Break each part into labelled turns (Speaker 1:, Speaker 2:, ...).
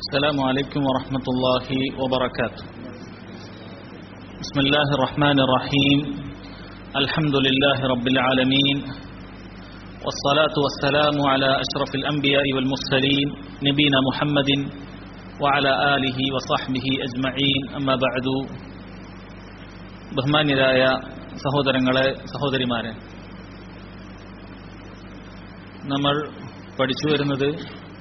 Speaker 1: السلام عليكم ورحمة الله وبركاته بسم الله الرحمن الرحيم الحمد لله رب العالمين والصلاة والسلام على أشرف الأنبياء والمرسلين نبينا محمد وعلى آله وصحبه أجمعين أما بعد ബഹുമാന്യരായ സഹോദരങ്ങളെ സഹോദരിമാരെ നമ്മൾ പഠിച്ചു വരുന്നത്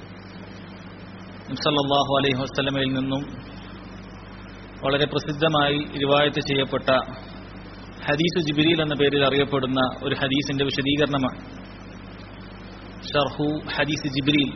Speaker 1: സല്ലല്ലാഹു അലൈഹി വസ്ലമയിൽ നിന്നും വളരെ പ്രസിദ്ധമായി റിവായത്ത് ചെയ്യപ്പെട്ട ഹദീസ് ജിബിരിൽ എന്ന പേരിൽ അറിയപ്പെടുന്ന ഒരു ഹദീസിന്റെ വിശദീകരണമാണ് ഷർഹു ഹദീസ് ജിബ്രീൽ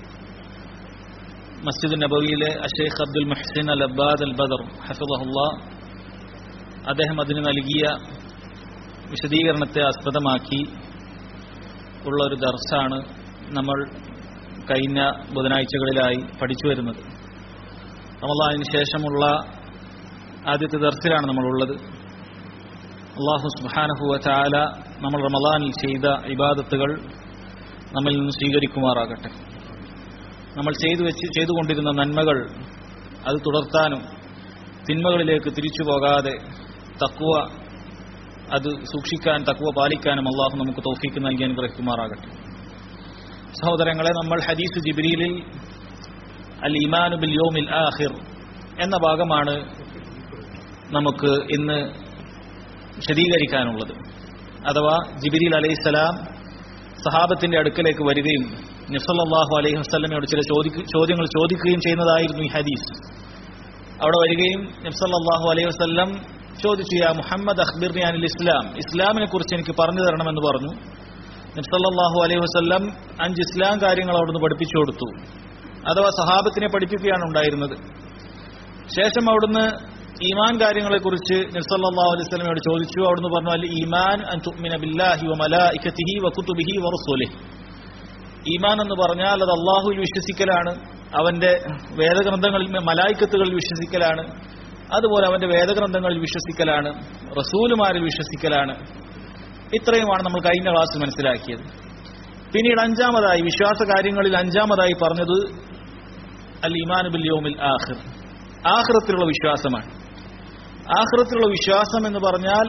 Speaker 1: മസ്ജിദ് നബവിയിലെ അഷേഖ് അബ്ദുൽ മുഹ്സിൻ അൽ അബ്ബാദ് അൽ ബദർ ഹഫിദഹുല്ല അദ്ദേഹം അതിന് നൽകിയ വിശദീകരണത്തെ ആസ്പദമാക്കി ഉള്ള ഒരു ദർസാണ് നമ്മൾ കഴിഞ്ഞ ബുധനാഴ്ചകളിലായി പഠിച്ചു വരുന്നത് റമദാനിന് ശേഷമുള്ള ആദ്യത്തെ ദർസിലാണ് നമ്മളുള്ളത് അള്ളാഹു സുബാനഹുവ ചാല നമ്മൾ റമദാനിൽ ചെയ്ത ഇബാദത്തുകൾ നമ്മിൽ നിന്ന് സ്വീകരിക്കുമാറാകട്ടെ നമ്മൾ ചെയ്തു വെച്ച് ചെയ്തുകൊണ്ടിരുന്ന നന്മകൾ അത് തുടർത്താനും തിന്മകളിലേക്ക് തിരിച്ചു പോകാതെ തക്കുവ അത് സൂക്ഷിക്കാൻ തക്കുവ പാലിക്കാനും അള്ളാഹു നമുക്ക് തൗഫീക്ക് നൽകി അനുഗ്രഹിക്കുമാറാകട്ടെ സഹോദരങ്ങളെ നമ്മൾ ഹദീസ് ജിബ്രീലിൽ അൽ ഇമാനു ബിൽ യോമിൽ ആഹിർ എന്ന ഭാഗമാണ് നമുക്ക് ഇന്ന് വിശദീകരിക്കാനുള്ളത് അഥവാ ജിബിരിൽ അലൈഹിസ്സലാം സഹാബത്തിന്റെ അടുക്കലേക്ക് വരികയും നിസല്ലാഹു അലൈഹി വസ്ലമയോട് ചില ചോദ്യങ്ങൾ ചോദിക്കുകയും ചെയ്യുന്നതായിരുന്നു ഈ ഹദീസ് അവിടെ വരികയും നബ്സല്ലാഹു അലൈഹി വസ്ലം ചോദിച്ചു യാ മുഹമ്മദ് അഖ്ബിർനി അനിൽ ഇസ്ലാം ഇസ്ലാമിനെ കുറിച്ച് എനിക്ക് പറഞ്ഞു തരണമെന്ന് പറഞ്ഞു നബ്സല്ലാഹു അലൈഹി വസ്ലം അഞ്ച് ഇസ്ലാം കാര്യങ്ങൾ അവിടുന്ന് പഠിപ്പിച്ചു കൊടുത്തു അഥവാ സഹാബത്തിനെ പഠിപ്പിക്കുകയാണ് ഉണ്ടായിരുന്നത് ശേഷം അവിടുന്ന് ഈമാൻ കാര്യങ്ങളെക്കുറിച്ച് നബ്സല്ലാഹു അലൈഹി വസ്ലമയോട് ചോദിച്ചു അവിടുന്ന് പറഞ്ഞു അൽ ഈമാൻ അൻ തുഅ്മിന ബില്ലാഹി വ മലായികതിഹി വ കുതുബിഹി വ റസൂലിഹി ഈമാൻ എന്ന് പറഞ്ഞാൽ അത് അള്ളാഹുവിൽ വിശ്വസിക്കലാണ് അവന്റെ വേദഗ്രന്ഥങ്ങളിൽ മലായിക്കത്തുകളിൽ വിശ്വസിക്കലാണ് അതുപോലെ അവന്റെ വേദഗ്രന്ഥങ്ങളിൽ വിശ്വസിക്കലാണ് റസൂലുമാരിൽ വിശ്വസിക്കലാണ് ഇത്രയുമാണ് നമ്മൾ കഴിഞ്ഞ ക്ലാസ്സിൽ മനസ്സിലാക്കിയത് പിന്നീട് അഞ്ചാമതായി വിശ്വാസ കാര്യങ്ങളിൽ അഞ്ചാമതായി പറഞ്ഞത് അൽ ഇമാൻ ബിൽ യോമിൽ ആഹിർ ആഹ്റത്തിലുള്ള വിശ്വാസമാണ് ആഹ്റത്തിലുള്ള വിശ്വാസം എന്ന് പറഞ്ഞാൽ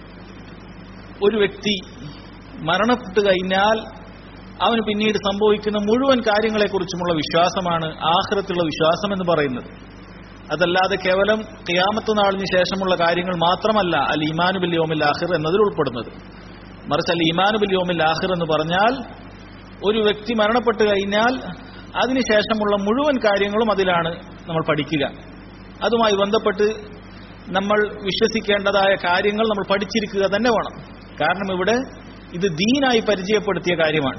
Speaker 1: ഒരു വ്യക്തി മരണപ്പെട്ടു കഴിഞ്ഞാൽ അവന് പിന്നീട് സംഭവിക്കുന്ന മുഴുവൻ കാര്യങ്ങളെക്കുറിച്ചുമുള്ള വിശ്വാസമാണ് ആഹ്റത്തിലുള്ള വിശ്വാസം എന്ന് പറയുന്നത് അതല്ലാതെ കേവലം ഖിയാമത്ത് നാളിന് ശേഷമുള്ള കാര്യങ്ങൾ മാത്രമല്ല അൽ ഇമാനു ബിൽ യോമിൽ ആഹിർ എന്നതിൽ ഉൾപ്പെടുന്നത് മറിച്ച് അൽ ഇമാനു ബിൽ യോമിൽ ആഹിർ എന്ന് പറഞ്ഞാൽ ഒരു വ്യക്തി മരണപ്പെട്ടു കഴിഞ്ഞാൽ അതിനുശേഷമുള്ള മുഴുവൻ കാര്യങ്ങളും അതിലാണ് നമ്മൾ പഠിക്കുക അതുമായി ബന്ധപ്പെട്ട് നമ്മൾ വിശ്വസിക്കേണ്ടതായ കാര്യങ്ങൾ നമ്മൾ പഠിച്ചിരിക്കുക തന്നെ വേണം കാരണം ഇവിടെ ഇത് ദീനായി പരിചയപ്പെടുത്തിയ കാര്യമാണ്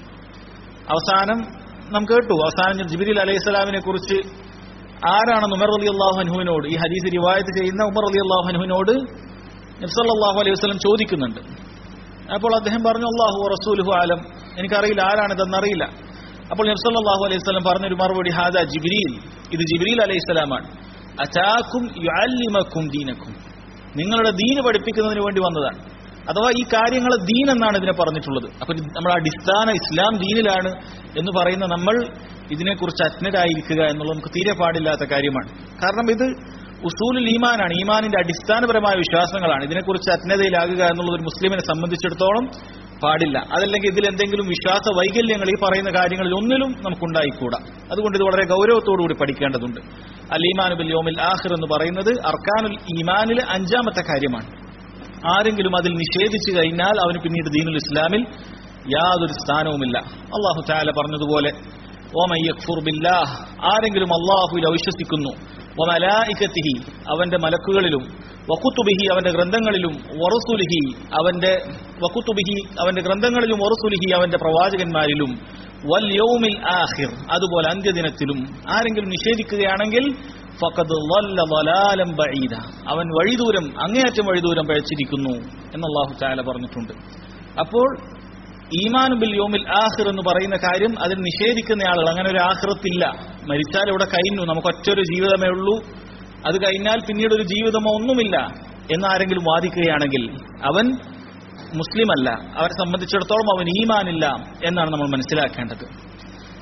Speaker 1: അവസാനം നാം കേട്ടു അവസാനം ജിബിരിൽ അലൈഹി സ്വലാമിനെ കുറിച്ച് ആരാണ് ഉമർ അലി അള്ളാഹുനുവിനോട് ഈ ഹദീസ് റിവായത്ത് ചെയ്യുന്ന ഉമർ അലി അള്ളാഹുനുവിനോട് നബ്സല്ലാഹു അലൈഹി വസ്ലം ചോദിക്കുന്നുണ്ട് അപ്പോൾ അദ്ദേഹം പറഞ്ഞു അള്ളാഹു റസൂലുഹു ആലം എനിക്കറിയില്ല ആരാണിതെന്നറിയില്ല അപ്പോൾ നബ്സല്ലാഹു അലൈഹി സ്വലം പറഞ്ഞൊരു മറുപടി ഹാദ ജിബിരിൽ ഇത് ജിബിരിൽ അലൈഹി സ്വലാമാണ് അചാക്കും യുഅല്ലിമക്കും ദീനക്കും നിങ്ങളുടെ ദീന് പഠിപ്പിക്കുന്നതിന് വേണ്ടി വന്നതാണ് അഥവാ ഈ കാര്യങ്ങൾ ദീൻ എന്നാണ് ഇതിനെ പറഞ്ഞിട്ടുള്ളത് അപ്പൊ നമ്മൾ അടിസ്ഥാന ഇസ്ലാം ദീനിലാണ് എന്ന് പറയുന്ന നമ്മൾ ഇതിനെക്കുറിച്ച് അജ്ഞരായിരിക്കുക എന്നുള്ളത് നമുക്ക് തീരെ പാടില്ലാത്ത കാര്യമാണ് കാരണം ഇത് ഉസൂലുൽ ഈമാനാണ് ഈമാനിന്റെ അടിസ്ഥാനപരമായ വിശ്വാസങ്ങളാണ് ഇതിനെക്കുറിച്ച് അജ്ഞതയിലാകുക എന്നുള്ളത് ഒരു മുസ്ലിമിനെ സംബന്ധിച്ചിടത്തോളം പാടില്ല അതല്ലെങ്കിൽ ഇതിൽ എന്തെങ്കിലും വിശ്വാസ വൈകല്യങ്ങൾ ഈ പറയുന്ന കാര്യങ്ങളിൽ ഒന്നിലും നമുക്കുണ്ടായിക്കൂടാ അതുകൊണ്ട് ഇത് വളരെ ഗൗരവത്തോടുകൂടി പഠിക്കേണ്ടതുണ്ട് അൽ ഈമാനു ബിൽ യോമിൽ ആഹിർ എന്ന് പറയുന്നത് അർക്കാനുൽ ഈമാനിലെ അഞ്ചാമത്തെ കാര്യമാണ് ആരെങ്കിലും അതിൽ നിഷേധിച്ചു കഴിഞ്ഞാൽ അവന് പിന്നീട് ദീനുൽ ഇസ്ലാമിൽ യാതൊരു സ്ഥാനവുമില്ല അള്ളാഹു ചാല പറഞ്ഞതുപോലെ ബില്ലാഹ് ആരെങ്കിലും അള്ളാഹുവിൽ അവിശ്വസിക്കുന്നു ഒമലായിക്കത്തിഹി അവന്റെ മലക്കുകളിലും വക്കുത്തുബിഹി അവന്റെ ഗ്രന്ഥങ്ങളിലും വറസുലിഹി അവന്റെ വക്കുത്തുബിഹി അവന്റെ ഗ്രന്ഥങ്ങളിലും വറസുലിഹി അവന്റെ പ്രവാചകന്മാരിലും വൽ യൗമിൽ ആഹിർ അതുപോലെ അന്ത്യദിനത്തിലും ആരെങ്കിലും നിഷേധിക്കുകയാണെങ്കിൽ ഫഖദ് വലാലം ബഈദ അവൻ വഴിദൂരം അങ്ങേയറ്റം വഴിദൂരം പഴച്ചിരിക്കുന്നു എന്ന് അള്ളാഹു ചാല പറഞ്ഞിട്ടുണ്ട് അപ്പോൾ ഈമാനു ബിൽ യോമിൽ ആഹിർ എന്ന് പറയുന്ന കാര്യം അതിൽ നിഷേധിക്കുന്ന ആളുകൾ അങ്ങനെ ഒരു ആഹ്റത്തില്ല മരിച്ചാൽ ഇവിടെ കഴിഞ്ഞു നമുക്ക് ഒറ്റൊരു ജീവിതമേ ഉള്ളൂ അത് കഴിഞ്ഞാൽ പിന്നീട് ഒരു ജീവിതമോ ഒന്നുമില്ല എന്നാരെങ്കിലും വാദിക്കുകയാണെങ്കിൽ അവൻ മുസ്ലിമല്ല അവരെ സംബന്ധിച്ചിടത്തോളം അവൻ ഈമാനില്ല എന്നാണ് നമ്മൾ മനസ്സിലാക്കേണ്ടത്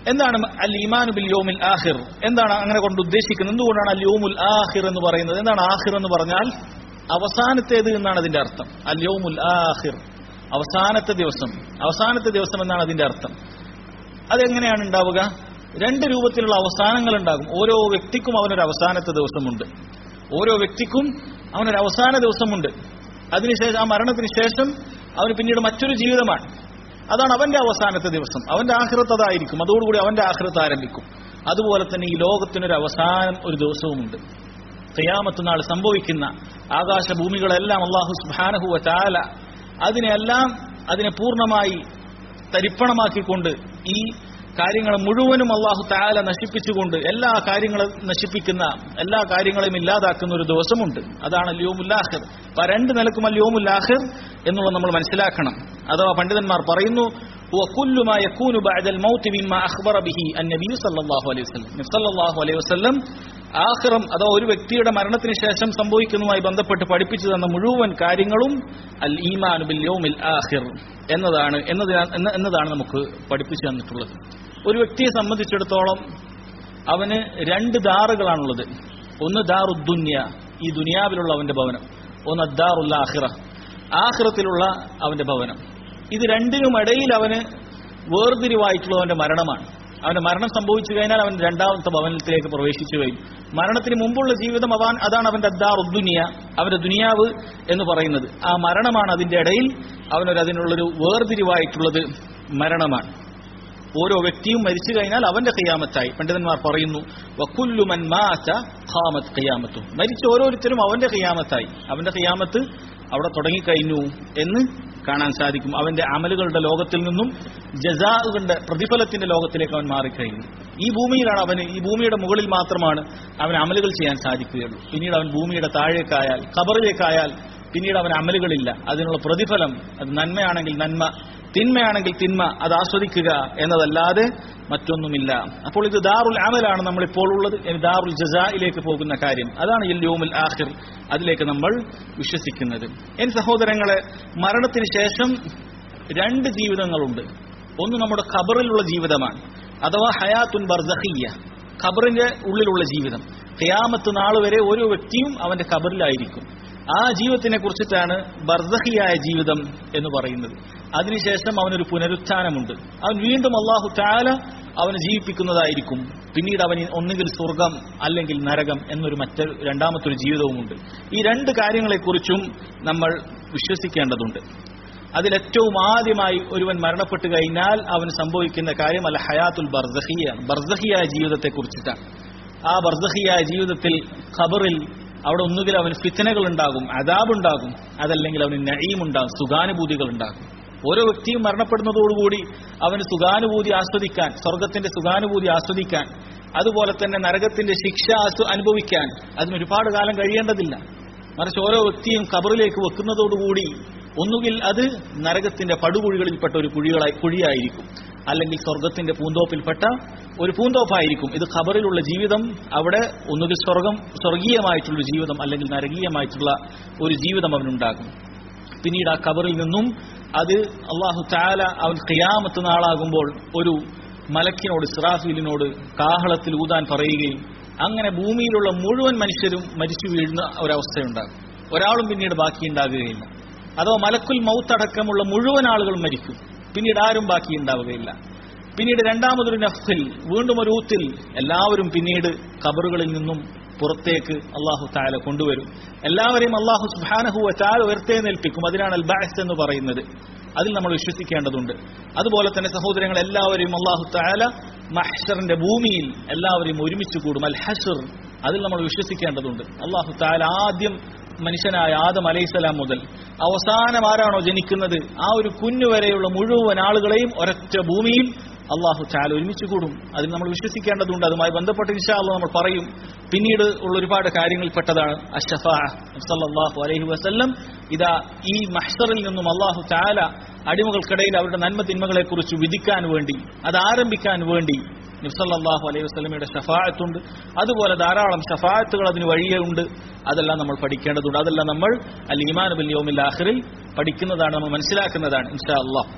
Speaker 1: എന്താണ് അൽ ഈമാനു ബിൽ യോമിൽ ആഹിർ എന്താണ് അങ്ങനെ കൊണ്ട് ഉദ്ദേശിക്കുന്നത് എന്തുകൊണ്ടാണ് അൽ യോമുൽ ആഹിർ എന്ന് പറയുന്നത് എന്താണ് ആഹിർ എന്ന് പറഞ്ഞാൽ അവസാനത്തേത് എന്നാണ് അതിന്റെ അർത്ഥം അൽ യോമുൽ ആഹിർ അവസാനത്തെ ദിവസം അവസാനത്തെ ദിവസം എന്നാണ് അതിന്റെ അർത്ഥം അതെങ്ങനെയാണ് ഉണ്ടാവുക രണ്ട് രൂപത്തിലുള്ള അവസാനങ്ങൾ ഉണ്ടാകും ഓരോ വ്യക്തിക്കും അവനൊരു അവസാനത്തെ ദിവസമുണ്ട് ഓരോ വ്യക്തിക്കും അവനൊരു അവസാന ദിവസമുണ്ട് അതിനുശേഷം ആ മരണത്തിന് ശേഷം അവന് പിന്നീട് മറ്റൊരു ജീവിതമാണ് അതാണ് അവന്റെ അവസാനത്തെ ദിവസം അവന്റെ ആഹൃത്ത് അതായിരിക്കും അതോടുകൂടി അവന്റെ ആഹൃത്ത് ആരംഭിക്കും അതുപോലെ തന്നെ ഈ ലോകത്തിനൊരു അവസാനം ഒരു ദിവസവുമുണ്ട് ഖിയാമത്ത് നാൾ സംഭവിക്കുന്ന ആകാശഭൂമികളെല്ലാം അള്ളാഹു സുബാനഹുവ ചാല അതിനെല്ലാം അതിനെ പൂർണ്ണമായി തരിപ്പണമാക്കിക്കൊണ്ട് ഈ കാര്യങ്ങൾ മുഴുവനും അള്ളാഹു താല നശിപ്പിച്ചുകൊണ്ട് എല്ലാ കാര്യങ്ങളും നശിപ്പിക്കുന്ന എല്ലാ കാര്യങ്ങളെയും ഇല്ലാതാക്കുന്ന ഒരു ദിവസമുണ്ട് അതാണ് അല്യോമുല്ലാഹിർ അപ്പൊ രണ്ട് നിലക്കും അല്യോമുല്ലാഹിർ എന്നുള്ളത് നമ്മൾ മനസ്സിലാക്കണം അഥവാ പണ്ഡിതന്മാർ പറയുന്നു وكل ما يكون بعد الموت مما أخبر به النبي صلى الله عليه وسلم നബി സല്ലല്ലാഹു അലൈഹി വസല്ലം ആഖിറം അഥവാ ഒരു വ്യക്തിയുടെ മരണത്തിന് ശേഷം സംഭവിക്കുന്നതുമായി ബന്ധപ്പെട്ട് പഠിപ്പിച്ചു തന്ന മുഴുവൻ കാര്യങ്ങളും അൽ ഈമാൻ ബിൽ യൗമിൽ ആഖിർ എന്നതാണ് എന്നതിനാ- എന്ന- എന്നതാണ് നമുക്ക് പഠിപ്പിച്ചു തന്നിട്ടുള്ളത് ഒരു വ്യക്തിയെ സംബന്ധിച്ചിടത്തോളം അവന് രണ്ട് ദാറുകളാണുള്ളത് ഒന്ന് ദാറുദ്ദുന്യ ഈ ദുനിയാവിലുള്ള അവന്റെ ഭവനം ഒന്ന് അദ്ദാറുൽ ആഖിറ ആഖിറത്തിലുള്ള അവന്റെ ഭവനം ഇത് രണ്ടിനും ഇടയിൽ അവന് വേർതിരിവായിട്ടുള്ള അവന്റെ മരണമാണ് അവന്റെ മരണം സംഭവിച്ചു കഴിഞ്ഞാൽ അവൻ രണ്ടാമത്തെ ഭവനത്തിലേക്ക് പ്രവേശിച്ചു കഴിഞ്ഞു മരണത്തിന് മുമ്പുള്ള ജീവിതം അവൻ അതാണ് അവന്റെ അദ്ദാർ ഉദ്ദുനിയ അവന്റെ ദുനിയാവ് എന്ന് പറയുന്നത് ആ മരണമാണ് അതിന്റെ ഇടയിൽ അവനൊരു അതിനുള്ളൊരു വേർതിരിവായിട്ടുള്ളത് മരണമാണ് ഓരോ വ്യക്തിയും മരിച്ചു കഴിഞ്ഞാൽ അവന്റെ ഖിയാമത്തായി പണ്ഡിതന്മാർ പറയുന്നു വക്കുല്ലുമൻ മാച്ച ഖാമത്ത് ഖിയാമത്തു മരിച്ച ഓരോരുത്തരും അവന്റെ ഖിയാമത്തായി അവന്റെ ഖിയാമത്ത് അവിടെ തുടങ്ങിക്കഴിഞ്ഞു എന്ന് കാണാൻ സാധിക്കും അവന്റെ അമലുകളുടെ ലോകത്തിൽ നിന്നും ജസാകളുടെ പ്രതിഫലത്തിന്റെ ലോകത്തിലേക്ക് അവൻ മാറിക്കഴിഞ്ഞു ഈ ഭൂമിയിലാണ് അവന് ഈ ഭൂമിയുടെ മുകളിൽ മാത്രമാണ് അവന് അമലുകൾ ചെയ്യാൻ സാധിക്കുകയുള്ളൂ പിന്നീട് അവൻ ഭൂമിയുടെ താഴേക്കായാൽ ഖബറിലേക്കായാൽ പിന്നീട് അവന് അമലുകളില്ല അതിനുള്ള പ്രതിഫലം അത് നന്മയാണെങ്കിൽ നന്മ തിന്മയാണെങ്കിൽ തിന്മ അത് ആസ്വദിക്കുക എന്നതല്ലാതെ മറ്റൊന്നുമില്ല അപ്പോൾ ഇത് ദാറുൽ അമലാണ് നമ്മൾ ഇപ്പോൾ ഉള്ളത് ഇനി ദാറുൽ ജസായിലേക്ക് പോകുന്ന കാര്യം അതാണ് യല്യോമുൽ ആഖിർ അതിലേക്ക് നമ്മൾ വിശ്വസിക്കുന്നത് എൻ സഹോദരങ്ങളെ മരണത്തിന് ശേഷം രണ്ട് ജീവിതങ്ങളുണ്ട് ഒന്ന് നമ്മുടെ ഖബറിലുള്ള ജീവിതമാണ് അഥവാ ഹയാത്തുൻ ബർദഹിയ ഖബറിന്റെ ഉള്ളിലുള്ള ജീവിതം ഖിയാമത്ത് നാൾ വരെ ഓരോ വ്യക്തിയും അവന്റെ ഖബറിലായിരിക്കും ആ ജീവിതത്തിനെ കുറിച്ചിട്ടാണ് ബർദഹിയായ ജീവിതം എന്ന് പറയുന്നത് അതിനുശേഷം അവനൊരു പുനരുത്ഥാനമുണ്ട് അവൻ വീണ്ടും അള്ളാഹു താല അവനെ ജീവിപ്പിക്കുന്നതായിരിക്കും പിന്നീട് അവന് ഒന്നുകിൽ സ്വർഗം അല്ലെങ്കിൽ നരകം എന്നൊരു മറ്റൊരു രണ്ടാമത്തൊരു ജീവിതവുമുണ്ട് ഈ രണ്ട് കാര്യങ്ങളെക്കുറിച്ചും നമ്മൾ വിശ്വസിക്കേണ്ടതുണ്ട് അതിലേറ്റവും ആദ്യമായി ഒരുവൻ മരണപ്പെട്ടു കഴിഞ്ഞാൽ അവന് സംഭവിക്കുന്ന കാര്യം അല്ല ഹയാത്തുൽ ബർസഹിയാണ് ബർസഹിയായ ജീവിതത്തെ കുറിച്ചിട്ടാണ് ആ ബർസഹിയായ ജീവിതത്തിൽ ഖബറിൽ അവിടെ ഒന്നുകിൽ അവന് ഫിത്തനകൾ ഉണ്ടാകും അതാബുണ്ടാകും അതല്ലെങ്കിൽ അവന് നഈം ഉണ്ടാകും സുഖാനുഭൂതികൾ ഉണ്ടാകും ഓരോ വ്യക്തിയും മരണപ്പെടുന്നതോടുകൂടി അവന് സുഖാനുഭൂതി ആസ്വദിക്കാൻ സ്വർഗത്തിന്റെ സുഖാനുഭൂതി ആസ്വദിക്കാൻ അതുപോലെ തന്നെ നരകത്തിന്റെ ശിക്ഷ ആസ്വ- അനുഭവിക്കാൻ അതിന് ഒരുപാട് കാലം കഴിയേണ്ടതില്ല മറിച്ച് ഓരോ വ്യക്തിയും കബറിലേക്ക് വെക്കുന്നതോടുകൂടി ഒന്നുകിൽ അത് നരകത്തിന്റെ പടുകുഴികളിൽപ്പെട്ട ഒരു കുഴികളായി കുഴിയായിരിക്കും അല്ലെങ്കിൽ സ്വർഗത്തിന്റെ പൂന്തോപ്പിൽപ്പെട്ട ഒരു പൂന്തോപ്പായിരിക്കും ഇത് ഖബറിലുള്ള ജീവിതം അവിടെ ഒന്നുകിൽ സ്വർഗം സ്വർഗീയമായിട്ടുള്ള ജീവിതം അല്ലെങ്കിൽ നരകീയമായിട്ടുള്ള ഒരു ജീവിതം അവനുണ്ടാകും പിന്നീട് ആ ഖബറിൽ നിന്നും അത് അള്ളാഹു താല അവൻ ഖിയാമത്ത് നാളാകുമ്പോൾ ഒരു മലക്കിനോട് ഇസ്രാഫീലിനോട് കാഹളത്തിൽ ഊതാൻ പറയുകയും അങ്ങനെ ഭൂമിയിലുള്ള മുഴുവൻ മനുഷ്യരും മരിച്ചു വീഴുന്ന ഒരവസ്ഥയുണ്ടാകും ഒരാളും പിന്നീട് ബാക്കിയുണ്ടാകുകയില്ല അഥവാ മലക്കുൽ മൗത്തടക്കമുള്ള മുഴുവൻ ആളുകളും മരിക്കും പിന്നീട് ആരും ബാക്കി ഉണ്ടാവുകയില്ല പിന്നീട് രണ്ടാമതൊരു നഫ്സിൽ വീണ്ടും ഒരു ഊത്തിൽ എല്ലാവരും പിന്നീട് ഖബറുകളിൽ നിന്നും പുറത്തേക്ക് അള്ളാഹു താല കൊണ്ടുവരും എല്ലാവരെയും അള്ളാഹു സുബാനഹുവ താല ഉയർത്തേനേൽപ്പിക്കും അതിനാണ് അൽ ബാസ് എന്ന് പറയുന്നത് അതിൽ നമ്മൾ വിശ്വസിക്കേണ്ടതുണ്ട് അതുപോലെ തന്നെ സഹോദരങ്ങൾ എല്ലാവരെയും അള്ളാഹു താല മഹ്ഷറിന്റെ ഭൂമിയിൽ എല്ലാവരെയും ഒരുമിച്ച് കൂടും അൽ ഹഷർ അതിൽ നമ്മൾ വിശ്വസിക്കേണ്ടതുണ്ട് അള്ളാഹു താല ആദ്യം മനുഷ്യനായ ആദം അലൈഹിസ്സലാം മുതൽ അവസാനം ആരാണോ ജനിക്കുന്നത് ആ ഒരു കുഞ്ഞു വരെയുള്ള മുഴുവൻ ആളുകളെയും ഒരൊറ്റ ഭൂമിയിൽ അള്ളാഹു ചാല ഒരുമിച്ച് കൂടും അതിൽ നമ്മൾ വിശ്വസിക്കേണ്ടതുണ്ട് അതുമായി ബന്ധപ്പെട്ട് ഇൻഷാല്ല നമ്മൾ പറയും പിന്നീട് ഉള്ള ഒരുപാട് കാര്യങ്ങളിൽപ്പെട്ടതാണ് അഷഫാ സല്ലല്ലാഹു അലൈഹി വസല്ലം ഇതാ ഈ മഹ്സറിൽ നിന്നും അള്ളാഹു ചാല അടിമകൾക്കിടയിൽ അവരുടെ നന്മ തിന്മകളെ കുറിച്ച് വിധിക്കാൻ വേണ്ടി അത് ആരംഭിക്കാൻ വേണ്ടി നിഫ്സല്ലാഹു അലൈഹി വസ്ലമയുടെ ഷഫായത്തുണ്ട് അതുപോലെ ധാരാളം ഷഫായത്തുകൾ അതിന് വഴിയേ ഉണ്ട് അതെല്ലാം നമ്മൾ പഠിക്കേണ്ടതുണ്ട് അതെല്ലാം നമ്മൾ അൽ ഈമാൻ ബിൽ യോമിൽ ആഖിറിൽ പഠിക്കുന്നതാണ് നമ്മൾ മനസ്സിലാക്കുന്നതാണ് ഇൻഷാ അള്ളാഹ്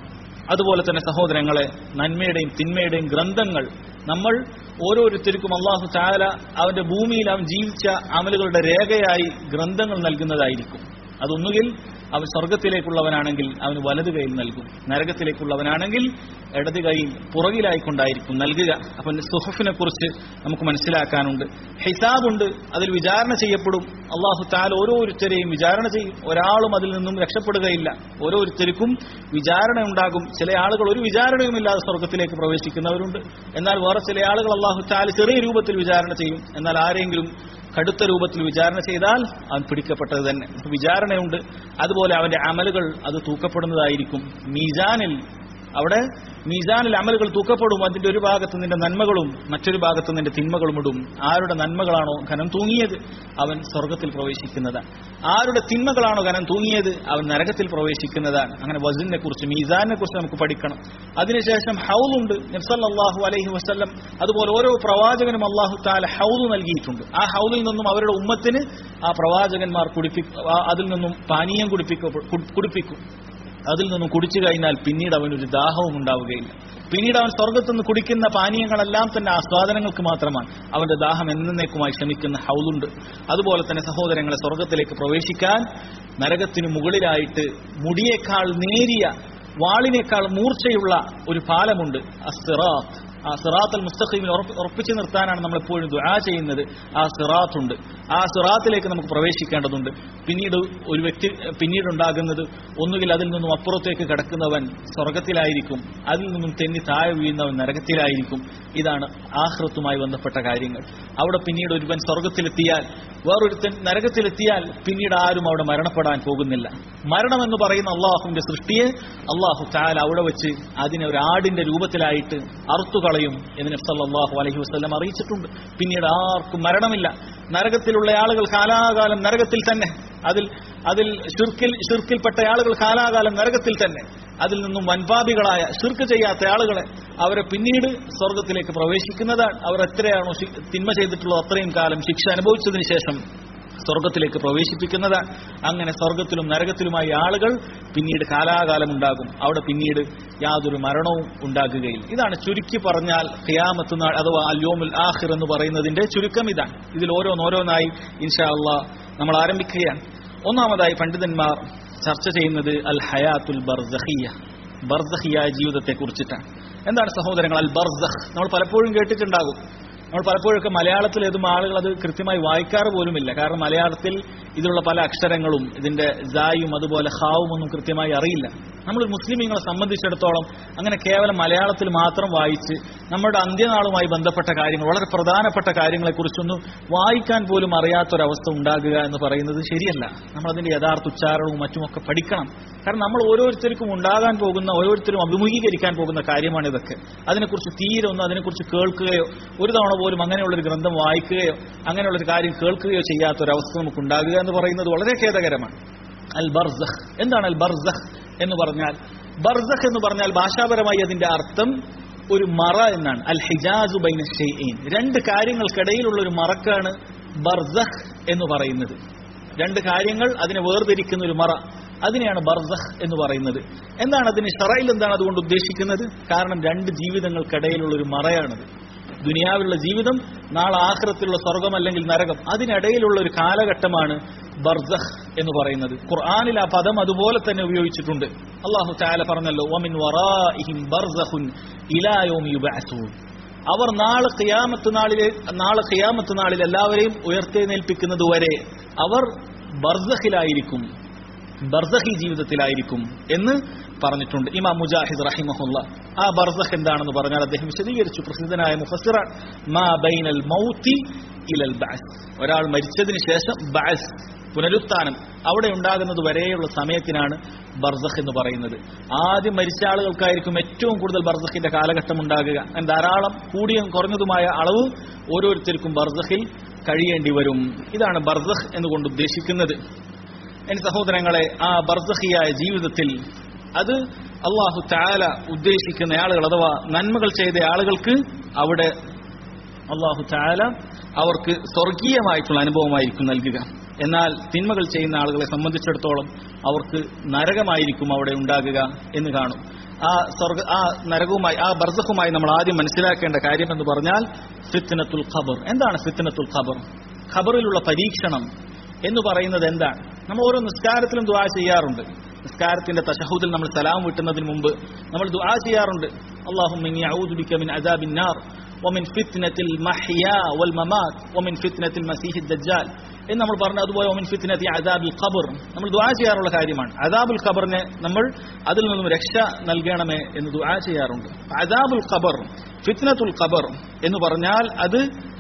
Speaker 1: അതുപോലെ തന്നെ സഹോദരങ്ങളെ നന്മയുടെയും തിന്മയുടെയും ഗ്രന്ഥങ്ങൾ നമ്മൾ ഓരോരുത്തർക്കും അള്ളാഹു ചാല അവന്റെ ഭൂമിയിൽ അവൻ ജീവിച്ച അമലുകളുടെ രേഖയായി ഗ്രന്ഥങ്ങൾ നൽകുന്നതായിരിക്കും അതൊന്നുകിൽ അവൻ സ്വർഗത്തിലേക്കുള്ളവനാണെങ്കിൽ അവന് വലത് കൈയിൽ നൽകും നരകത്തിലേക്കുള്ളവനാണെങ്കിൽ ഇടത് കൈയിൽ പുറകിലായിക്കൊണ്ടായിരിക്കും നൽകുക അപ്പം സുഹഫിനെ കുറിച്ച് നമുക്ക് മനസ്സിലാക്കാനുണ്ട് ഹിസാബുണ്ട് അതിൽ വിചാരണ ചെയ്യപ്പെടും അള്ളാഹു താൽ ഓരോരുത്തരെയും വിചാരണ ചെയ്യും ഒരാളും അതിൽ നിന്നും രക്ഷപ്പെടുകയില്ല ഓരോരുത്തർക്കും വിചാരണ ഉണ്ടാകും ചില ആളുകൾ ഒരു വിചാരണയുമില്ലാതെ സ്വർഗത്തിലേക്ക് പ്രവേശിക്കുന്നവരുണ്ട് എന്നാൽ വേറെ ചില ആളുകൾ അള്ളാഹു താൽ ചെറിയ രൂപത്തിൽ വിചാരണ ചെയ്യും എന്നാൽ ആരെങ്കിലും കടുത്ത രൂപത്തിൽ വിചാരണ ചെയ്താൽ അവൻ പിടിക്കപ്പെട്ടത് തന്നെ വിചാരണയുണ്ട് അതുപോലെ അവന്റെ അമലുകൾ അത് തൂക്കപ്പെടുന്നതായിരിക്കും മീസാനിൽ അവിടെ മീസാനിൽ അമലുകൾ തൂക്കപ്പെടും അതിന്റെ ഒരു ഭാഗത്ത് നിന്റെ നന്മകളും മറ്റൊരു ഭാഗത്ത് നിന്റെ തിന്മകളും ഇടും ആരുടെ നന്മകളാണോ ഘനം തൂങ്ങിയത് അവൻ സ്വർഗത്തിൽ പ്രവേശിക്കുന്നതാണ് ആരുടെ തിന്മകളാണോ ഘനം തൂങ്ങിയത് അവൻ നരകത്തിൽ പ്രവേശിക്കുന്നതാണ് അങ്ങനെ വസിനെ കുറിച്ച് മീസാനെ കുറിച്ച് നമുക്ക് പഠിക്കണം അതിനുശേഷം ഹൗലുണ്ട് നബ്സല്ലാഹു അലൈഹി വസ്ല്ലം അതുപോലെ ഓരോ പ്രവാചകനും അള്ളാഹു താല ഹൗദ് നൽകിയിട്ടുണ്ട് ആ ഹൗദിൽ നിന്നും അവരുടെ ഉമ്മത്തിന് ആ പ്രവാചകന്മാർ കുടിപ്പി ആ- അതിൽ നിന്നും പാനീയം കുടിപ്പിക്ക കുടിപ്പിക്കും അതിൽ നിന്നും കുടിച്ചു കഴിഞ്ഞാൽ പിന്നീട് അവനൊരു ദാഹവും ഉണ്ടാവുകയില്ല പിന്നീട് അവൻ സ്വർഗത്തുനിന്ന് കുടിക്കുന്ന പാനീയങ്ങളെല്ലാം തന്നെ ആസ്വാദനങ്ങൾക്ക് മാത്രമാണ് അവന്റെ ദാഹം എന്നേക്കുമായി ശമിക്കുന്ന ഹൗലുണ്ട് അതുപോലെ തന്നെ സഹോദരങ്ങളെ സ്വർഗത്തിലേക്ക് പ്രവേശിക്കാൻ നരകത്തിനു മുകളിലായിട്ട് മുടിയേക്കാൾ നേരിയ വാളിനേക്കാൾ മൂർച്ചയുള്ള ഒരു പാലമുണ്ട് അസ്തിറാത്ത് ആ സിറാത്തൽ മുസ്തഖീമിൽ ഉറപ്പ് ഉറപ്പിച്ചു നിർത്താനാണ് നമ്മൾ എപ്പോഴും ദുആ ചെയ്യുന്നത് ആ സിറാത്തുണ്ട് ആ സിറാത്തിലേക്ക് നമുക്ക് പ്രവേശിക്കേണ്ടതുണ്ട് പിന്നീട് ഒരു വ്യക്തി പിന്നീട് ഉണ്ടാകുന്നത് ഒന്നുകിൽ അതിൽ നിന്നും അപ്പുറത്തേക്ക് കിടക്കുന്നവൻ സ്വർഗത്തിലായിരിക്കും അതിൽ നിന്നും തെന്നി താഴെ വീഴുന്നവൻ നരകത്തിലായിരിക്കും ഇതാണ് ആഹ്റത്തുമായി ബന്ധപ്പെട്ട കാര്യങ്ങൾ അവിടെ പിന്നീട് ഒരുവൻ സ്വർഗത്തിലെത്തിയാൽ വേറൊരുത്തൻ നരകത്തിലെത്തിയാൽ പിന്നീട് ആരും അവിടെ മരണപ്പെടാൻ പോകുന്നില്ല മരണം എന്ന് പറയുന്ന അള്ളാഹുവിന്റെ സൃഷ്ടിയെ അള്ളാഹു താൽ അവിടെ വെച്ച് അതിനെ ഒരു ആടിന്റെ രൂപത്തിലായിട്ട് അറുത്തു കളയും എന്ന് നബ്സല്ലാഹു അലഹി വസ്ലം അറിയിച്ചിട്ടുണ്ട് പിന്നീട് ആർക്കും മരണമില്ല നരകത്തിലുള്ള ആളുകൾ കാലാകാലം നരകത്തിൽ തന്നെ അതിൽ അതിൽ ഷിർക്കിൽ ഷിർക്കിൽപ്പെട്ട ആളുകൾ കാലാകാലം നരകത്തിൽ തന്നെ അതിൽ നിന്നും വൻപാപികളായ ഷിർക്ക് ചെയ്യാത്ത ആളുകളെ അവരെ പിന്നീട് സ്വർഗത്തിലേക്ക് പ്രവേശിക്കുന്നതാണ് അവർ എത്രയാണോ ശി- തിന്മ ചെയ്തിട്ടുള്ളത് അത്രയും കാലം ശിക്ഷ അനുഭവിച്ചതിന് ശേഷം സ്വർഗത്തിലേക്ക് പ്രവേശിപ്പിക്കുന്നതാണ് അങ്ങനെ സ്വർഗത്തിലും നരകത്തിലുമായി ആളുകൾ പിന്നീട് കാലാകാലം ഉണ്ടാകും അവിടെ പിന്നീട് യാതൊരു മരണവും ഉണ്ടാകുകയില്ല ഇതാണ് ചുരുക്കി പറഞ്ഞാൽ ഖിയാമത്ത് നാൾ അഥവാ അല്യോമുൽ ആഹിർ എന്ന് പറയുന്നതിന്റെ ചുരുക്കം ഇതാണ് ഇതിൽ ഓരോന്നോരോന്നായി ഇൻഷാ അള്ളാ നമ്മൾ ആരംഭിക്കുകയാണ് ഒന്നാമതായി പണ്ഡിതന്മാർ ചർച്ച ചെയ്യുന്നത് അൽ ഹയാത്തുൽ ബർസഹിയ ബർസഹിയായ ജീവിതത്തെ കുറിച്ചിട്ടാണ് എന്താണ് സഹോദരങ്ങൾ അൽ ബർസഹ് നമ്മൾ പലപ്പോഴും കേട്ടിട്ടുണ്ടാകും നമ്മൾ പലപ്പോഴൊക്കെ മലയാളത്തിൽ ഏതും ആളുകൾ അത് കൃത്യമായി വായിക്കാറ് പോലുമില്ല കാരണം മലയാളത്തിൽ ഇതിലുള്ള പല അക്ഷരങ്ങളും ഇതിന്റെ ജായും അതുപോലെ ഹാവും ഒന്നും കൃത്യമായി അറിയില്ല നമ്മൾ മുസ്ലിമീങ്ങളെ സംബന്ധിച്ചിടത്തോളം അങ്ങനെ കേവലം മലയാളത്തിൽ മാത്രം വായിച്ച് നമ്മുടെ അന്ത്യനാളുമായി ബന്ധപ്പെട്ട കാര്യങ്ങൾ വളരെ പ്രധാനപ്പെട്ട കാര്യങ്ങളെക്കുറിച്ചൊന്നും വായിക്കാൻ പോലും അറിയാത്തൊരവസ്ഥ ഉണ്ടാകുക എന്ന് പറയുന്നത് ശരിയല്ല നമ്മൾ അതിന്റെ യഥാർത്ഥ ഉച്ചാരണവും മറ്റുമൊക്കെ പഠിക്കണം കാരണം നമ്മൾ ഓരോരുത്തർക്കും ഉണ്ടാകാൻ പോകുന്ന ഓരോരുത്തരും അഭിമുഖീകരിക്കാൻ പോകുന്ന കാര്യമാണ് ഇതൊക്കെ അതിനെക്കുറിച്ച് തീരെ ഒന്നും അതിനെക്കുറിച്ച് കേൾക്കുകയോ ഒരു തവണ പോലും അങ്ങനെയുള്ള ഒരു ഗ്രന്ഥം വായിക്കുകയോ അങ്ങനെയുള്ള ഒരു കാര്യം കേൾക്കുകയോ ചെയ്യാത്ത ഒരു അവസ്ഥ നമുക്ക് ഉണ്ടാകുക എന്ന് പറയുന്നത് വളരെ ഖേദകരമാണ് അൽ ബർസഖ് എന്താണ് അൽ ബർസഖ് എന്ന് പറഞ്ഞാൽ ബർസഖ് എന്ന് പറഞ്ഞാൽ ഭാഷാപരമായി അതിന്റെ അർത്ഥം ഒരു മറ എന്നാണ് അൽ ഹിജാസു ബൈന ഷെയ്ൻ രണ്ട് കാര്യങ്ങൾക്കിടയിലുള്ള ഒരു മറക്കാണ് ബർസഖ് എന്ന് പറയുന്നത് രണ്ട് കാര്യങ്ങൾ അതിനെ വേർതിരിക്കുന്ന ഒരു മറ അതിനെയാണ് ബർസഖ് എന്ന് പറയുന്നത് എന്താണ് അതിന് ഷറയിൽ എന്താണ് അതുകൊണ്ട് ഉദ്ദേശിക്കുന്നത് കാരണം രണ്ട് ജീവിതങ്ങൾക്കിടയിലുള്ള ഒരു മറയാണത് ദുനിയാവിലുള്ള ജീവിതം നാളെ ആഹ്റത്തിലുള്ള സ്വർഗം അല്ലെങ്കിൽ നരകം അതിനിടയിലുള്ള ഒരു കാലഘട്ടമാണ് ബർസഖ് എന്ന് പറയുന്നത് ഖുർആനിൽ ആ പദം അതുപോലെ തന്നെ ഉപയോഗിച്ചിട്ടുണ്ട് അള്ളാഹു താല പറഞ്ഞല്ലോ വമിൻ വറാഇഹിം ബർസഖുൻ ഇലാ യൗമി യുബഅസൂൻ അവർ നാളെ ഖിയാമത്ത് നാളിലെ നാളെ ഖിയാമത്ത് നാളിൽ എല്ലാവരെയും ഉയർത്തെഴുന്നേൽപ്പിക്കുന്നത് വരെ അവർ ബർസഖിലായിരിക്കും ബർസഖി ജീവിതത്തിലായിരിക്കും എന്ന് പറഞ്ഞിട്ടുണ്ട് ഇമാം മുജാഹിദ് റഹിമഹുല്ല ആ ബർസഖ് എന്താണെന്ന് പറഞ്ഞാൽ അദ്ദേഹം വിശദീകരിച്ചു പ്രസിദ്ധനായ മുഫസ്സിറ മാ ബൈനൽ മൗത്തി ഇലൽ ബഅസ് ഒരാൾ മരിച്ചതിന് ശേഷം ബഅസ് പുനരുത്ഥാനം അവിടെ ഉണ്ടാകുന്നത് വരെയുള്ള സമയത്തിനാണ് ബർസഖ് എന്ന് പറയുന്നത് ആദ്യം മരിച്ച ആളുകൾക്കായിരിക്കും ഏറ്റവും കൂടുതൽ ബർസഖിന്റെ കാലഘട്ടം ഉണ്ടാകുക അങ്ങനെ ധാരാളം കൂടിയും കുറഞ്ഞതുമായ അളവ് ഓരോരുത്തർക്കും ബർസഖിൽ കഴിയേണ്ടി വരും ഇതാണ് ബർസഖ് എന്നുകൊണ്ട് ഉദ്ദേശിക്കുന്നത് എന്റെ സഹോദരങ്ങളെ ആ ബർസഹിയായ ജീവിതത്തിൽ അത് അള്ളാഹു താല ഉദ്ദേശിക്കുന്ന ആളുകൾ അഥവാ നന്മകൾ ചെയ്ത ആളുകൾക്ക് അവിടെ അള്ളാഹു താല അവർക്ക് സ്വർഗീയമായിട്ടുള്ള അനുഭവമായിരിക്കും നൽകുക എന്നാൽ തിന്മകൾ ചെയ്യുന്ന ആളുകളെ സംബന്ധിച്ചിടത്തോളം അവർക്ക് നരകമായിരിക്കും അവിടെ ഉണ്ടാകുക എന്ന് കാണും ആ സ്വർഗ ആ നരകവുമായി ആ ബർസഖുമായി നമ്മൾ ആദ്യം മനസ്സിലാക്കേണ്ട കാര്യം എന്ന് പറഞ്ഞാൽ ഫിത്നത്തുൽ ഖബർ എന്താണ് ഫിത്നത്തുൽ ഖബർ ഖബറിലുള്ള പരീക്ഷണം എന്ന് പറയുന്നത് എന്താണ് നമ്മൾ ഓരോ നിസ്കാരത്തിലും ദുആ ചെയ്യാറുണ്ട് നിസ്കാരത്തിന്റെ തശഹൂദിൽ നമ്മൾ സലാം വിട്ടുന്നതിന് മുമ്പ് നമ്മൾ ദുആ ചെയ്യാറുണ്ട് അല്ലാഹുമ്മ ഇന്നി അഊദു ബിക മിൻ അദാബിൻ നാർ വമിൻ ഫിത്നത്തിൽ മഹ്യാ വൽ മമാത് വമിൻ ഫിത്നത്തിൽ മസീഹിദ് ദജ്ജാൽ എന്ന് നമ്മൾ പറഞ്ഞു അതുപോലെ ഒമിൻ ഫിത്നത്തി അദാബുൽ ഖബർ നമ്മൾ ദുആ ചെയ്യാറുള്ള കാര്യമാണ് അദാബുൽ ഖബറിനെ നമ്മൾ അതിൽ നിന്നും രക്ഷ നൽകണമേ എന്ന് ദുആ ചെയ്യാറുണ്ട് അദാബുൽ ഖബർ ഫിത്നത്തുൽ ഖബർ എന്ന് പറഞ്ഞാൽ അത്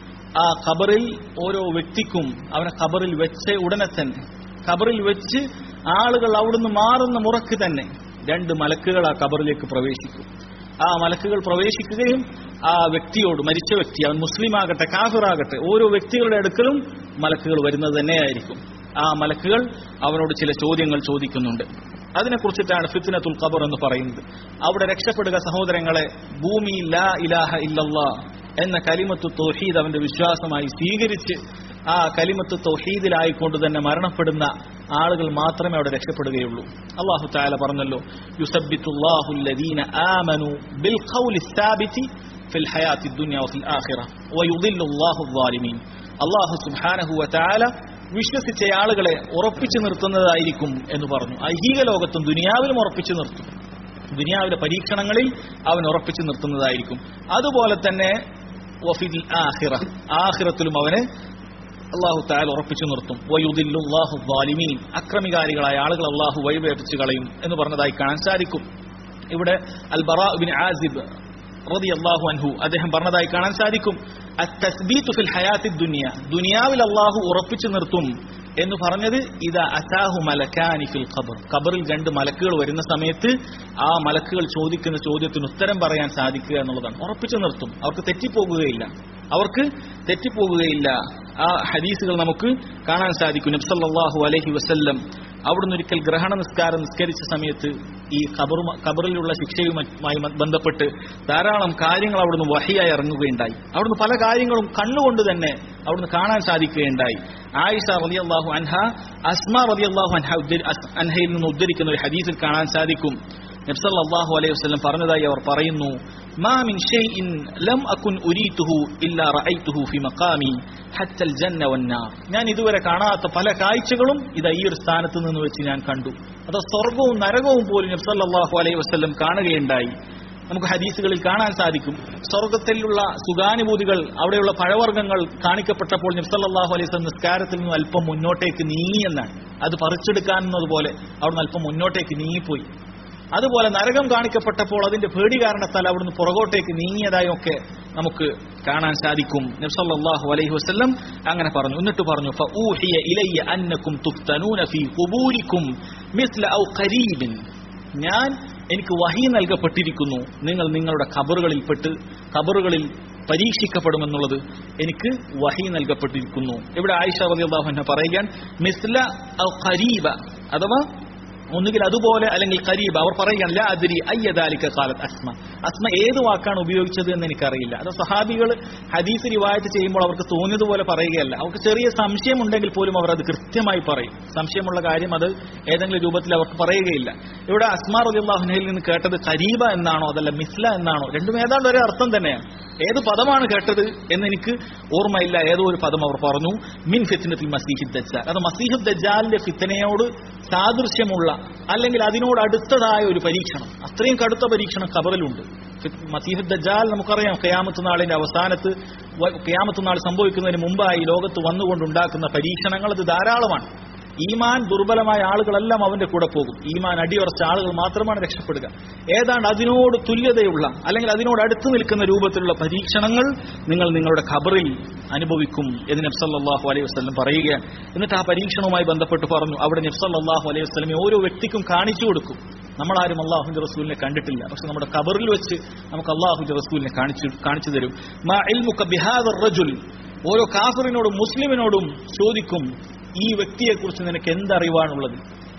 Speaker 1: ആ ഖബറിൽ ഓരോ വ്യക്തിക്കും അവനെ ഖബറിൽ വെച്ച് ഉടനെ തന്നെ ഖബറിൽ വെച്ച് ആളുകൾ അവിടുന്ന് മാറുന്ന മുറക്ക് തന്നെ രണ്ട് മലക്കുകൾ ആ ഖബറിലേക്ക് പ്രവേശിക്കും ആ മലക്കുകൾ പ്രവേശിക്കുകയും ആ വ്യക്തിയോട് മരിച്ച വ്യക്തി അവൻ മുസ്ലിം ആകട്ടെ കാഫിറാകട്ടെ ഓരോ വ്യക്തികളുടെ അടുക്കലും മലക്കുകൾ വരുന്നത് തന്നെയായിരിക്കും ആ മലക്കുകൾ അവനോട് ചില ചോദ്യങ്ങൾ ചോദിക്കുന്നുണ്ട് അതിനെക്കുറിച്ചിട്ടാണ് ഫിത്നത്തുൽ ഖബർ എന്ന് പറയുന്നത് അവിടെ രക്ഷപ്പെടുക സഹോദരങ്ങളെ ഭൂമി ലാ ഇലാഹ ഇല്ലല്ലാ എന്ന കലിമത്ത് തൗഹീദ് അവന്റെ വിശ്വാസമായി സ്വീകരിച്ച് ആ കലിമത്ത് തൗഹീദിലായിക്കൊണ്ട് തന്നെ മരണപ്പെടുന്ന ആളുകൾ മാത്രമേ അവിടെ രക്ഷപ്പെടുകയുള്ളൂ അള്ളാഹു താല പറഞ്ഞല്ലോ യുസബ്ബിത്തുല്ലാഹു الذين آمنوا بالقول الثابت في الحياة الدنيا وفي الآخرة ويضل الله الظالمين അള്ളാഹു സുബ്ഹാനഹു വതആല വിശ്വസിച്ച ആളുകളെ ഉറപ്പിച്ചു നിർത്തുന്നതായിരിക്കും എന്ന് പറഞ്ഞു ഐഹിക ലോകത്തും ദുനിയാവിലും ഉറപ്പിച്ചു നിർത്തും ദുനിയാവിലെ പരീക്ഷണങ്ങളിൽ അവൻ ഉറപ്പിച്ചു നിർത്തുന്നതായിരിക്കും അതുപോലെ തന്നെ വഫിൽ ആഖിറ ആഖിറത്തിലും അവനെ അള്ളാഹു താൽ ഉറപ്പിച്ചു നിർത്തും വയുദില്ലാഹു വാലിമീൻ അക്രമികാരികളായ ആളുകൾ അള്ളാഹു വഴിവേപ്പിച്ചു കളയും എന്ന് പറഞ്ഞതായി കാണാൻ സാധിക്കും ഇവിടെ അൽ ബിൻ ആസിബ് റതി അള്ളാഹു അൻഹു അദ്ദേഹം പറഞ്ഞതായി കാണാൻ സാധിക്കും അത്തസ്ബീത്തു ഫിൽ ഹയാത്തി ദുനിയ ദുനിയാവിൽ അള്ളാഹു ഉറപ്പിച്ചു നിർത്തും എന്ന് പറഞ്ഞത് ഇത് അസാഹു മലക്കാനി ഫിൽ ഖബർ ഖബറിൽ രണ്ട് മലക്കുകൾ വരുന്ന സമയത്ത് ആ മലക്കുകൾ ചോദിക്കുന്ന ചോദ്യത്തിന് ഉത്തരം പറയാൻ സാധിക്കുക എന്നുള്ളതാണ് ഉറപ്പിച്ചു നിർത്തും അവർക്ക് തെറ്റിപ്പോകുകയില്ല അവർക്ക് തെറ്റിപ്പോകുകയില്ല ആ ഹദീസുകൾ നമുക്ക് കാണാൻ സാധിക്കും നബ്സല്ലാഹു അലഹി വസ്ല്ലം അവിടുന്ന് ഒരിക്കൽ ഗ്രഹണ നിസ്കാരം നിസ്കരിച്ച സമയത്ത് ഈ ഖബറു ഖബറിലുള്ള ശിക്ഷയുമായി ബന്ധപ്പെട്ട് ധാരാളം കാര്യങ്ങൾ അവിടുന്ന് വഹിയായി ഇറങ്ങുകയുണ്ടായി അവിടുന്ന് പല കാര്യങ്ങളും കണ്ണുകൊണ്ട് തന്നെ അവിടുന്ന് കാണാൻ സാധിക്കുകയുണ്ടായി ആയിഷ റളിയല്ലാഹു അൻഹ അസ്മ റളിയല്ലാഹു അൻഹ അൻഹയിൽ നിന്ന് ഉദ്ധരിക്കുന്ന ഒരു ഹദീസിൽ കാണാൻ സാധിക്കും നബ്സല്ലാഹു അലൈഹി വസല്ലം പറഞ്ഞതായി അവർ പറയുന്നു മാ മിൻ ഷൈഇൻ ലം അകുൻ ഉരീതുഹു ഇല്ലാ റഅയ്തുഹു ഫി മഖാമി ഹത്തൽ ജന്ന വന്നാർ ഞാൻ ഇതുവരെ കാണാത്ത പല കാഴ്ചകളും ഇത് ഈ ഒരു സ്ഥാനത്ത് നിന്ന് വെച്ച് ഞാൻ കണ്ടു അത് സ്വർഗവും നരകവും പോലും നബ്സല്ലാഹു അലൈഹി വസല്ലം കാണുകയുണ്ടായി നമുക്ക് ഹദീസുകളിൽ കാണാൻ സാധിക്കും സ്വർഗത്തിലുള്ള സുഖാനുഭൂതികൾ അവിടെയുള്ള പഴവർഗ്ഗങ്ങൾ കാണിക്കപ്പെട്ടപ്പോൾ നബ്സല്ലാഹു അലൈഹി വസല്ലം നിസ്കാരത്തിൽ നിന്ന് അല്പം മുന്നോട്ടേക്ക് നീങ്ങിയെന്നാണ് അത് പറിച്ചെടുക്കാനെന്നതുപോലെ അവിടുന്ന് അല്പം മുന്നോട്ടേക്ക് നീങ്ങിപ്പോയി അതുപോലെ നരകം കാണിക്കപ്പെട്ടപ്പോൾ അതിന്റെ പേടി കാരണത്താൽ അവിടുന്ന് പുറകോട്ടേക്ക് നീങ്ങിയതായും ഒക്കെ നമുക്ക് കാണാൻ സാധിക്കും നബ്സല്ലാഹു അലൈഹി വസല്ലം അങ്ങനെ പറഞ്ഞു എന്നിട്ട് പറഞ്ഞു ഫഊഹിയ ഇലയ്യ അന്നക്കും തുഫ്തനൂന ഫീ ഖുബൂരിക്കും മിസ്ല ഔ ഖരീബിൻ ഞാൻ എനിക്ക് വഹി നൽകപ്പെട്ടിരിക്കുന്നു നിങ്ങൾ നിങ്ങളുടെ ഖബറുകളിൽ പെട്ട് ഖബറുകളിൽ പരീക്ഷിക്കപ്പെടുമെന്നുള്ളത് എനിക്ക് വഹി നൽകപ്പെട്ടിരിക്കുന്നു ഇവിടെ ആയിഷ റളിയല്ലാഹു അൻഹ പറയുകയാണ് മിസ്ല ഔ ഖരീബ അഥവാ ഒന്നുകിൽ അതുപോലെ അല്ലെങ്കിൽ കരീബ് അവർ പറയുകയാണ് ലാ അതിരി അയ്യദാലിക്ക കാലത്ത് അസ്മ അസ്മ ഏത് വാക്കാണ് ഉപയോഗിച്ചത് എന്ന് എനിക്കറിയില്ല അത് സഹാബികൾ ഹദീസ് റിവായത്ത് ചെയ്യുമ്പോൾ അവർക്ക് തോന്നിയതുപോലെ പറയുകയല്ല അവർക്ക് ചെറിയ സംശയം ഉണ്ടെങ്കിൽ പോലും അവർ അത് കൃത്യമായി പറയും സംശയമുള്ള കാര്യം അത് ഏതെങ്കിലും രൂപത്തിൽ അവർക്ക് പറയുകയില്ല ഇവിടെ അസ്മാർ അലിള്ളാഹുനയിൽ നിന്ന് കേട്ടത് കരീബ എന്നാണോ അതല്ല മിസ്ല എന്നാണോ രണ്ടും ഏതാണ്ട് ഒരേ അർത്ഥം തന്നെയാണ് ഏത് പദമാണ് കേട്ടത് എന്ന് എനിക്ക് ഓർമ്മയില്ല ഏതോ ഒരു പദം അവർ പറഞ്ഞു മിൻ ഫിത്തിനത്തിൽ മസീഹിദ് ദജ്ജാൽ അത് മസീഹിദ് ദജ്ജാലിന്റെ ഫിത്തനയോട് സാദൃശ്യമുള്ള അല്ലെങ്കിൽ അതിനോട് അടുത്തതായ ഒരു പരീക്ഷണം അത്രയും കടുത്ത പരീക്ഷണം ഖബറിലുണ്ട് മസീഹ് ദജ്ജാൽ നമുക്കറിയാം കയാമത്ത് നാളിന്റെ അവസാനത്ത് കയാമത്ത് നാൾ സംഭവിക്കുന്നതിന് മുമ്പായി ലോകത്ത് വന്നുകൊണ്ടുണ്ടാക്കുന്ന പരീക്ഷണങ്ങൾ അത് ധാരാളമാണ് ഈമാൻ ദുർബലമായ ആളുകളെല്ലാം അവന്റെ കൂടെ പോകും ഈമാൻ അടിയുറച്ച ആളുകൾ മാത്രമാണ് രക്ഷപ്പെടുക ഏതാണ്ട് അതിനോട് തുല്യതയുള്ള അല്ലെങ്കിൽ അതിനോട് അടുത്ത് നിൽക്കുന്ന രൂപത്തിലുള്ള പരീക്ഷണങ്ങൾ നിങ്ങൾ നിങ്ങളുടെ ഖബറിൽ അനുഭവിക്കും എന്ന് നബ്സല്ലാഹു അലൈഹി വസ്ലം പറയുകയാണ് എന്നിട്ട് ആ പരീക്ഷണവുമായി ബന്ധപ്പെട്ട് പറഞ്ഞു അവിടെ നബ്സല്ലാഹു അലൈഹി വസ്ലമെ ഓരോ വ്യക്തിക്കും കാണിച്ചു കൊടുക്കും നമ്മളാരും അള്ളാഹുന്റെ റസൂലിനെ കണ്ടിട്ടില്ല പക്ഷെ നമ്മുടെ ഖബറിൽ വെച്ച് നമുക്ക് അള്ളാഹുന്റെ റസൂലിനെ കാണിച്ചു കാണിച്ചു തരും മാ ഇൽമുക ബിഹാദർ റജുൽ ഓരോ കാഫറിനോടും മുസ്ലിമിനോടും ചോദിക്കും ഈ വ്യക്തിയെക്കുറിച്ച് നിനക്ക് എന്തറിവാണുള്ളത്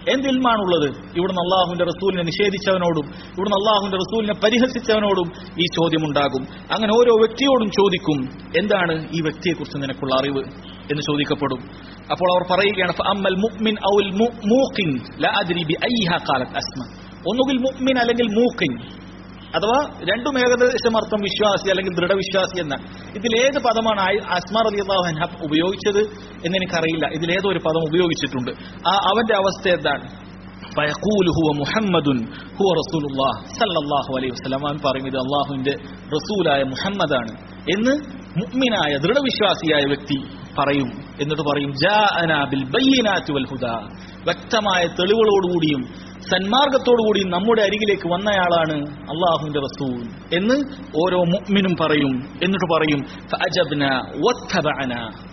Speaker 1: എന്ത് ഇൽമാണുള്ളത് ഇവിടുന്ന് അള്ളാഹുവിന്റെ റസൂലിനെ നിഷേധിച്ചവനോടും ഇവിടുന്ന് അള്ളാഹുവിന്റെ റസൂലിനെ പരിഹസിച്ചവനോടും ഈ ചോദ്യമുണ്ടാകും അങ്ങനെ ഓരോ വ്യക്തിയോടും ചോദിക്കും എന്താണ് ഈ വ്യക്തിയെക്കുറിച്ച് നിനക്കുള്ള അറിവ് എന്ന് ചോദിക്കപ്പെടും അപ്പോൾ അവർ പറയുകയാണ് അമ്മൽ മുഅ്മിൻ ഔൽ മൂഖിൻ ലാ അദ്രി ബി അയ്യിഹാ ഖാലത് അസ്മ ഒന്നുകിൽ മുഅ്മിൻ അല്ലെങ്കിൽ മൂഖിൻ അഥവാ രണ്ടും ഏകദേശം അർത്ഥം വിശ്വാസി അല്ലെങ്കിൽ ദൃഢവിശ്വാസി എന്ന ഇതിലേത് പദമാണ് അസ്മാർ അലി അള്ളാഹു അൻഹ ഉപയോഗിച്ചത് എന്ന് എനിക്കറിയില്ല ഇതിലേതോ ഒരു പദം ഉപയോഗിച്ചിട്ടുണ്ട് ആ അവന്റെ അവസ്ഥ എന്താണ് ഫയഖൂലു ഹുവ മുഹമ്മദുൻ ഹുവ റസൂലുള്ളാഹ് സല്ലല്ലാഹു അലൈഹി വസല്ലം അവൻ പറയും ഇത് അള്ളാഹുവിന്റെ റസൂലായ മുഹമ്മദാണ് എന്ന് മുഅ്മിനായ ദൃഢവിശ്വാസിയായ വ്യക്തി പറയും എന്നിട്ട് പറയും ജാഅനാ ബിൽ ബയ്യിനാത്തി വൽ ഹുദാ വ്യക്തമായ തെളിവുകളോടുകൂടിയും സന്മാർഗത്തോടുകൂടിയും നമ്മുടെ അരികിലേക്ക് വന്നയാളാണ് അള്ളാഹുവിന്റെ റസൂൽ എന്ന് ഓരോ മുഅ്മിനും പറയും എന്നിട്ട് പറയും ഫഅജബ്ന വത്തബഅന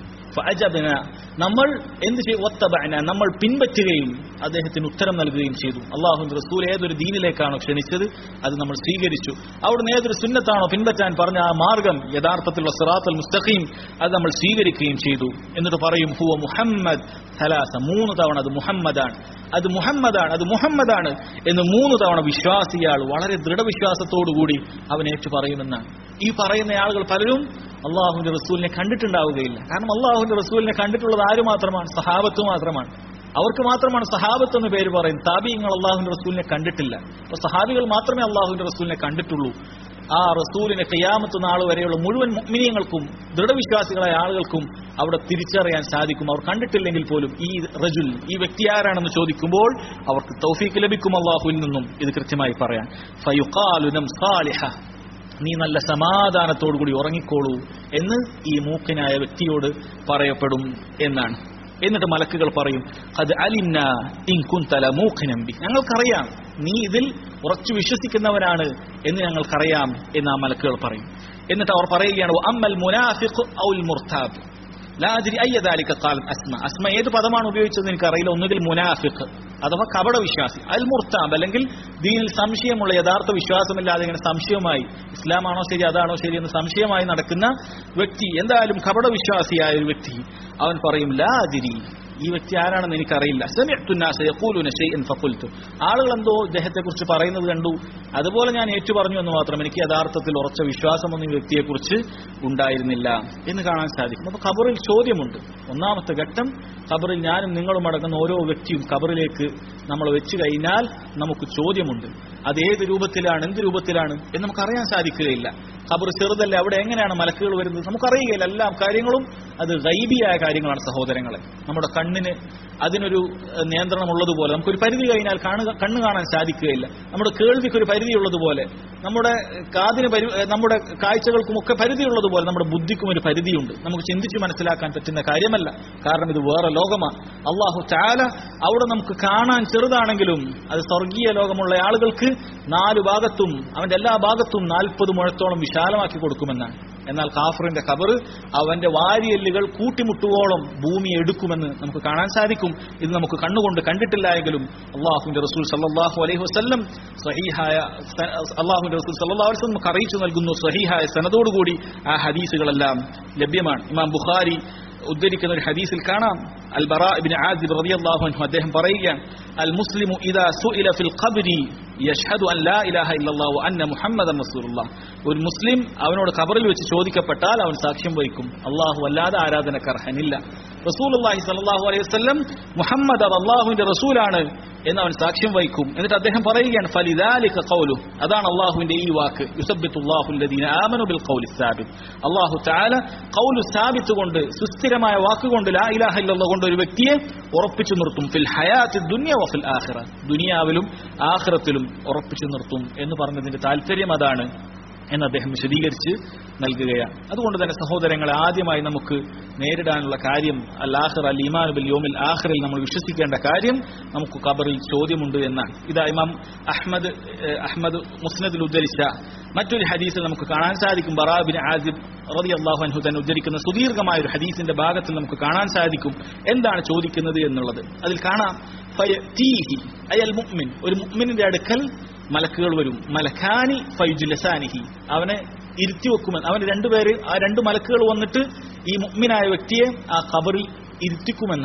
Speaker 1: ഫഅജബ്ന നമ്മൾ എന്ത് ചെയ്യും ഒത്തബഅന നമ്മൾ പിൻപറ്റുകയും അദ്ദേഹത്തിന് ഉത്തരം നൽകുകയും ചെയ്തു അള്ളാഹുവിന്റെ റസൂൽ ഏതൊരു ദീനിലേക്കാണോ ക്ഷണിച്ചത് അത് നമ്മൾ സ്വീകരിച്ചു അവിടുന്ന് ഏതൊരു സുന്നത്താണോ പിൻപറ്റാൻ പറഞ്ഞ ആ മാർഗം യഥാർത്ഥത്തിലുള്ള സിറാത്തൽ മുസ്തഖീം അത് നമ്മൾ സ്വീകരിക്കുകയും ചെയ്തു എന്നിട്ട് പറയും ഹുവ മുഹമ്മദ് സലാസ മൂന്ന് തവണ അത് മുഹമ്മദാണ് അത് മുഹമ്മദാണ് അത് മുഹമ്മദാണ് എന്ന് മൂന്ന് തവണ വിശ്വാസിയാൾ വളരെ ദൃഢവിശ്വാസത്തോടുകൂടി അവൻ ഏറ്റു പറയുമെന്നാണ് ഈ പറയുന്ന ആളുകൾ പലരും അള്ളാഹുവിന്റെ റസൂലിനെ കണ്ടിട്ടുണ്ടാവുകയില്ല കാരണം അള്ളാഹുവിന്റെ റസൂലിനെ കണ്ടിട്ടുള്ളത് ആര് മാത്രമാണ് സഹാബത്ത് മാത്രമാണ് അവർക്ക് മാത്രമാണ് സഹാബത്ത് എന്ന് പേര് പറയും താബിയങ്ങൾ അള്ളാഹുവിന്റെ റസൂലിനെ കണ്ടിട്ടില്ല അപ്പൊ സഹാബികൾ മാത്രമേ അള്ളാഹുവിന്റെ റസൂലിനെ കണ്ടിട്ടുള്ളൂ ആ റസൂലിനെ കയ്യാമത്ത് നാൾ വരെയുള്ള മുഴുവൻ മുഗ്മിനിയങ്ങൾക്കും ദൃഢവിശ്വാസികളായ ആളുകൾക്കും അവിടെ തിരിച്ചറിയാൻ സാധിക്കും അവർ കണ്ടിട്ടില്ലെങ്കിൽ പോലും ഈ റജുൽ ഈ വ്യക്തി ആരാണെന്ന് ചോദിക്കുമ്പോൾ അവർക്ക് തൗഫീക്ക് ലഭിക്കും അള്ളാഹുവിൽ നിന്നും ഇത് കൃത്യമായി പറയാൻ ഫയുഖാലുനം സാലിഹ നീ നല്ല സമാധാനത്തോടുകൂടി ഉറങ്ങിക്കോളൂ എന്ന് ഈ മൂക്കനായ വ്യക്തിയോട് പറയപ്പെടും എന്നാണ് എന്നിട്ട് മലക്കുകൾ പറയും അത് അലിന്ന ഇൻകുന്തല മൂഖിനമ്പി ഞങ്ങൾക്കറിയാം നീ ഇതിൽ ഉറച്ചു വിശ്വസിക്കുന്നവനാണ് എന്ന് ഞങ്ങൾക്കറിയാം എന്ന് ആ മലക്കുകൾ പറയും എന്നിട്ട് അവർ പറയുകയാണ് അമ്മൽ മുനാഫിഖ് ഔൽ മുർത്താബ് ലാജിരി അയ്യദാലിക്ക കാലം അസ്മ അസ്മ ഏത് പദമാണ് ഉപയോഗിച്ചത് എനിക്കറിയില്ല ഒന്നുകിൽ മുനാഫിഖ് അഥവാ കപട വിശ്വാസി അൽ മുർത്താബ് അല്ലെങ്കിൽ ദീനിൽ സംശയമുള്ള യഥാർത്ഥ വിശ്വാസമില്ലാതെ ഇങ്ങനെ സംശയമായി ഇസ്ലാമാണോ ശരി അതാണോ ശരി എന്ന് സംശയമായി നടക്കുന്ന വ്യക്തി എന്തായാലും കപട വിശ്വാസിയായ ഒരു വ്യക്തി അവൻ പറയും ലാജിരി ഈ വ്യക്തി ആരാണെന്ന് എനിക്കറിയില്ല ആളുകൾ എന്തോ ഇദ്ദേഹത്തെ കുറിച്ച് പറയുന്നത് കണ്ടു അതുപോലെ ഞാൻ ഏറ്റു പറഞ്ഞു എന്ന് മാത്രം എനിക്ക് യഥാർത്ഥത്തിൽ ഉറച്ച വിശ്വാസമൊന്നും ഈ വ്യക്തിയെക്കുറിച്ച് ഉണ്ടായിരുന്നില്ല എന്ന് കാണാൻ സാധിക്കും അപ്പൊ ഖബറിൽ ചോദ്യമുണ്ട് ഒന്നാമത്തെ ഘട്ടം ഖബറിൽ ഞാനും നിങ്ങളും അടങ്ങുന്ന ഓരോ വ്യക്തിയും ഖബറിലേക്ക് നമ്മൾ വെച്ചു കഴിഞ്ഞാൽ നമുക്ക് ചോദ്യമുണ്ട് അത് ഏത് രൂപത്തിലാണ് എന്ത് രൂപത്തിലാണ് എന്ന് നമുക്ക് അറിയാൻ സാധിക്കുകയില്ല ഖബർ ചെറുതല്ല അവിടെ എങ്ങനെയാണ് മലക്കുകൾ വരുന്നത് നമുക്കറിയുകയില്ല എല്ലാ കാര്യങ്ങളും അത് ഗൈബിയായ കാര്യങ്ങളാണ് സഹോദരങ്ങളെ നമ്മുടെ കണ്ണിന് അതിനൊരു നിയന്ത്രണം ഉള്ളതുപോലെ നമുക്കൊരു പരിധി കഴിഞ്ഞാൽ കാണുക കണ്ണ് കാണാൻ സാധിക്കുകയില്ല നമ്മുടെ കേൾവിക്ക് ഒരു പരിധി ഉള്ളതുപോലെ നമ്മുടെ കാതിന് പരി നമ്മുടെ കാഴ്ചകൾക്കും ഒക്കെ പരിധിയുള്ളതുപോലെ നമ്മുടെ ബുദ്ധിക്കും ഒരു പരിധിയുണ്ട് നമുക്ക് ചിന്തിച്ച് മനസ്സിലാക്കാൻ പറ്റുന്ന കാര്യമല്ല കാരണം ഇത് വേറെ ലോകമാണ് അള്ളാഹു ചാല അവിടെ നമുക്ക് കാണാൻ ചെറുതാണെങ്കിലും അത് സ്വർഗീയ ലോകമുള്ള ആളുകൾക്ക് നാല് ഭാഗത്തും അവന്റെ എല്ലാ ഭാഗത്തും നാൽപ്പത് മുഴത്തോളം വിശാലമാക്കി കൊടുക്കുമെന്നാണ് എന്നാൽ കാഫറിന്റെ കബർ അവന്റെ വാരിയല്ലുകൾ കൂട്ടിമുട്ടുവോളം ഭൂമി എടുക്കുമെന്ന് നമുക്ക് കാണാൻ സാധിക്കും ഇത് നമുക്ക് കണ്ണുകൊണ്ട് കണ്ടിട്ടില്ല എങ്കിലും അള്ളാഹുവിന്റെ റസൂൽ സല്ലാഹു അലൈഹി വസ്ല്ലം സഹീഹായ അള്ളാഹുവിന്റെ റസൂൽ സല്ലാ വസ്ലം നമുക്ക് അറിയിച്ചു നൽകുന്നു സഹീഹായ സനതോടുകൂടി ആ ഹദീസുകളെല്ലാം ലഭ്യമാണ് ഇമാം ബുഖാരി ഉദ്ധരിക്കുന്ന ഒരു ഹദീസിൽ കാണാം അൽ ബറാ ഇബ്നു ആസിബ് റളിയല്ലാഹു അൻഹു അദ്ദേഹം പറയുകയാണ് അൽ മുസ്ലിമു ഇദാ സുഇല ഫിൽ ഖബ്രി യഷ്ഹദു അൻ ലാ ഇലാഹ ഇല്ലല്ലാഹു അന്ന മുഹമ്മദൻ റസൂലുള്ളാഹ് ഒരു മുസ്ലിം അവനോട് ഖബറിൽ വെച്ച് ചോദിക്കപ്പെട്ടാൽ അവൻ സാക്ഷ്യം വഹിക്കും അള്ളാഹു അല്ലാതെ ആരാധനക്ക് അർഹനില്ല റസൂലുള്ളാഹി സ്വല്ലല്ലാഹു അലൈഹി വസല്ലം മുഹമ്മദ് അള്ളാഹുവിന്റെ റസൂലാണ് എന്ന് അവൻ സാക്ഷ്യം വഹിക്കും എന്നിട്ട് അദ്ദേഹം പറയുകയാണ് ഫലിദാലിക ഖൗലു അതാണ് അള്ളാഹുവിന്റെ ഈ വാക്ക് യുസബ്ബിത്തുല്ലാഹു അല്ലദീന ആമനു ബിൽ ഖൗലി സാബിത് അള്ളാഹു തആല ഖൗലു സാബിത്ത് കൊണ്ട് സുസ്ഥിരമായ വാക്കുകൊണ്ട് ലാ ഇലാഹ ഇല്ലല്ലാഹ് കൊണ്ട് ഒരു വ്യക്തിയെ ഉറപ്പിച്ചു നിർത്തും ഫിൽ ഹയാത്തി ദുനിയ വഫിൽ ആഖിറ ദുനിയാവിലും ആഖിറത്തിലും ഉറപ്പിച്ചു നിർത്തും എന്ന് പറഞ്ഞതിന്റെ താല്പര്യം അതാണ് എന്ന് അദ്ദേഹം വിശദീകരിച്ച് നൽകുകയാണ് അതുകൊണ്ട് തന്നെ സഹോദരങ്ങളെ ആദ്യമായി നമുക്ക് നേരിടാനുള്ള കാര്യം അൽ ആഖിർ അൽ ഇമാൻ ബിൽ യോമിൽ ആഖിറിൽ നമ്മൾ വിശ്വസിക്കേണ്ട കാര്യം നമുക്ക് ഖബറിൽ ചോദ്യമുണ്ട് എന്നാണ് ഇതാ ഇമാം അഹ്മദ് ഏഹ്, അഹ്മദ് മുസ്നദിൽ ഉദ്ധരിച്ച മറ്റൊരു ഹദീസിൽ നമുക്ക് കാണാൻ സാധിക്കും ബറാബിൻ ആസിബ് റതി അള്ളാഹു അൻഹു തന്നെ ഉദ്ധരിക്കുന്ന സുദീർഘമായ ഒരു ഹദീസിന്റെ ഭാഗത്തിൽ നമുക്ക് കാണാൻ സാധിക്കും എന്താണ് ചോദിക്കുന്നത് എന്നുള്ളത് അതിൽ കാണാം ഫയതീഹി അയൽ മുഅ്മിൻ ഒരു മുഅ്മിനിന്റെ അടുക്കൽ മലക്കുകൾ വരും മലക്കാനി ഫൈജുലസാനിഹി അവനെ ഇരുത്തി വെക്കുമെന്ന് അവന് രണ്ടുപേര് ആ രണ്ട് മലക്കുകൾ വന്നിട്ട് ഈ മുഅ്മിനായ വ്യക്തിയെ ആ ഖബറിൽ ഇരുത്തിക്കുമെന്നാണ്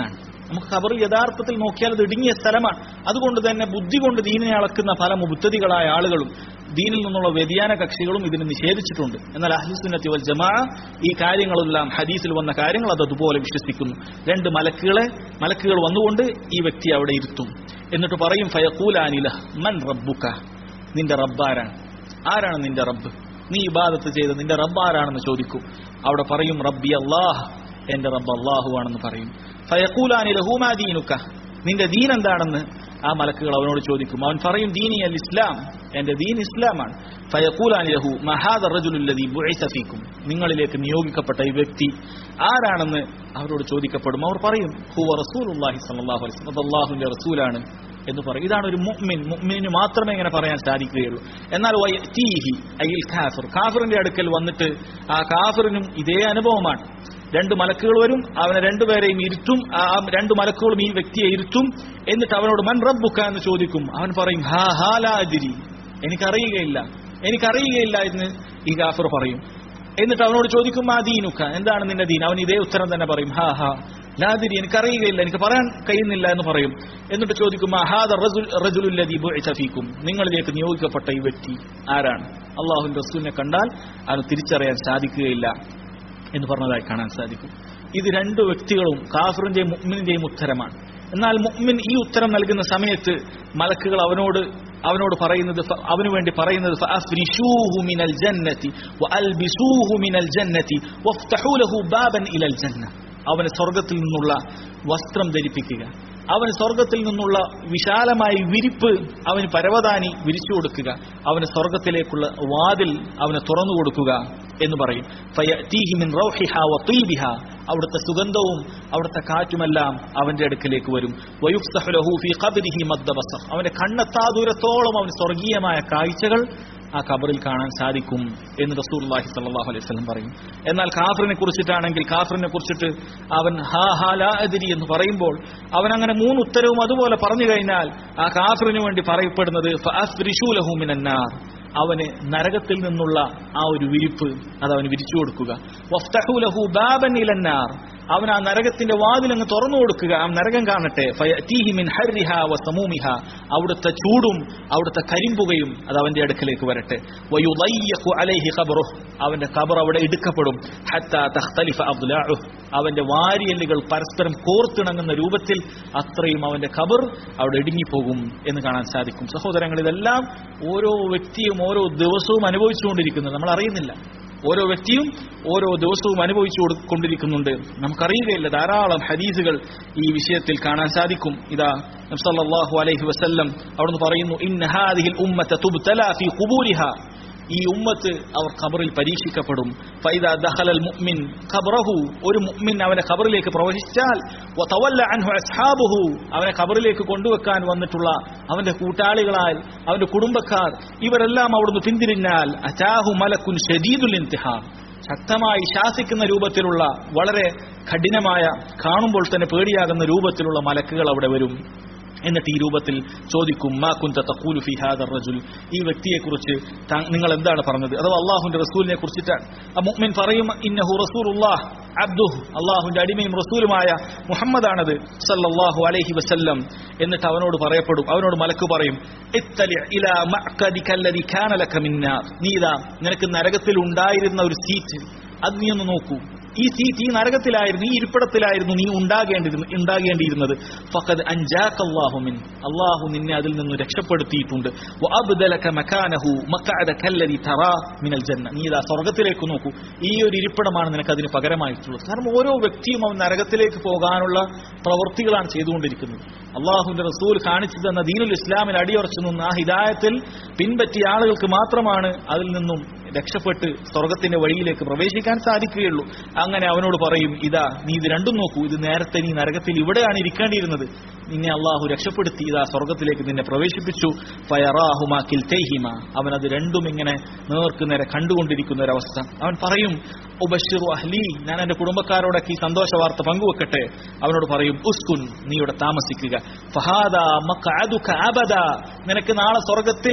Speaker 1: നമുക്ക് ഖബറിൽ യഥാർത്ഥത്തിൽ നോക്കിയാൽ അത് ഇടുങ്ങിയ സ്ഥലമാണ് അതുകൊണ്ട് തന്നെ ബുദ്ധി കൊണ്ട് ദീനിനെ അളക്കുന്ന പല മുബുദ്ധതികളായ ആളുകളും ദീനിൽ നിന്നുള്ള വ്യതിയാന കക്ഷികളും ഇതിന് നിഷേധിച്ചിട്ടുണ്ട് എന്നാൽ അഹ്ലുസുന്നത്തി വൽ ജമാ ഈ കാര്യങ്ങളെല്ലാം ഹദീസിൽ വന്ന കാര്യങ്ങൾ അത് അതുപോലെ വിശ്വസിക്കുന്നു രണ്ട് മലക്കുകളെ മലക്കുകൾ വന്നുകൊണ്ട് ഈ വ്യക്തി അവിടെ ഇരുത്തും എന്നിട്ട് പറയും ഫയക്കൂലാനില മൻ റബ്ബുക്ക നിന്റെ റബ്ബാരാണ് ആരാണ് നിന്റെ റബ്ബ് നീ ഇബാദത്ത് ചെയ്ത് നിന്റെ റബ്ബ് ആരാണെന്ന് ചോദിക്കും അവിടെ പറയും റബ്ബി അള്ളാഹ് എന്റെ റബ്ബ് അള്ളാഹു ആണെന്ന് പറയും ഫയക്കൂലാനി ലഹൂമാ ദീനുക്ക നിന്റെ ദീൻ എന്താണെന്ന് ആ മലക്കുകൾ അവനോട് ചോദിക്കും അവൻ പറയും ദീനി അൽ ഇസ്ലാം എന്റെ ദീൻ ഇസ്ലാമാണ് ഫയക്കൂലാനി ലഹു മഹാദ റജുലുല്ലദി ബുഐസഫീക്കും നിങ്ങളിലേക്ക് നിയോഗിക്കപ്പെട്ട ഈ വ്യക്തി ആരാണെന്ന് അവരോട് ചോദിക്കപ്പെടും അവർ പറയും ഹുവ റസൂലുള്ളാഹി സ്വല്ലല്ലാഹു അലൈഹി വസല്ലം അത് അള്ളാഹുവിന്റെ റസൂലാണ് എന്ന് പറയും ഇതാണ് ഒരു മുഅ്മിൻ മുഅ്മിനിന് മാത്രമേ ഇങ്ങനെ പറയാൻ സാധിക്കുകയുള്ളൂ എന്നാൽ വയതീഹി അയ്യിൽ കാഫിർ കാഫിറിന്റെ അടുക്കൽ വന്നിട്ട് ആ കാഫിറിനും ഇതേ അനുഭവമാണ് രണ്ട് മലക്കുകൾ വരും അവനെ രണ്ടുപേരെയും ഇരുത്തും ആ രണ്ട് മലക്കുകളും ഈ വ്യക്തിയെ ഇരുത്തും എന്നിട്ട് അവനോട് മൻ റബ്ബുക്ക എന്ന് ചോദിക്കും അവൻ പറയും ഹാ ഹാലാതിരി എനിക്കറിയുകയില്ല എനിക്കറിയുകയില്ല എന്ന് ഈ കാഫിർ പറയും എന്നിട്ട് അവനോട് ചോദിക്കും ആ ദീനുക്ക എന്താണ് നിന്റെ ദീൻ അവൻ ഇതേ ഉത്തരം തന്നെ പറയും ഹാ ഹാ ലാതിരി എനിക്കറിയുകയില്ല എനിക്ക് പറയാൻ കഴിയുന്നില്ല എന്ന് പറയും എന്നിട്ട് ചോദിക്കും അഹാദ റജുലുല്ലദി ഫീക്കും നിങ്ങളിലേക്ക് നിയോഗിക്കപ്പെട്ട ഈ വ്യക്തി ആരാണ് അള്ളാഹുവിന്റെ റസൂലിനെ കണ്ടാൽ അത് തിരിച്ചറിയാൻ സാധിക്കുകയില്ല എന്ന് പറഞ്ഞതായി കാണാൻ സാധിക്കും ഇത് രണ്ട് വ്യക്തികളും കാഫറിന്റെയും മുഅ്മിനിന്റെയും ഉത്തരമാണ് എന്നാൽ മുഅ്മിൻ ഈ ഉത്തരം നൽകുന്ന സമയത്ത് മലക്കുകൾ അവനോട് അവനോട് പറയുന്നത് ഫ- അവനു വേണ്ടി പറയുന്നത് ഫഅഫ്രിശൂഹു മിനൽ ജന്നതി വഅൽബിസൂഹു മിനൽ ജന്നതി വഫ്തഹൂ ലഹു ബാബൻ ഇലൽ ജന്ന അവന് സ്വർഗത്തിൽ നിന്നുള്ള വസ്ത്രം ധരിപ്പിക്കുക അവന് സ്വർഗത്തിൽ നിന്നുള്ള വിശാലമായ വിരിപ്പ് അവന് പരവതാനി വിരിച്ചു കൊടുക്കുക അവന് സ്വർഗത്തിലേക്കുള്ള വാതിൽ അവന് തുറന്നു കൊടുക്കുക എന്ന് പറയും ഫയഅതീഹി മിൻ റൗഹിഹാ വതീബിഹാ അവിടുത്തെ സുഗന്ധവും അവിടുത്തെ കാറ്റുമെല്ലാം അവന്റെ അടുക്കലേക്ക് വരും വയുഫ്തഹു ലഹു ഫീ ഖബ്രിഹി മദ്ദ ബസർ അവന്റെ കണ്ണെത്താ ദൂരത്തോളം അവന് സ്വർഗീയമായ കാഴ്ചകൾ ആ ഖബറിൽ കാണാൻ സാധിക്കും എന്ന് റസൂലുള്ളാഹി സ്വല്ലല്ലാഹു അലൈഹി വസല്ലം പറയും എന്നാൽ കാഫറിനെ കുറിച്ചിട്ടാണെങ്കിൽ കാഫറിനെ കുറിച്ചിട്ട് അവൻ ഹാ ഹാ ലാ അദ്രി എന്ന് പറയുമ്പോൾ അവൻ അങ്ങനെ മൂന്ന് ഉത്തരവും അതുപോലെ പറഞ്ഞു കഴിഞ്ഞാൽ ആ കാഫറിന് വേണ്ടി പറയപ്പെടുന്നത് ഫഅസ്രിശൂ ലഹു മിനൻ നാർ അവന് നരകത്തിൽ നിന്നുള്ള ആ ഒരു വിരിപ്പ് അത് അവന് വിരിച്ചു കൊടുക്കുക വഫ്തഹു ലഹു ബാബൻ ഇലന്നാർ അവൻ ആ നരകത്തിന്റെ വാതിലങ്ങ് തുറന്നു കൊടുക്കുക ആ നരകം കാണട്ടെ ഫയഅതീഹി മിൻ ഹർരിഹാ വസമൂമിഹ അവിടുത്തെ ചൂടും അവിടുത്തെ കരിമ്പുകയും അത് അവന്റെ അടുക്കലേക്ക് വരട്ടെ വയുദയ്യഖു അലൈഹി ഖബ്റുഹ് അവന്റെ ഖബർ അവിടെ ഇടുക്കപ്പെടും ഹത്താ തഖ്തലിഫ അദ്ലാഉഹ് അവന്റെ വാരിയല്ലുകൾ പരസ്പരം കോർത്തിണങ്ങുന്ന രൂപത്തിൽ അത്രയും അവന്റെ ഖബർ അവിടെ ഇടുങ്ങിപ്പോകും എന്ന് കാണാൻ സാധിക്കും സഹോദരങ്ങൾ ഇതെല്ലാം ഓരോ വ്യക്തിയും ഓരോ ദിവസവും അനുഭവിച്ചുകൊണ്ടിരിക്കുന്നത് നമ്മൾ അറിയുന്നില്ല ഓരോ വ്യക്തിയും ഓരോ ദിവസവും അനുഭവിച്ചു കൊടു- കൊണ്ടിരിക്കുന്നുണ്ട് നമുക്കറിയുകയില്ല ധാരാളം ഹദീസുകൾ ഈ വിഷയത്തിൽ കാണാൻ സാധിക്കും ഇതാ നബ്സല്ലാഹു അലൈഹി വസല്ലം അവിടുന്ന് പറയുന്നു ഇന്ന ഹാദിഹിൽ ഉമ്മത്ത തുബ്തല ഫീ ഖുബൂരിഹാ ഈ ഉമ്മത്ത് അവർ ഖബറിൽ പരീക്ഷിക്കപ്പെടും ഫൈദ ദഖലൽ മുഅ്മിൻ ഖബറഹു ഒരു മുഅ്മിൻ അവനെ ഖബറിലേക്ക് പ്രവേശിച്ചാൽ വതവല്ല അൻഹു അസ്ഹാബുഹു അവനെ ഖബറിലേക്ക് കൊണ്ടുവെക്കാൻ വന്നിട്ടുള്ള അവന്റെ കൂട്ടാളികളാൽ അവന്റെ കുടുംബക്കാർ ഇവരെല്ലാം അവിടുന്ന് പിന്തിരിഞ്ഞാൽ അറ്റാഹു മലക്കുൻ ഷദീദുൽ ഇൻതിഹാർ ശക്തമായി ശാസിക്കുന്ന രൂപത്തിലുള്ള വളരെ കഠിനമായ കാണുമ്പോൾ തന്നെ പേടിയാകുന്ന രൂപത്തിലുള്ള മലക്കുകൾ അവിടെ വരും എന്നിട്ട് ഈ രൂപത്തിൽ ചോദിക്കും മാ കുന്ത തഖൂലു ഫി ഹാദ റജുൽ ഈ വ്യക്തിയെക്കുറിച്ച് താ- നിങ്ങൾ എന്താണ് പറഞ്ഞത് അഥവാ അള്ളാഹുവിന്റെ റസൂലിനെ കുറിച്ചിട്ടാണ് ആ മുഅ്മിൻ പറയും ഇന്നഹു റസൂലുള്ളാഹ് അബ്ദുഹ് അള്ളാഹുവിന്റെ അടിമയും റസൂലുമായ മുഹമ്മദാണത് സല്ലല്ലാഹു അലൈഹി വസല്ലം എന്നിട്ട് അവനോട് പറയപ്പെടും അവനോട് മലക്ക് പറയും ഇത്തലി ഇലാ മഅ്കദിക അല്ലദി കാന ലക മിൻ നാർ നീ ഇതാ നിനക്ക് നരകത്തിൽ ഉണ്ടായിരുന്ന ഒരു സീറ്റ് അത് നീ ഒന്ന് നോക്കൂ ഈ സീറ്റ് ഈ നരകത്തിലായിരുന്നു ഈ ഇരിപ്പിടത്തിലായിരുന്നു നീ ഉണ്ടാകേണ്ടിരുന്ന ഉണ്ടാകേണ്ടിയിരുന്നത് ഫഖദ് അൻജാക അല്ലാഹു മിൻ അല്ലാഹു നിന്നെ അതിൽ നിന്ന് രക്ഷപ്പെടുത്തിയിട്ടുണ്ട് വഅബ്ദലക മകാനഹു മഖഅദക അല്ലദി തറാ മിനൽ ജന്ന നീ ഇതാ സ്വർഗ്ഗത്തിലേക്ക് നോക്കൂ ഈ ഒരു ഇരിപ്പിടമാണ് നിനക്ക് അതിന് പകരമായിട്ടുള്ളത് കാരണം ഓരോ വ്യക്തിയും അവൻ നരകത്തിലേക്ക് പോകാനുള്ള പ്രവൃത്തികളാണ് ചെയ്തുകൊണ്ടിരിക്കുന്നത് അള്ളാഹുവിന്റെ റസൂൽ കാണിച്ചു തന്ന ദീനുൽ ഇസ്ലാമിൽ അടിയുറച്ചു നിന്ന് ആ ഹിദായത്തിൽ പിൻപറ്റിയ ആളുകൾക്ക് മാത്രമാണ് അതിൽ നിന്നും രക്ഷപ്പെട്ട് സ്വർഗത്തിന്റെ വഴിയിലേക്ക് പ്രവേശിക്കാൻ സാധിക്കുകയുള്ളൂ അങ്ങനെ അവനോട് പറയും ഇതാ നീ ഇത് രണ്ടും നോക്കൂ ഇത് നേരത്തെ നീ നരകത്തിൽ ഇവിടെയാണ് ഇരിക്കേണ്ടിയിരുന്നത് നിന്നെ അള്ളാഹു രക്ഷപ്പെടുത്തി ഇതാ സ്വർഗത്തിലേക്ക് നിന്നെ പ്രവേശിപ്പിച്ചു ഫയറാഹുമാ കിൽതൈഹിമ അവൻ അത് രണ്ടും ഇങ്ങനെ നേർക്ക് നേരെ കണ്ടുകൊണ്ടിരിക്കുന്ന ഒരവസ്ഥ അവൻ പറയും ഉബഷിറു അഹ്ലി ഞാൻ എന്റെ കുടുംബക്കാരോടൊക്കെ ഈ സന്തോഷ വാർത്ത പങ്കുവെക്കട്ടെ അവനോട് പറയും ഉസ്കുൻ നീ ഇവിടെ താമസിക്കുക ഫഹാദ മഖഅദുക അബദ നിനക്ക് നാളെ സ്വർഗത്തിൽ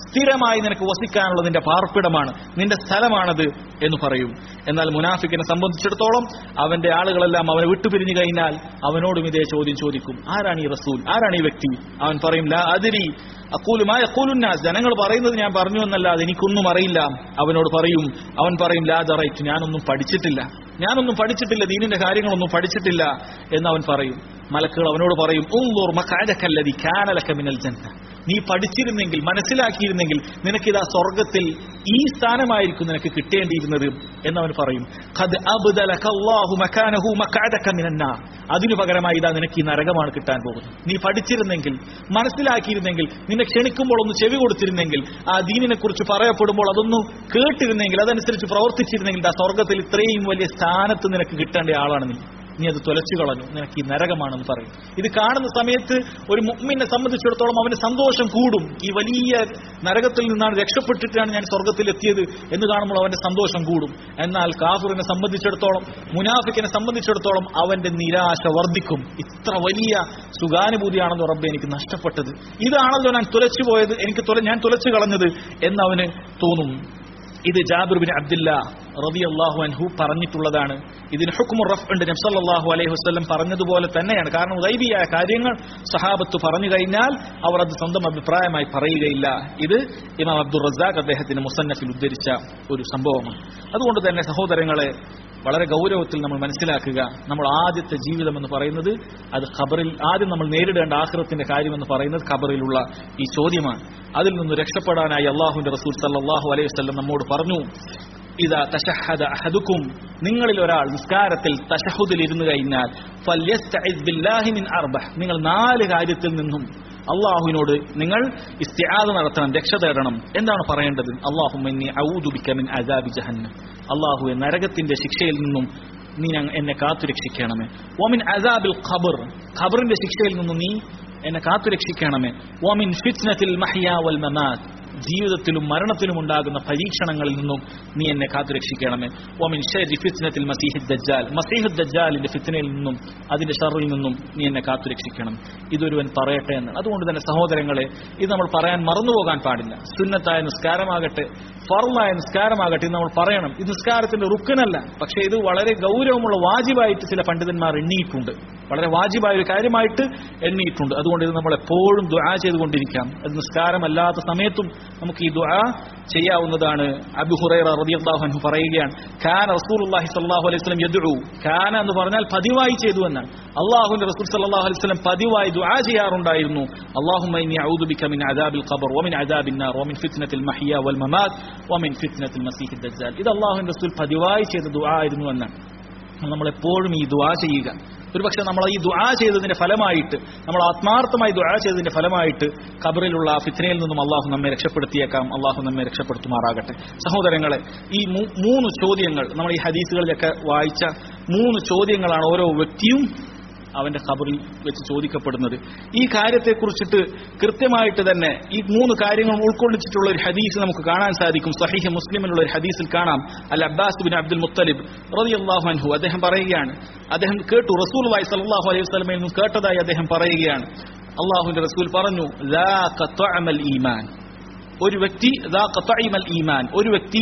Speaker 1: സ്ഥിരമായി നിനക്ക് വസിക്കാനുള്ള നിന്റെ പാർപ്പിടമാണ് നിന്റെ സ്ഥലമാണത് എന്ന് പറയും എന്നാൽ മുനാഫിക്കിനെ സംബന്ധിച്ചിടത്തോളം അവന്റെ ആളുകളെല്ലാം അവനെ വിട്ടുപിരിഞ്ഞു കഴിഞ്ഞാൽ അവനോടും ഇതേ ചോദ്യം ചോദിക്കും ആരാണ് ഈ റസൂൽ ആരാണ് ഈ വ്യക്തി അവൻ പറയും ലാ അതിരി അക്കൂലുമായ അക്കൂലുന്നാസ് ജനങ്ങൾ പറയുന്നത് ഞാൻ പറഞ്ഞു എന്നല്ലാതെ എനിക്കൊന്നും അറിയില്ല അവനോട് പറയും അവൻ പറയും ലാ ദറൈറ്റ് ഞാനൊന്നും പഠിച്ചിട്ടില്ല ഞാനൊന്നും പഠിച്ചിട്ടില്ല ദീനിന്റെ കാര്യങ്ങളൊന്നും പഠിച്ചിട്ടില്ല എന്ന് അവൻ പറയും മലക്കുകൾ അവനോട് പറയും ഉള്ളൂർ മക്കാലക്കല്ലതി കാനലക്ക മിനൽ ജന്ന നീ പഠിച്ചിരുന്നെങ്കിൽ മനസ്സിലാക്കിയിരുന്നെങ്കിൽ നിനക്കിതാ സ്വർഗത്തിൽ ഈ സ്ഥാനമായിരിക്കും നിനക്ക് കിട്ടേണ്ടിയിരുന്നത് എന്നവൻ പറയും ഖദ് അബ്ദലക അല്ലാഹു മകാനഹു മഖഅദക മിനന്നാർ അതിനു പകരമായി ഇതാ നിനക്ക് ഈ നരകമാണ് കിട്ടാൻ പോകുന്നത് നീ പഠിച്ചിരുന്നെങ്കിൽ മനസ്സിലാക്കിയിരുന്നെങ്കിൽ നിന്നെ ക്ഷണിക്കുമ്പോൾ ഒന്ന് ചെവി കൊടുത്തിരുന്നെങ്കിൽ ആ ദീനിനെ കുറിച്ച് പറയപ്പെടുമ്പോൾ അതൊന്ന് കേട്ടിരുന്നെങ്കിൽ അതനുസരിച്ച് പ്രവർത്തിച്ചിരുന്നെങ്കിൽ ആ സ്വർഗത്തിൽ ഇത്രയും വലിയ സ്ഥാനത്ത് നിനക്ക് കിട്ടേണ്ട ആളാണ് നീ നീ അത് തുലച്ചു കളഞ്ഞു നിനക്ക് ഈ നരകമാണെന്ന് പറയും ഇത് കാണുന്ന സമയത്ത് ഒരു മുമ്മിനെ സംബന്ധിച്ചിടത്തോളം അവന് സന്തോഷം കൂടും ഈ വലിയ നരകത്തിൽ നിന്നാണ് രക്ഷപ്പെട്ടിട്ടാണ് ഞാൻ സ്വർഗത്തിൽ എത്തിയത് എന്ന് കാണുമ്പോൾ അവന്റെ സന്തോഷം കൂടും എന്നാൽ കാഫിറിനെ സംബന്ധിച്ചിടത്തോളം മുനാഫിക്കിനെ സംബന്ധിച്ചിടത്തോളം അവന്റെ നിരാശ വർദ്ധിക്കും ഇത്ര വലിയ സുഖാനുഭൂതിയാണെന്ന് റബ്ബെ എനിക്ക് നഷ്ടപ്പെട്ടത് ഇതാണല്ലോ ഞാൻ തുലച്ചു പോയത് എനിക്ക് തുല- ഞാൻ തുലച്ചു കളഞ്ഞത് എന്ന് അവന് തോന്നും ഇത് ജാബിർ ബിൻ അബ്ദുല്ല റബി അള്ളാഹു അൻഹു പറഞ്ഞിട്ടുള്ളതാണ് ഇതിന് ഹുക്കുമു റഫ് ഉണ്ട് നബ്സല്ലാഹു അലൈഹി വസ്ലം പറഞ്ഞതുപോലെ തന്നെയാണ് കാരണം ഗൈബിയായ കാര്യങ്ങൾ സഹാബത്ത് പറഞ്ഞു കഴിഞ്ഞാൽ അവർ അത് സ്വന്തം അഭിപ്രായമായി പറയുകയില്ല ഇത് ഇമാം അബ്ദുൾ റസാഖ് അദ്ദേഹത്തിന്റെ മുസന്നഫിൽ ഉദ്ധരിച്ച ഒരു സംഭവമാണ് അതുകൊണ്ട് തന്നെ സഹോദരങ്ങളെ വളരെ ഗൗരവത്തിൽ നമ്മൾ മനസ്സിലാക്കുക നമ്മൾ ആദ്യത്തെ ജീവിതം എന്ന് പറയുന്നത് അത് ഖബറിൽ ആദ്യം നമ്മൾ നേരിടേണ്ട ആഹ്റത്തിന്റെ കാര്യമെന്ന് പറയുന്നത് ഖബറിലുള്ള ഈ ചോദ്യമാണ് അതിൽ നിന്ന് രക്ഷപ്പെടാനായി അള്ളാഹുവിന്റെ റസൂൽ സല്ലാഹു അലൈഹി വസല്ലം നമ്മോട് പറഞ്ഞു ഇതാ തശഹദ അഹദുക്കും നിങ്ങളിൽ ഒരാൾ നിസ്കാരത്തിൽ തശഹുദിൽ ഇരുന്നു കഴിഞ്ഞാൽ ഫല്യസ്തഇദ് ബില്ലാഹി മിൻ അർബഹ് നിങ്ങൾ നാല് കാര്യത്തിൽ നിന്നും അള്ളാഹുവിനോട് നിങ്ങൾ ഇസ്തിആദ നടത്തണം രക്ഷ തേടണം എന്താണ് പറയേണ്ടത് അള്ളാഹുമ്മി ഔദു ബിക മിൻ അസാബി ജഹന്നം അള്ളാഹുവെ നരകത്തിന്റെ ശിക്ഷയിൽ നിന്നും നീ ഞങ്ങ- എന്നെ കാത്തുരക്ഷിക്കണമേ ഓമിൻ അസാബിൽ ഖബർ ഖബറിന്റെ ശിക്ഷയിൽ നിന്നും നീ എന്നെ കാത്തുരക്ഷിക്കണമേ ഓമിൻ ഫിത്നത്തിൽ മഹിയ വൽ മമാത് ജീവിതത്തിലും മരണത്തിലും ഉണ്ടാകുന്ന പരീക്ഷണങ്ങളിൽ നിന്നും നീ എന്നെ കാത്തുരക്ഷിക്കണമേ ഓമിൻ ഷരി ഫിത്നത്തിൽ മസീഹ് ദജ്ജാൽ മസീഹ് ദജ്ജാലിന്റെ ഫിത്നയിൽ നിന്നും അതിന്റെ ഷറിൽ നിന്നും നീ എന്നെ കാത്തുരക്ഷിക്കണം ഇതൊരുവൻ പറയട്ടെ എന്നാണ് അതുകൊണ്ട് തന്നെ സഹോദരങ്ങളെ ഇത് നമ്മൾ പറയാൻ മറന്നുപോകാൻ പാടില്ല സുന്നത്തായ നിസ്കാരമാകട്ടെ ഫറുമായ നിസ്കാരമാകട്ടെ ഇത് നമ്മൾ പറയണം ഇത് നിസ്കാരത്തിന്റെ റുക്കനല്ല പക്ഷേ ഇത് വളരെ ഗൗരവമുള്ള വാജിബായിട്ട് ചില പണ്ഡിതന്മാർ എണ്ണിയിട്ടുണ്ട് വളരെ വാജിബായ ഒരു കാര്യമായിട്ട് എണ്ണിയിട്ടുണ്ട് അതുകൊണ്ട് ഇത് നമ്മൾ എപ്പോഴും ദുആ ചെയ്തുകൊണ്ടിരിക്കാം അത് നിസ്കാരമല്ലാത്ത സമയത്തും നമുക്ക് ഈ ദുആ ചെയ്യാവുന്നതാണ് അബു ഹുറൈറ റളിയല്ലാഹു അൻഹു പറയുകയാണ് കാന റസൂലുള്ളാഹി സ്വല്ലല്ലാഹു അലൈഹി വസല്ലം യദ്ഉ കാന എന്ന് പറഞ്ഞാൽ പതിവായി ചെയ്തു എന്നാണ് അള്ളാഹുവിന്റെ റസൂൽ സല്ലല്ലാഹു അലൈഹി വസല്ലം പതിവായി ദുആ ചെയ്യാറുണ്ടായിരുന്നു അല്ലാഹുമ്മ ഇന്നി അഊദു ബിക മിൻ അദാബിൽ ഖബർ വമിൻ അദാബിൻ നാർ വമിൻ ഫിത്നത്തിൽ മഹിയ വൽ മമാത് വമിൻ ഫിത്നത്തിൽ മസീഹ് ദജ്ജാൽ ഇത് അള്ളാഹുവിന്റെ റസൂൽ പതിവായി ചെയ്ത ദുആ ആയിരുന്നു എന്നാണ് നമ്മൾ എപ്പോഴും ഈ ദുആ ചെയ്യുക ഒരുപക്ഷെ നമ്മൾ ഈ ദുആ ചെയ്തതിന്റെ ഫലമായിട്ട് നമ്മൾ ആത്മാർത്ഥമായി ദുആ ചെയ്തതിന്റെ ഫലമായിട്ട് ഖബറിലുള്ള ആ ഫിത്നയിൽ നിന്നും അള്ളാഹു നമ്മെ രക്ഷപ്പെടുത്തിയേക്കാം അള്ളാഹു നമ്മെ രക്ഷപ്പെടുത്തുമാറാകട്ടെ സഹോദരങ്ങളെ ഈ മൂ- മൂന്ന് ചോദ്യങ്ങൾ നമ്മൾ ഈ ഹദീസുകളിലൊക്കെ വായിച്ച മൂന്ന് ചോദ്യങ്ങളാണ് ഓരോ വ്യക്തിയും അവന്റെ ഖബറിൽ വെച്ച് ചോദിക്കപ്പെടുന്നത് ഈ കാര്യത്തെക്കുറിച്ചിട്ട് കൃത്യമായിട്ട് തന്നെ ഈ മൂന്ന് കാര്യങ്ങൾ ഉൾക്കൊള്ളിച്ചിട്ടുള്ള ഒരു ഹദീസ് നമുക്ക് കാണാൻ സാധിക്കും സഹീഹ് മുസ്ലിമിലുള്ള ഒരു ഹദീസിൽ കാണാം al Abbas bin Abdul Muttalib റളിയല്ലാഹു അൻഹു അദ്ദേഹം പറയുകയാണ് അദ്ദേഹം കേട്ടു റസൂൽ വായി സല്ലല്ലാഹു അലൈഹി വസല്ലമയിൽ നിന്നും കേട്ടതായി അദ്ദേഹം പറയുകയാണ് അള്ളാഹുവിന്റെ റസൂൽ പറഞ്ഞു "ذاق طعم الإيمان." ഒരു വ്യക്തി ذاق طعم الإيمان. ഒരു വ്യക്തി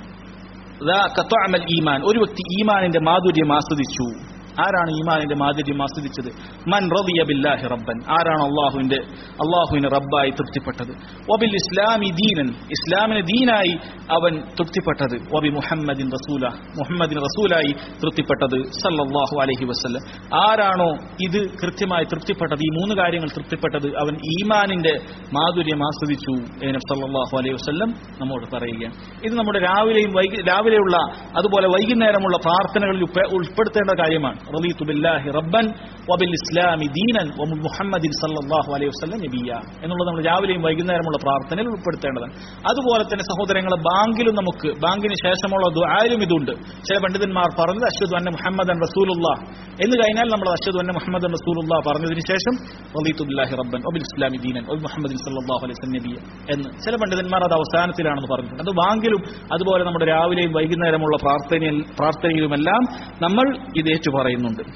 Speaker 1: ذاق طعم الإيمان. ഒരു വ്യക്തി ഈമാനിന്റെ മാധുര്യം ആസ്വദിച്ചു ആരാണ് ഈമാനിന്റെ മാധുര്യം ആസ്വദിച്ചത് മൻ റളിയ ബില്ലാഹി റബ്ബൻ ആരാണ് അള്ളാഹുവിന്റെ അള്ളാഹുവിന് റബ്ബായി തൃപ്തിപ്പെട്ടത് വബിൽ ഇസ്ലാമി ദീനൻ ഇസ്ലാമിന് ദീനായി അവൻ തൃപ്തിപ്പെട്ടത് വബി മുഹമ്മദിൻ റസൂല മുഹമ്മദിൻ റസൂലായി തൃപ്തിപ്പെട്ടത് സല്ലല്ലാഹു അലൈഹി വസല്ലം ആരാണോ ഇത് കൃത്യമായി തൃപ്തിപ്പെട്ടത് ഈ മൂന്ന് കാര്യങ്ങൾ തൃപ്തിപ്പെട്ടത് അവൻ ഈമാനിന്റെ മാധുര്യം ആസ്വദിച്ചു എന്ന് സല്ലല്ലാഹു അലൈഹി വസല്ലം നമ്മോട് പറയുകയാണ് ഇത് നമ്മുടെ രാവിലെയും വൈകി രാവിലെയുള്ള അതുപോലെ വൈകുന്നേരമുള്ള പ്രാർത്ഥനകളിൽ ഉപ്പ- ഉൾപ്പെടുത്തേണ്ട കാര്യമാണ് റളീതു ബില്ലാഹി റബ്ബൻ വബിൽ ഇസ്ലാമി ദീനൻ വ മുഹമ്മദിൻ സല്ലല്ലാഹു അലൈഹി വസല്ലം നബിയ എന്നുള്ളത് നമ്മൾ രാവിലെയും വൈകുന്നേരമുള്ള പ്രാർത്ഥനയിൽ ഉൾപ്പെടുത്തേണ്ടതാണ് അതുപോലെ തന്നെ സഹോദരങ്ങളെ ബാങ്കിലും നമുക്ക് ബാങ്കിന് ശേഷമുള്ള ദുആയിലും ഇതുണ്ട് ചില പണ്ഡിതന്മാർ പറഞ്ഞത് അഷ്ഹദു അന്ന മുഹമ്മദൻ റസൂലുള്ള എന്ന് കഴിഞ്ഞാൽ നമ്മൾ അഷ്ഹദു അന്ന മുഹമ്മദൻ റസൂലുള്ള പറഞ്ഞതിന് ശേഷം റളീതു ബില്ലാഹി റബ്ബൻ വബിൽ ഇസ്ലാമി ദീനൻ വ മുഹമ്മദിൻ സല്ലല്ലാഹു അലൈഹി വസല്ലം നബിയ എന്ന് ചില പണ്ഡിതന്മാർ അത് അവസാനത്തിലാണെന്ന് പറഞ്ഞിട്ടുണ്ട് അത് ബാങ്കിലും അതുപോലെ നമ്മുടെ രാവിലെയും വൈകുന്നേരമുള്ള പ്രാർത്ഥനയിൽ പ്രാർത്ഥനയിലുമെല്ലാം നമ്മൾ ഇത് ഏറ്റു പറയുന്നുണ്ട്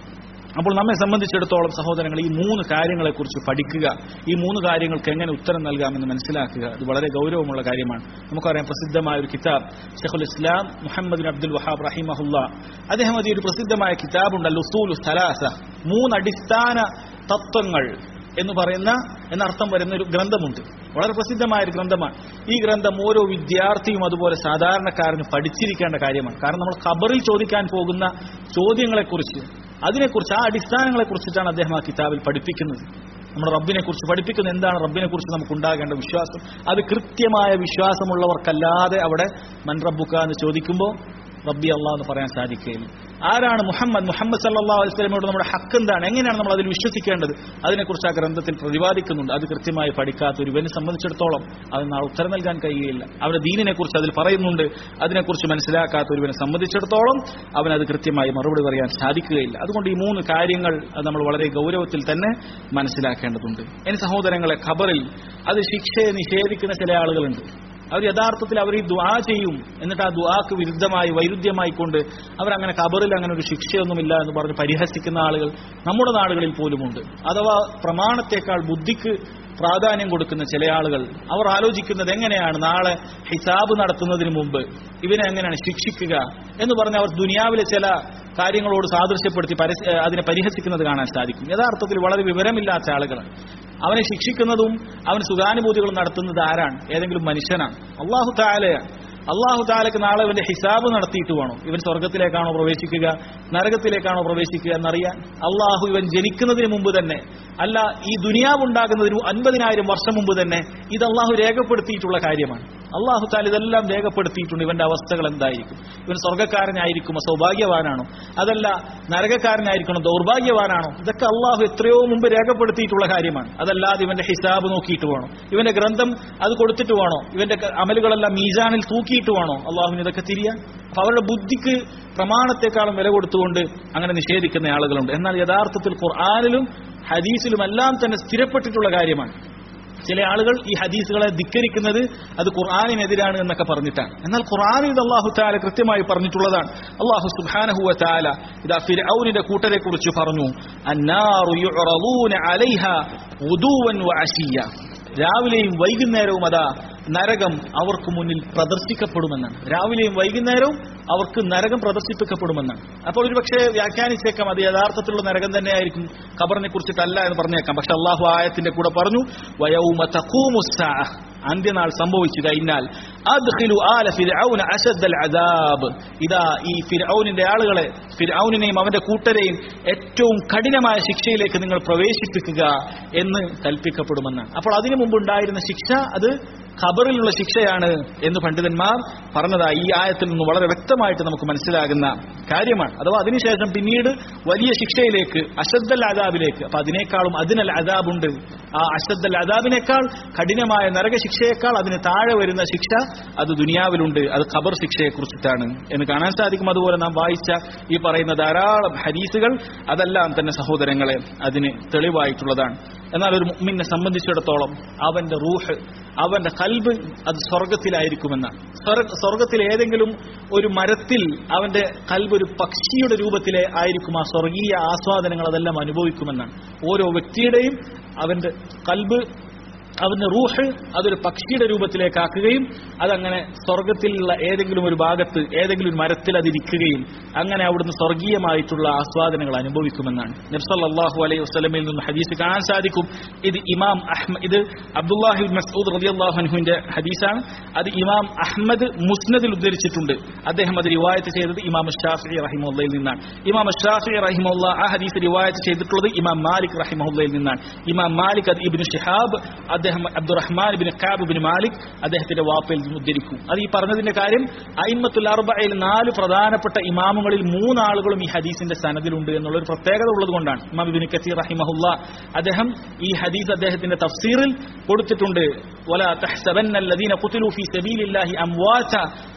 Speaker 1: അപ്പോൾ നമ്മെ സംബന്ധിച്ചിടത്തോളം സഹോദരങ്ങൾ ഈ മൂന്ന് കാര്യങ്ങളെക്കുറിച്ച് പഠിക്കുക ഈ മൂന്ന് കാര്യങ്ങൾക്ക് എങ്ങനെ ഉത്തരം നൽകാമെന്ന് മനസ്സിലാക്കുക ഇത് വളരെ ഗൗരവമുള്ള കാര്യമാണ് നമുക്കറിയാം പ്രസിദ്ധമായ ഒരു കിതാബ് ഷെഖുൽ ഇസ്ലാം മുഹമ്മദ് ബിൻ അബ്ദുൽ വഹാബ് റഹിമഹുല്ല അദ്ദേഹം അത് ഒരു പ്രസിദ്ധമായ കിതാബുണ്ട് അൽ ഉസൂലു സലാസ മൂന്ന് അടിസ്ഥാന തത്വങ്ങൾ എന്ന് പറയുന്ന എന്നർത്ഥം വരുന്ന ഒരു ഗ്രന്ഥമുണ്ട് വളരെ പ്രസിദ്ധമായ ഒരു ഗ്രന്ഥമാണ് ഈ ഗ്രന്ഥം ഓരോ വിദ്യാർത്ഥിയും അതുപോലെ സാധാരണക്കാരനും പഠിച്ചിരിക്കേണ്ട കാര്യമാണ് കാരണം നമ്മൾ ഖബറിൽ ചോദിക്കാൻ പോകുന്ന ചോദ്യങ്ങളെക്കുറിച്ച് അതിനെക്കുറിച്ച് ആ അടിസ്ഥാനങ്ങളെക്കുറിച്ചിട്ടാണ് അദ്ദേഹം ആ കിതാബിൽ പഠിപ്പിക്കുന്നത് നമ്മുടെ റബ്ബിനെ കുറിച്ച് പഠിപ്പിക്കുന്ന എന്താണ് റബ്ബിനെ കുറിച്ച് നമുക്ക് ഉണ്ടാകേണ്ട വിശ്വാസം അത് കൃത്യമായ വിശ്വാസമുള്ളവർക്കല്ലാതെ അവിടെ മൻ റബ്ബുക്ക എന്ന് ചോദിക്കുമ്പോൾ റബ്ബി അള്ളാഹ് എന്ന് പറയാൻ സാധിക്കുകയില്ല ആരാണ് മുഹമ്മദ് മുഹമ്മദ് സല്ലാ അലൈഹി സ്വലമയോട് നമ്മുടെ ഹക്ക് എന്താണ് എങ്ങനെയാണ് നമ്മൾ അതിൽ വിശ്വസിക്കേണ്ടത് അതിനെക്കുറിച്ച് ആ ഗ്രന്ഥത്തിൽ പ്രതിപാദിക്കുന്നുണ്ട് അത് കൃത്യമായി പഠിക്കാത്ത ഒരുവനെ സംബന്ധിച്ചിടത്തോളം അത് നാളെ ഉത്തരം നൽകാൻ കഴിയുകയില്ല അവരുടെ ദീനിനെ കുറിച്ച് അതിൽ പറയുന്നുണ്ട് അതിനെക്കുറിച്ച് മനസ്സിലാക്കാത്ത ഒരുവനെ സംബന്ധിച്ചിടത്തോളം അവൻ അത് കൃത്യമായി മറുപടി പറയാൻ സാധിക്കുകയില്ല അതുകൊണ്ട് ഈ മൂന്ന് കാര്യങ്ങൾ അത് നമ്മൾ വളരെ ഗൗരവത്തിൽ തന്നെ മനസ്സിലാക്കേണ്ടതുണ്ട് ഇനി സഹോദരങ്ങളെ ഖബറിൽ അത് ശിക്ഷയെ നിഷേധിക്കുന്ന ചില ആളുകളുണ്ട് അവർ യഥാർത്ഥത്തിൽ അവർ ഈ ദുആ ചെയ്യും എന്നിട്ട് ആ ദുആക്ക് വിരുദ്ധമായി വൈരുദ്ധ്യമായി കൊണ്ട് അവരങ്ങനെ കബറിൽ അങ്ങനെ ഒരു ശിക്ഷയൊന്നുമില്ല എന്ന് പറഞ്ഞ് പരിഹസിക്കുന്ന ആളുകൾ നമ്മുടെ നാടുകളിൽ പോലുമുണ്ട് അഥവാ പ്രമാണത്തെക്കാൾ ബുദ്ധിക്ക് പ്രാധാന്യം കൊടുക്കുന്ന ചില ആളുകൾ അവർ ആലോചിക്കുന്നത് എങ്ങനെയാണ് നാളെ ഹിസാബ് നടത്തുന്നതിന് മുമ്പ് ഇവനെ എങ്ങനെയാണ് ശിക്ഷിക്കുക എന്ന് പറഞ്ഞ് അവർ ദുനിയാവിലെ ചില കാര്യങ്ങളോട് സാദൃശ്യപ്പെടുത്തി പരസ്യ അതിനെ പരിഹസിക്കുന്നത് കാണാൻ സാധിക്കും യഥാർത്ഥത്തിൽ വളരെ വിവരമില്ലാത്ത ആളുകളാണ് അവനെ ശിക്ഷിക്കുന്നതും അവന് സുഖാനുഭൂതികളും നടത്തുന്നത് ആരാണ് ഏതെങ്കിലും മനുഷ്യനാണ് അള്ളാഹു താലയാണ് അള്ളാഹു താലക്ക് നാളെ ഇവന്റെ ഹിസാബ് നടത്തിയിട്ട് വേണം ഇവൻ സ്വർഗത്തിലേക്കാണോ പ്രവേശിക്കുക നരകത്തിലേക്കാണോ പ്രവേശിക്കുക എന്നറിയാൻ അള്ളാഹു ഇവൻ ജനിക്കുന്നതിന് മുമ്പ് തന്നെ അല്ല ഈ ദുനിയാവ് ഉണ്ടാകുന്നതിന് അൻപതിനായിരം വർഷം മുമ്പ് തന്നെ ഇത് അള്ളാഹു രേഖപ്പെടുത്തിയിട്ടുള്ള കാര്യമാണ് അള്ളാഹു താല ഇതെല്ലാം രേഖപ്പെടുത്തിയിട്ടുണ്ട് ഇവന്റെ അവസ്ഥകൾ എന്തായിരിക്കും ഇവൻ സ്വർഗ്ഗക്കാരനായിരിക്കുമോ സൗഭാഗ്യവാനാണോ അതല്ല നരകക്കാരനായിരിക്കണോ ദൗർഭാഗ്യവാനാണോ ഇതൊക്കെ അള്ളാഹു എത്രയോ മുമ്പ് രേഖപ്പെടുത്തിയിട്ടുള്ള കാര്യമാണ് അതല്ലാതെ ഇവന്റെ ഹിസാബ് നോക്കിയിട്ട് വേണോ ഇവന്റെ ഗ്രന്ഥം അത് കൊടുത്തിട്ട് വേണോ ഇവന്റെ അമലുകളെല്ലാം മീസാനിൽ തൂക്കിയിട്ട് വേണോ അള്ളാഹുവിന് ഇതൊക്കെ തിരിയാൻ അപ്പൊ അവരുടെ ബുദ്ധിക്ക് പ്രമാണത്തെക്കാളും വില കൊടുത്തുകൊണ്ട് അങ്ങനെ നിഷേധിക്കുന്ന ആളുകളുണ്ട് എന്നാൽ യഥാർത്ഥത്തിൽ ഖുർആാനിലും ഹദീസിലും എല്ലാം തന്നെ സ്ഥിരപ്പെട്ടിട്ടുള്ള കാര്യമാണ് ചില ആളുകൾ ഈ ഹദീസുകളെ ധിക്കരിക്കുന്നത് അത് ഖുർആാനിനെതിരാണ് എന്നൊക്കെ പറഞ്ഞിട്ടാണ് എന്നാൽ ഖുർആാനിൽ ഇത് അള്ളാഹു താല കൃത്യമായി പറഞ്ഞിട്ടുള്ളതാണ് അള്ളാഹു സുബാനഹുവ താല ഇതാ ഫിർഔനിന്റെ കൂട്ടരെ കുറിച്ച് പറഞ്ഞു അന്നാറു യുഅറദൂന അലൈഹ ഉദൂവൻ വഅശിയ രാവിലെയും വൈകുന്നേരവും അതാ നരകം അവർക്ക് മുന്നിൽ പ്രദർശിക്കപ്പെടുമെന്നാണ് രാവിലെയും വൈകുന്നേരവും അവർക്ക് നരകം പ്രദർശിപ്പിക്കപ്പെടുമെന്നാണ് അപ്പോൾ ഒരു പക്ഷേ വ്യാഖ്യാനിച്ചേക്കാം അത് യഥാർത്ഥത്തിലുള്ള നരകം തന്നെയായിരിക്കും ഖബറിനെ കുറിച്ചിട്ടല്ല എന്ന് പറഞ്ഞേക്കാം പക്ഷെ അള്ളാഹു ആയത്തിന്റെ കൂടെ പറഞ്ഞു വയൗമ തഖൂമുസ്സാ അന്ത്യനാൾ സംഭവിച്ചു കഴിഞ്ഞാൽ അദ്ഖിലു ആല ഫിർഔന അശദ്ദൽ അദാബ് ഇതാ ഈ ഫിർഔനിന്റെ ആളുകളെ ഫിർഔനിനെയും അവന്റെ കൂട്ടരെയും ഏറ്റവും കഠിനമായ ശിക്ഷയിലേക്ക് നിങ്ങൾ പ്രവേശിപ്പിക്കുക എന്ന് കൽപ്പിക്കപ്പെടുമെന്നാണ് അപ്പോൾ അതിനു മുമ്പ് ഉണ്ടായിരുന്ന ശിക്ഷ അത് ഖബറിലുള്ള ശിക്ഷയാണ് എന്ന് പണ്ഡിതന്മാർ പറഞ്ഞതായി ഈ ആയത്തിൽ നിന്ന് വളരെ വ്യക്തമായിട്ട് നമുക്ക് മനസ്സിലാകുന്ന കാര്യമാണ് അഥവാ അതിനുശേഷം പിന്നീട് വലിയ ശിക്ഷയിലേക്ക് അശദ്ദൽ അദാബിലേക്ക് അപ്പൊ അതിനേക്കാളും അതിനൽ അദാബുണ്ട് ആ അശദ്ദൽ അദാബിനേക്കാൾ കഠിനമായ നരകശിക്ഷയേക്കാൾ അതിന് താഴെ വരുന്ന ശിക്ഷ അത് ദുനിയാവിലുണ്ട് അത് ഖബർ ശിക്ഷയെ കുറിച്ചിട്ടാണ് എന്ന് കാണാൻ സാധിക്കും അതുപോലെ നാം വായിച്ച ഈ പറയുന്ന ധാരാളം ഹരീസുകൾ അതെല്ലാം തന്നെ സഹോദരങ്ങളെ അതിന് തെളിവായിട്ടുള്ളതാണ് എന്നാൽ ഒരു മുഅ്മിനെ സംബന്ധിച്ചിടത്തോളം അവന്റെ റൂഹ് അവന്റെ കൽബ് അത് സ്വർഗത്തിലായിരിക്കുമെന്നാണ് സ്വർഗ- സ്വർഗത്തിൽ ഏതെങ്കിലും ഒരു മരത്തിൽ അവന്റെ കൽബ് ഒരു പക്ഷിയുടെ രൂപത്തിലെ ആയിരിക്കും ആ സ്വർഗീയ ആസ്വാദനങ്ങൾ അതെല്ലാം അനുഭവിക്കുമെന്നാണ് ഓരോ വ്യക്തിയുടെയും അവന്റെ കൽബ് അവന്റെ റൂഹ് അതൊരു പക്ഷിയുടെ രൂപത്തിലേക്കാക്കുകയും അതങ്ങനെ സ്വർഗത്തിലുള്ള ഏതെങ്കിലും ഒരു ഭാഗത്ത് ഏതെങ്കിലും ഒരു മരത്തിൽ അതിരിക്കുകയും അങ്ങനെ അവിടുന്ന് സ്വർഗീയമായിട്ടുള്ള ആസ്വാദനങ്ങൾ അനുഭവിക്കുമെന്നാണ് നബ്സല്ലാഹു അലൈഹി വസ്ലമയിൽ നിന്ന് ഹദീസ് കാണാൻ സാധിക്കും ഇത് ഇമാം അഹ്മദ് ഇത് അബ്ദുല്ലാഹിബ് മസ്ഊദ് റളിയല്ലാഹു അൻഹുവിന്റെ ഹദീസാണ് അത് ഇമാം അഹ്മദ് മുസ്നദിൽ ഉദ്ധരിച്ചിട്ടുണ്ട് അദ്ദേഹം അത് റിവായത്ത് ചെയ്തത് ഇമാം ഷാഫി റഹിമുള്ളയിൽ നിന്നാണ് ഇമാം ഷാഫി റഹിമുള്ള ആ ഹദീസ് റിവായത്ത് ചെയ്തിട്ടുള്ളത് ഇമാം മാലിക് റഹിമുള്ളയിൽ നിന്നാണ് ഇമാം മാലിക് അത് ഇബിൻ ഷിഹാബ് അദ്ദേഹം Abdurrahman bin Kaab bin Malik അദ്ദേഹത്തിന്റെ വാപ്പയിൽ നിന്ന് ഉദ്ധരിക്കും അത് ഈ പറഞ്ഞതിന്റെ കാര്യം അയിമത്തുൽ അർബയിൽ നാല് പ്രധാനപ്പെട്ട ഇമാമുകളിൽ മൂന്നാളുകളും ഈ ഹദീസിന്റെ സനദിലുണ്ട് എന്നുള്ള ഒരു പ്രത്യേകത ഉള്ളത് കൊണ്ടാണ് ഇമാം ഇബിൻ കസീർ റഹിമഹുല്ല അദ്ദേഹം ഈ ഹദീസ് അദ്ദേഹത്തിന്റെ തഫ്സീറിൽ കൊടുത്തിട്ടുണ്ട് ولا تحسبن الذين قتلوا في سبيل الله امواتا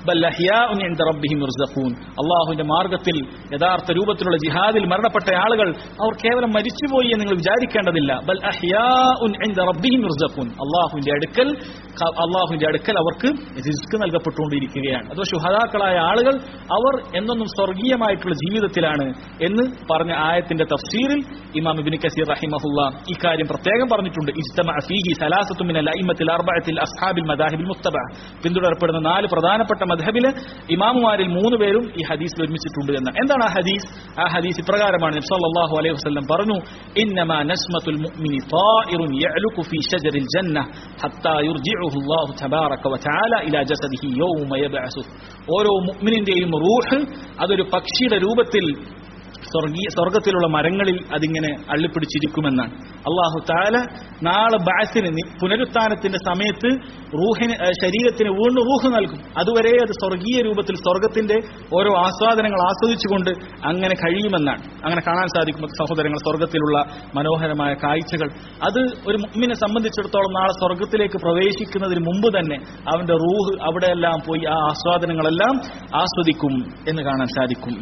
Speaker 1: ബൽ അഹ്യാഉൻ ഇൻദ റബ്ബിഹിം യുർസഖൂൻ അള്ളാഹുവിന്റെ മാർഗത്തിൽ യഥാർത്ഥ രൂപത്തിലുള്ള ജിഹാദിൽ മരണപ്പെട്ട ആളുകൾ അവർ കേവലം മരിച്ചുപോയി എന്ന് നിങ്ങൾ വിചാരിക്കേണ്ടതില്ല ബൽ അഹ്യാഉൻ ഇൻദ റബ്ബിഹിം യുർസഖൂൻ അള്ളാഹുവിന്റെ അടുക്കൽ ക- അള്ളാഹുവിന്റെ അടുക്കൽ അവർക്ക് റിസ്ക് നൽകപ്പെട്ടുകൊണ്ടിരിക്കുകയാണ് അതോ ശുഹദാക്കളായ ആളുകൾ അവർ എന്നെന്നും സ്വർഗീയമായിട്ടുള്ള ജീവിതത്തിലാണ് എന്ന് പറഞ്ഞ ആയത്തിന്റെ തഫ്സീറിൽ ഇമാം ഇബ്നു കസീർ റഹിമഹുല്ല ഇക്കാര്യം പ്രത്യേകം പറഞ്ഞിട്ടുണ്ട് ഇജ്തമഅ ഫീഹി സലാസത്തു മിനൽ അഇമ്മത്തിൽ അർബഅത്തിൽ അസ്ഹാബിൽ മദാഹിബിൽ മുത്തബ പിന്തുടരപ്പെടുന്ന നാല് പ്രധാനപ്പെട്ട മദ്ഹബിലെ ഇമാമുമാരിൽ മൂന്ന് പേരും ഈ ഹദീസിൽ ഒരുമിച്ചിട്ടുണ്ട് എന്ന് എന്താണ് ആ ഹദീസ് ആ ഹദീസ് ഇപ്രകാരമാണ് നബി സല്ലല്ലാഹു അലൈഹി വസല്ലം പറഞ്ഞു ഇന്നമാ നസ്മത്തുൽ മുഅ്മിനി طائറുൻ യഅലുകു ഫീ ഷജറിൽ ജന്ന ഹത്താ യുർജിഉഹു അല്ലാഹു തബാറക വതആല ഇലാ ജസദിഹി യൗമ യബ്അസു ഓരോ മുഅ്മിനിന്റെയും റൂഹ് അതൊരു പക്ഷിയുടെ രൂപത്തിൽ സ്വർഗീയ സ്വർഗത്തിലുള്ള മരങ്ങളിൽ അതിങ്ങനെ അള്ളിപ്പിടിച്ചിരിക്കുമെന്നാണ് അള്ളാഹു താല നാളെ ബാസിന് നി- പുനരുത്ഥാനത്തിന്റെ സമയത്ത് റൂഹിന് ഏഹ് ശരീരത്തിന് വീണ്ടും റൂഹ് നൽകും അതുവരെ അത് സ്വർഗീയ രൂപത്തിൽ സ്വർഗത്തിന്റെ ഓരോ ആസ്വാദനങ്ങൾ ആസ്വദിച്ചുകൊണ്ട് അങ്ങനെ കഴിയുമെന്നാണ് അങ്ങനെ കാണാൻ സാധിക്കും സഹോദരങ്ങൾ സ്വർഗത്തിലുള്ള മനോഹരമായ കാഴ്ചകൾ അത് ഒരു മുമ്മിനെ സംബന്ധിച്ചിടത്തോളം നാളെ സ്വർഗത്തിലേക്ക് പ്രവേശിക്കുന്നതിന് മുമ്പ് തന്നെ അവന്റെ റൂഹ് അവിടെയെല്ലാം പോയി ആ ആസ്വാദനങ്ങളെല്ലാം ആസ്വദിക്കും എന്ന് കാണാൻ സാധിക്കും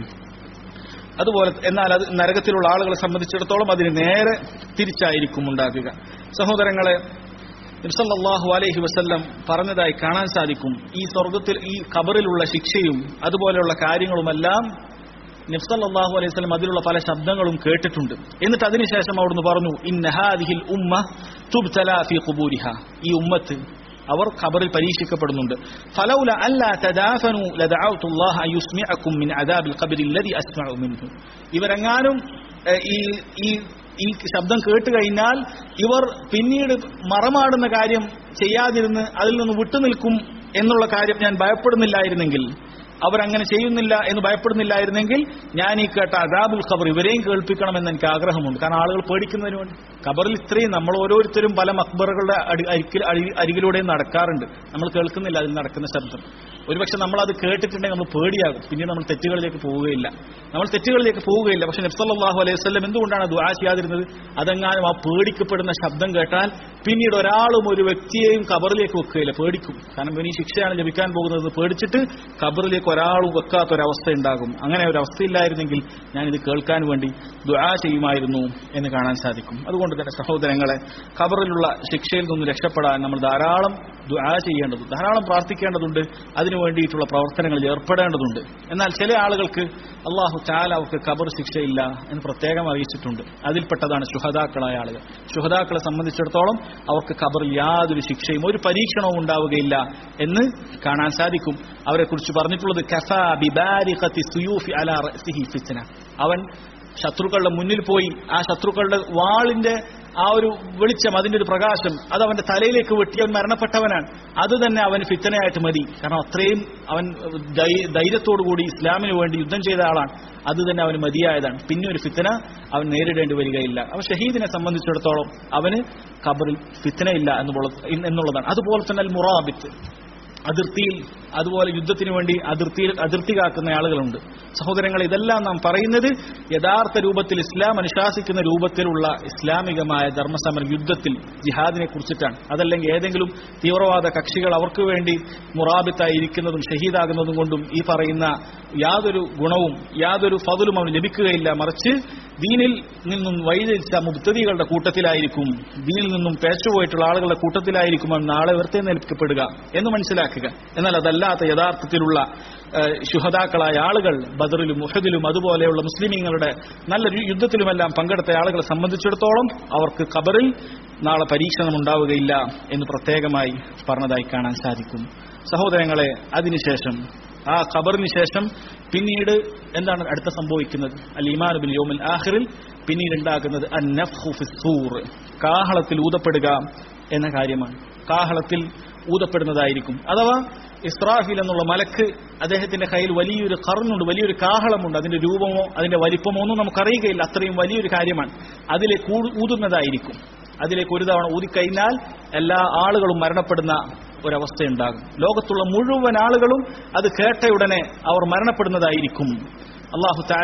Speaker 1: അതുപോലെ എന്നാൽ അത് നരകത്തിലുള്ള ആളുകളെ സംബന്ധിച്ചിടത്തോളം അതിന് നേരെ തിരിച്ചായിരിക്കും ഉണ്ടാകുക സഹോദരങ്ങളെ നബ്സല്ലാഹു അലൈഹി വസല്ലം പറഞ്ഞതായി കാണാൻ സാധിക്കും ഈ സ്വർഗത്തിൽ ഈ ഖബറിലുള്ള ശിക്ഷയും അതുപോലെയുള്ള കാര്യങ്ങളുമെല്ലാം നബ്സല്ലാഹു അലൈഹി വസല്ലം അതിലുള്ള പല ശബ്ദങ്ങളും കേട്ടിട്ടുണ്ട് എന്നിട്ട് അതിനുശേഷം അവിടുന്ന് പറഞ്ഞു ഇന്നഹാദിഹിൽ ഉമ്മ തുബ്തല ഫി ഖുബൂരിഹ ഈ ഉമ്മത്ത് അവർ ഖബറിൽ പരീക്ഷിക്കപ്പെടുന്നുണ്ട് ഫലൗല അല്ലാ തദാഫനു ലദഅഉതുല്ലാഹ അൻ യുസ്മിഅകും മിൻ അദാബിൽ ഖബരി അല്ലദി അസ്മഉ മിൻഹു ഇവരെങ്ങാനും ഏഹ്, ഈ ഈ ഈ ശബ്ദം കേട്ട് കഴിഞ്ഞാൽ ഇവർ പിന്നീട് മറമാടുന്ന കാര്യം ചെയ്യാതിരുന്ന് അതിൽ നിന്ന് വിട്ടുനിൽക്കും എന്നുള്ള കാര്യം ഞാൻ ഭയപ്പെടുന്നില്ലായിരുന്നെങ്കിൽ അവരങ്ങനെ ചെയ്യുന്നില്ല എന്ന് ഭയപ്പെടുന്നില്ലായിരുന്നെങ്കിൽ ഞാൻ ഈ കേട്ട അദാബുൽ ഖബർ ഇവരെയും കേൾപ്പിക്കണമെന്ന് എനിക്ക് ആഗ്രഹമുണ്ട് കാരണം ആളുകൾ പേടിക്കുന്നതിന് വേണ്ടി ഖബറിൽ ഇത്രയും നമ്മൾ ഓരോരുത്തരും പല മക്ബറുകളുടെ അടി അരികിൽ അടി- അരികിലൂടെയും നടക്കാറുണ്ട് നമ്മൾ കേൾക്കുന്നില്ല അതിൽ നടക്കുന്ന ശബ്ദം ഒരുപക്ഷെ നമ്മൾ അത് കേട്ടിട്ടുണ്ടെങ്കിൽ നമ്മൾ പേടിയാകും പിന്നെ നമ്മൾ തെറ്റുകളിലേക്ക് പോവുകയില്ല നമ്മൾ തെറ്റുകളിലേക്ക് പോവുകയില്ല പക്ഷെ നബ്സല്ലാഹു അലൈഹി വസല്ലം എന്തുകൊണ്ടാണ് ദുആ ചെയ്യാതിരുന്നത് അതെങ്ങാനും ആ പേടിക്കപ്പെടുന്ന ശബ്ദം കേട്ടാൽ പിന്നീട് ഒരാളും ഒരു വ്യക്തിയെയും ഖബറിലേക്ക് വെക്കുകയില്ല പേടിക്കും കാരണം ഇവന് ഈ ശിക്ഷയാണ് ലഭിക്കാൻ പോകുന്നത് പേടിച്ചിട്ട് ഖബറിലേക്ക് ഒരാളും വെക്കാത്ത ഒരവസ്ഥ ഉണ്ടാകും അങ്ങനെ ഒരു അവസ്ഥയില്ലായിരുന്നെങ്കിൽ ഞാൻ ഇത് കേൾക്കാൻ വേണ്ടി ദുആ ചെയ്യുമായിരുന്നു എന്ന് കാണാൻ സാധിക്കും അതുകൊണ്ട് തന്നെ സഹോദരങ്ങളെ ഖബറിലുള്ള ശിക്ഷയിൽ നിന്ന് രക്ഷപ്പെടാൻ നമ്മൾ ധാരാളം ദുആ ചെയ്യേണ്ടതുണ്ട് ധാരാളം പ്രാർത്ഥിക്കേണ്ടതുണ്ട് അതിനു വേണ്ടിയിട്ടുള്ള പ്രവർത്തനങ്ങളിൽ ഏർപ്പെടേണ്ടതുണ്ട് എന്നാൽ ചില ആളുകൾക്ക് അള്ളാഹു ചാല അവർക്ക് ഖബർ ശിക്ഷയില്ല എന്ന് പ്രത്യേകം അറിയിച്ചിട്ടുണ്ട് അതിൽപ്പെട്ടതാണ് ശുഹദാക്കളായ ആളുകൾ ശുഹദാക്കളെ സംബന്ധിച്ചിടത്തോളം അവർക്ക് ഖബറിൽ യാതൊരു ശിക്ഷയും ഒരു പരീക്ഷണവും ഉണ്ടാവുകയില്ല എന്ന് കാണാൻ സാധിക്കും അവരെ കുറിച്ച് പറഞ്ഞിട്ടുള്ളത് കഫാ ബിബാരിഖത്തി സുയൂഫി അലാ റഅസിഹി ഫിത്ന അവൻ ശത്രുക്കളുടെ മുന്നിൽ പോയി ആ ശത്രുക്കളുടെ വാളിന്റെ ആ ഒരു വെളിച്ചം അതിന്റെ ഒരു പ്രകാശം അത് അവന്റെ തലയിലേക്ക് വെട്ടി അവൻ മരണപ്പെട്ടവനാണ് അത് തന്നെ അവന് ഫിത്തനയായിട്ട് മതി കാരണം അത്രയും അവൻ ധൈ- ധൈര്യത്തോടുകൂടി ഇസ്ലാമിന് വേണ്ടി യുദ്ധം ചെയ്ത ആളാണ് അത് തന്നെ അവന് മതിയായതാണ് പിന്നെ ഒരു ഫിത്തന അവൻ നേരിടേണ്ടി വരികയില്ല അവൻ ഷഹീദിനെ സംബന്ധിച്ചിടത്തോളം അവന് ഖബറിൽ ഫിത്തനയില്ല എന്നുള്ള എന്നുള്ളതാണ് അതുപോലെ തന്നെ അൽ മുറാബിത്ത് അതിർത്തിയിൽ അതുപോലെ യുദ്ധത്തിന് വേണ്ടി അതിർത്തിയിൽ അതിർത്തി കാക്കുന്ന ആളുകളുണ്ട് സഹോദരങ്ങൾ ഇതെല്ലാം നാം പറയുന്നത് യഥാർത്ഥ രൂപത്തിൽ ഇസ്ലാം അനുശാസിക്കുന്ന രൂപത്തിലുള്ള ഇസ്ലാമികമായ ധർമ്മസമരം യുദ്ധത്തിൽ ജിഹാദിനെ കുറിച്ചിട്ടാണ് അതല്ലെങ്കിൽ ഏതെങ്കിലും തീവ്രവാദ കക്ഷികൾ അവർക്ക് വേണ്ടി മുറാബിത്തായി ഇരിക്കുന്നതും ഷഹീദാകുന്നതും കൊണ്ടും ഈ പറയുന്ന യാതൊരു ഗുണവും യാതൊരു ഫതിലും അവന് ലഭിക്കുകയില്ല മറിച്ച് ദീനിൽ നിന്നും വഴിതിരിച്ച മുക്തതികളുടെ കൂട്ടത്തിലായിരിക്കും ദീനിൽ നിന്നും പേച്ചുപോയിട്ടുള്ള ആളുകളുടെ കൂട്ടത്തിലായിരിക്കും അവൻ നാളെ ഉയർത്തെഴുന്നേൽക്കപ്പെടുക എന്ന് മനസ്സിലാക്കുക എന്നാൽ അതല്ലാത്ത യഥാർത്ഥത്തിലുള്ള ഏഹ്, ശുഹദാക്കളായ ആളുകൾ ബദറിലും മുഹദിലും അതുപോലെയുള്ള മുസ്ലിമീങ്ങളുടെ നല്ല ഒരു യുദ്ധത്തിലുമെല്ലാം പങ്കെടുത്ത ആളുകളെ സംബന്ധിച്ചിടത്തോളം അവർക്ക് ഖബറിൽ നാളെ പരീക്ഷണം ഉണ്ടാവുകയില്ല എന്ന് പ്രത്യേകമായി പറഞ്ഞതായി കാണാൻ സാധിക്കും സഹോദരങ്ങളെ അതിനുശേഷം ആ ഖബറിന് ശേഷം പിന്നീട് എന്താണ് അടുത്ത സംഭവിക്കുന്നത് അൽ ഇമാൻ ബിൽ യോമിൽ ആഖിറിൽ പിന്നീട് ഉണ്ടാകുന്നത് അൻ നഫ്ഖു ഫിസ്സൂർ കാഹളത്തിൽ ഊതപ്പെടുക എന്ന കാര്യമാണ് കാഹളത്തിൽ ഊതപ്പെടുന്നതായിരിക്കും അഥവാ ഇസ്രാഫിൽ എന്നുള്ള മലക്ക് അദ്ദേഹത്തിന്റെ കയ്യിൽ വലിയൊരു കറന്നുണ്ട് വലിയൊരു കാഹളമുണ്ട് അതിന്റെ രൂപമോ അതിന്റെ വലിപ്പമോ ഒന്നും നമുക്കറിയുകയില്ല അത്രയും വലിയൊരു കാര്യമാണ് അതിലേക്ക് ഊ- ഊതുന്നതായിരിക്കും അതിലേക്ക് ഒരു തവണ ഊതിക്കഴിഞ്ഞാൽ എല്ലാ ആളുകളും മരണപ്പെടുന്ന ഒരവസ്ഥയുണ്ടാകും ലോകത്തുള്ള മുഴുവൻ ആളുകളും അത് കേട്ടയുടനെ അവർ മരണപ്പെടുന്നതായിരിക്കും അള്ളാഹു താല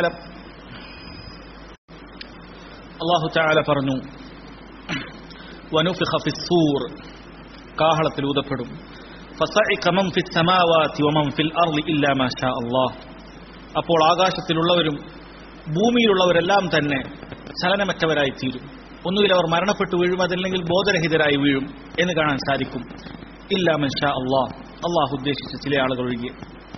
Speaker 1: അള്ളാഹു താല പറഞ്ഞു വനുഫിഖ ഫിസ്സൂർ കാഹളത്തിൽ ഊതപ്പെടും فصعق من في السماوات ومن في الأرض إلا ما شاء الله അപ്പോൾ ആകാശത്തിലുള്ളവരും ഭൂമിയിലുള്ളവരെല്ലാം തന്നെ ചലനമറ്റവരായി തീരും ഒന്നുകിൽ അവർ മരണപ്പെട്ടു വീഴും അതല്ലെങ്കിൽ ബോധരഹിതരായി വീഴും എന്ന് കാണാൻ സാധിക്കും ഇല്ല മൻഷ അള്ളാഹ് അള്ളാഹു ഉദ്ദേശിച്ച ചില ആളുകൾ ഒഴികെ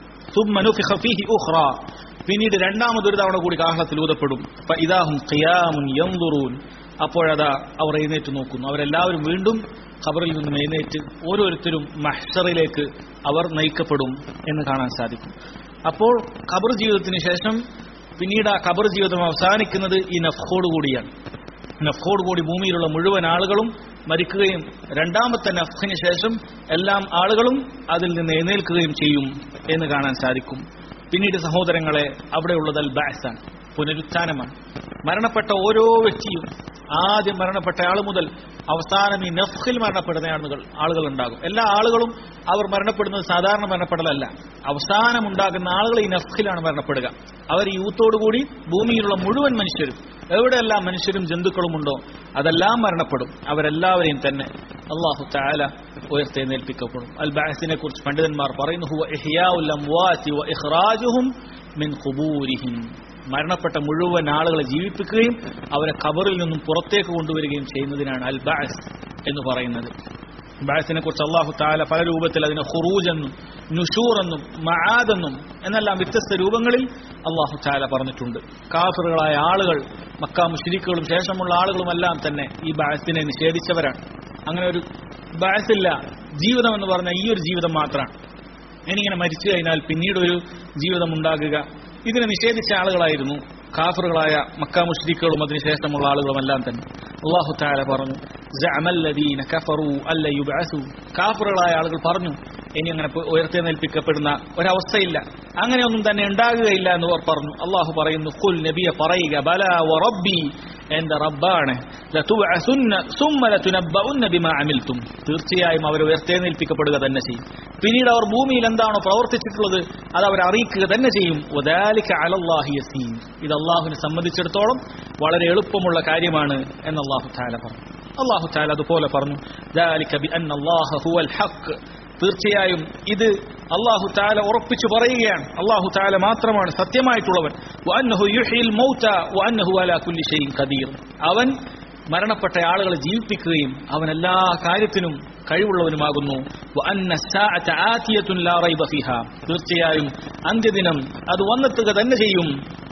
Speaker 1: ثم نفخ فيه أخرى പിന്നീട് രണ്ടാമതൊരു തവണ കൂടി കാഹളത്തിൽ ഊതപ്പെടും ഇതാഹും ഖിയാമുൻ യൻദുറൂൻ അപ്പോഴതാ അവർ എഴുന്നേറ്റ് നോക്കുന്നു അവരെല്ലാവരും വീണ്ടും ഖബറിൽ നിന്നും എഴുന്നേറ്റ് ഓരോരുത്തരും മഹ്ഷറിലേക്ക് അവർ നയിക്കപ്പെടും എന്ന് കാണാൻ സാധിക്കും അപ്പോൾ ഖബർ ജീവിതത്തിന് ശേഷം പിന്നീട് ആ ഖബർ ജീവിതം അവസാനിക്കുന്നത് ഈ നഫ്ഖോട് കൂടിയാണ് നഫ്ഖോട് കൂടി ഭൂമിയിലുള്ള മുഴുവൻ ആളുകളും മരിക്കുകയും രണ്ടാമത്തെ നഫ്ഖിന് ശേഷം എല്ലാം ആളുകളും അതിൽ നിന്ന് എഴുന്നേൽക്കുകയും ചെയ്യും എന്ന് കാണാൻ സാധിക്കും പിന്നീട് സഹോദരങ്ങളെ അവിടെയുള്ളത് അൽ ബാസാണ് പുനരുത്ഥാനമാണ് മരണപ്പെട്ട ഓരോ വ്യക്തിയും ആദ്യം മരണപ്പെട്ട ആൾ മുതൽ അവസാനം ഈ നഫ്ഹിൽ മരണപ്പെടുന്ന ആളുകൾ ആളുകൾ ഉണ്ടാകും എല്ലാ ആളുകളും അവർ മരണപ്പെടുന്നത് സാധാരണ മരണപ്പെടലല്ല അവസാനം ഉണ്ടാകുന്ന ആളുകൾ ഈ നഫ്ഹിലാണ് മരണപ്പെടുക അവർ ഈ യൂത്തോടുകൂടി ഭൂമിയിലുള്ള മുഴുവൻ മനുഷ്യരും എവിടെയെല്ലാം മനുഷ്യരും ജന്തുക്കളും ഉണ്ടോ അതെല്ലാം മരണപ്പെടും അവരെല്ലാവരെയും തന്നെ അള്ളാഹു താല ഉയർത്തെഴുന്നേൽപ്പിക്കപ്പെടും അൽ ബാസിനെ കുറിച്ച് പണ്ഡിതന്മാർ പറയുന്നു ഹുവ ഇഹ്യാഉൽ അംവാതി വ ഇഖ്റാജുഹും മിൻ ഖുബൂരിഹിം മരണപ്പെട്ട മുഴുവൻ ആളുകളെ ജീവിപ്പിക്കുകയും അവരെ ഖബറിൽ നിന്നും പുറത്തേക്ക് കൊണ്ടുവരികയും ചെയ്യുന്നതിനാണ് അൽ ബാസ് എന്ന് പറയുന്നത് ബാസിനെ കുറിച്ച് അള്ളാഹു താല പല രൂപത്തിൽ അതിനെ ഹുറൂജ് എന്നും നുഷൂർ എന്നും മഹാദെന്നും എന്നെല്ലാം വ്യത്യസ്ത രൂപങ്ങളിൽ അള്ളാഹു താല പറഞ്ഞിട്ടുണ്ട് കാഫറുകളായ ആളുകൾ മക്കാ മുഷിരിക്കുകളും ശേഷമുള്ള ആളുകളുമെല്ലാം തന്നെ ഈ ബാസിനെ നിഷേധിച്ചവരാണ് അങ്ങനെ ഒരു ബാസില്ല ജീവിതം എന്ന് പറഞ്ഞാൽ ഈ ഒരു ജീവിതം മാത്രമാണ് ഇനിങ്ങനെ മരിച്ചു കഴിഞ്ഞാൽ പിന്നീട് ഒരു ജീവിതം ഉണ്ടാകുക ഇതിനെ നിഷേധിച്ച ആളുകളായിരുന്നു കാഫറുകളായ മക്കാ മുഷ്രിക്കുകളും അതിനുശേഷമുള്ള ആളുകളുമെല്ലാം തന്നെ അള്ളാഹു താല പറഞ്ഞു ജഅമല്ലദീന കഫറു അല്ല യുബഅസു കാഫറുകളായ ആളുകൾ പറഞ്ഞു ഇനി അങ്ങനെ ഉയർത്തെന്നേൽപ്പിക്കപ്പെടുന്ന ഒരവസ്ഥയില്ല അങ്ങനെയൊന്നും തന്നെ ഉണ്ടാകുകയില്ല എന്ന് അവർ പറഞ്ഞു അള്ളാഹു പറയുന്നു കുൽ നബിയെ പറയുക ബല വറബ്ബി എന്റെ റബ്ബാണ് ലതുബഅസുന്ന സുമ്മ ലതുനബ്ബഉന്ന ബിമാ അമിൽതും തീർച്ചയായും അവർ ഉയർത്തെഴുന്നേൽപ്പിക്കപ്പെടുക തന്നെ ചെയ്യും പിന്നീട് അവർ ഭൂമിയിൽ എന്താണോ പ്രവർത്തിച്ചിട്ടുള്ളത് അത് അവർ അറിയിക്കുക തന്നെ ചെയ്യും വദാലിക അലല്ലാഹി യസീർ ഇത് അള്ളാഹുവിനെ സംബന്ധിച്ചിടത്തോളം വളരെ എളുപ്പമുള്ള കാര്യമാണ് എന്ന് അള്ളാഹു താല പറഞ്ഞു അള്ളാഹു താല അതുപോലെ പറഞ്ഞു ذلك بأن الله هو الحق തീർച്ചയായും ഇത് അള്ളാഹു താല ഉറപ്പിച്ചു പറയുകയാണ് അള്ളാഹു താല മാത്രമാണ് സത്യമായിട്ടുള്ളവൻ വഅന്നഹു യുഹ്യിൽ മൗത വഅന്നഹു അലാ കുല്ലി ഷൈഇൻ ഖദീർ അവൻ മരണപ്പെട്ട ആളുകളെ ജീവിപ്പിക്കുകയും അവൻ എല്ലാ കാര്യത്തിനും കഴിവുള്ളവനുമാകുന്നു വഅന്ന الساعة آتية لا ريب فيها തീർച്ചയായും അന്ത്യദിനം അത് വന്നെത്തുക തന്നെ ചെയ്യും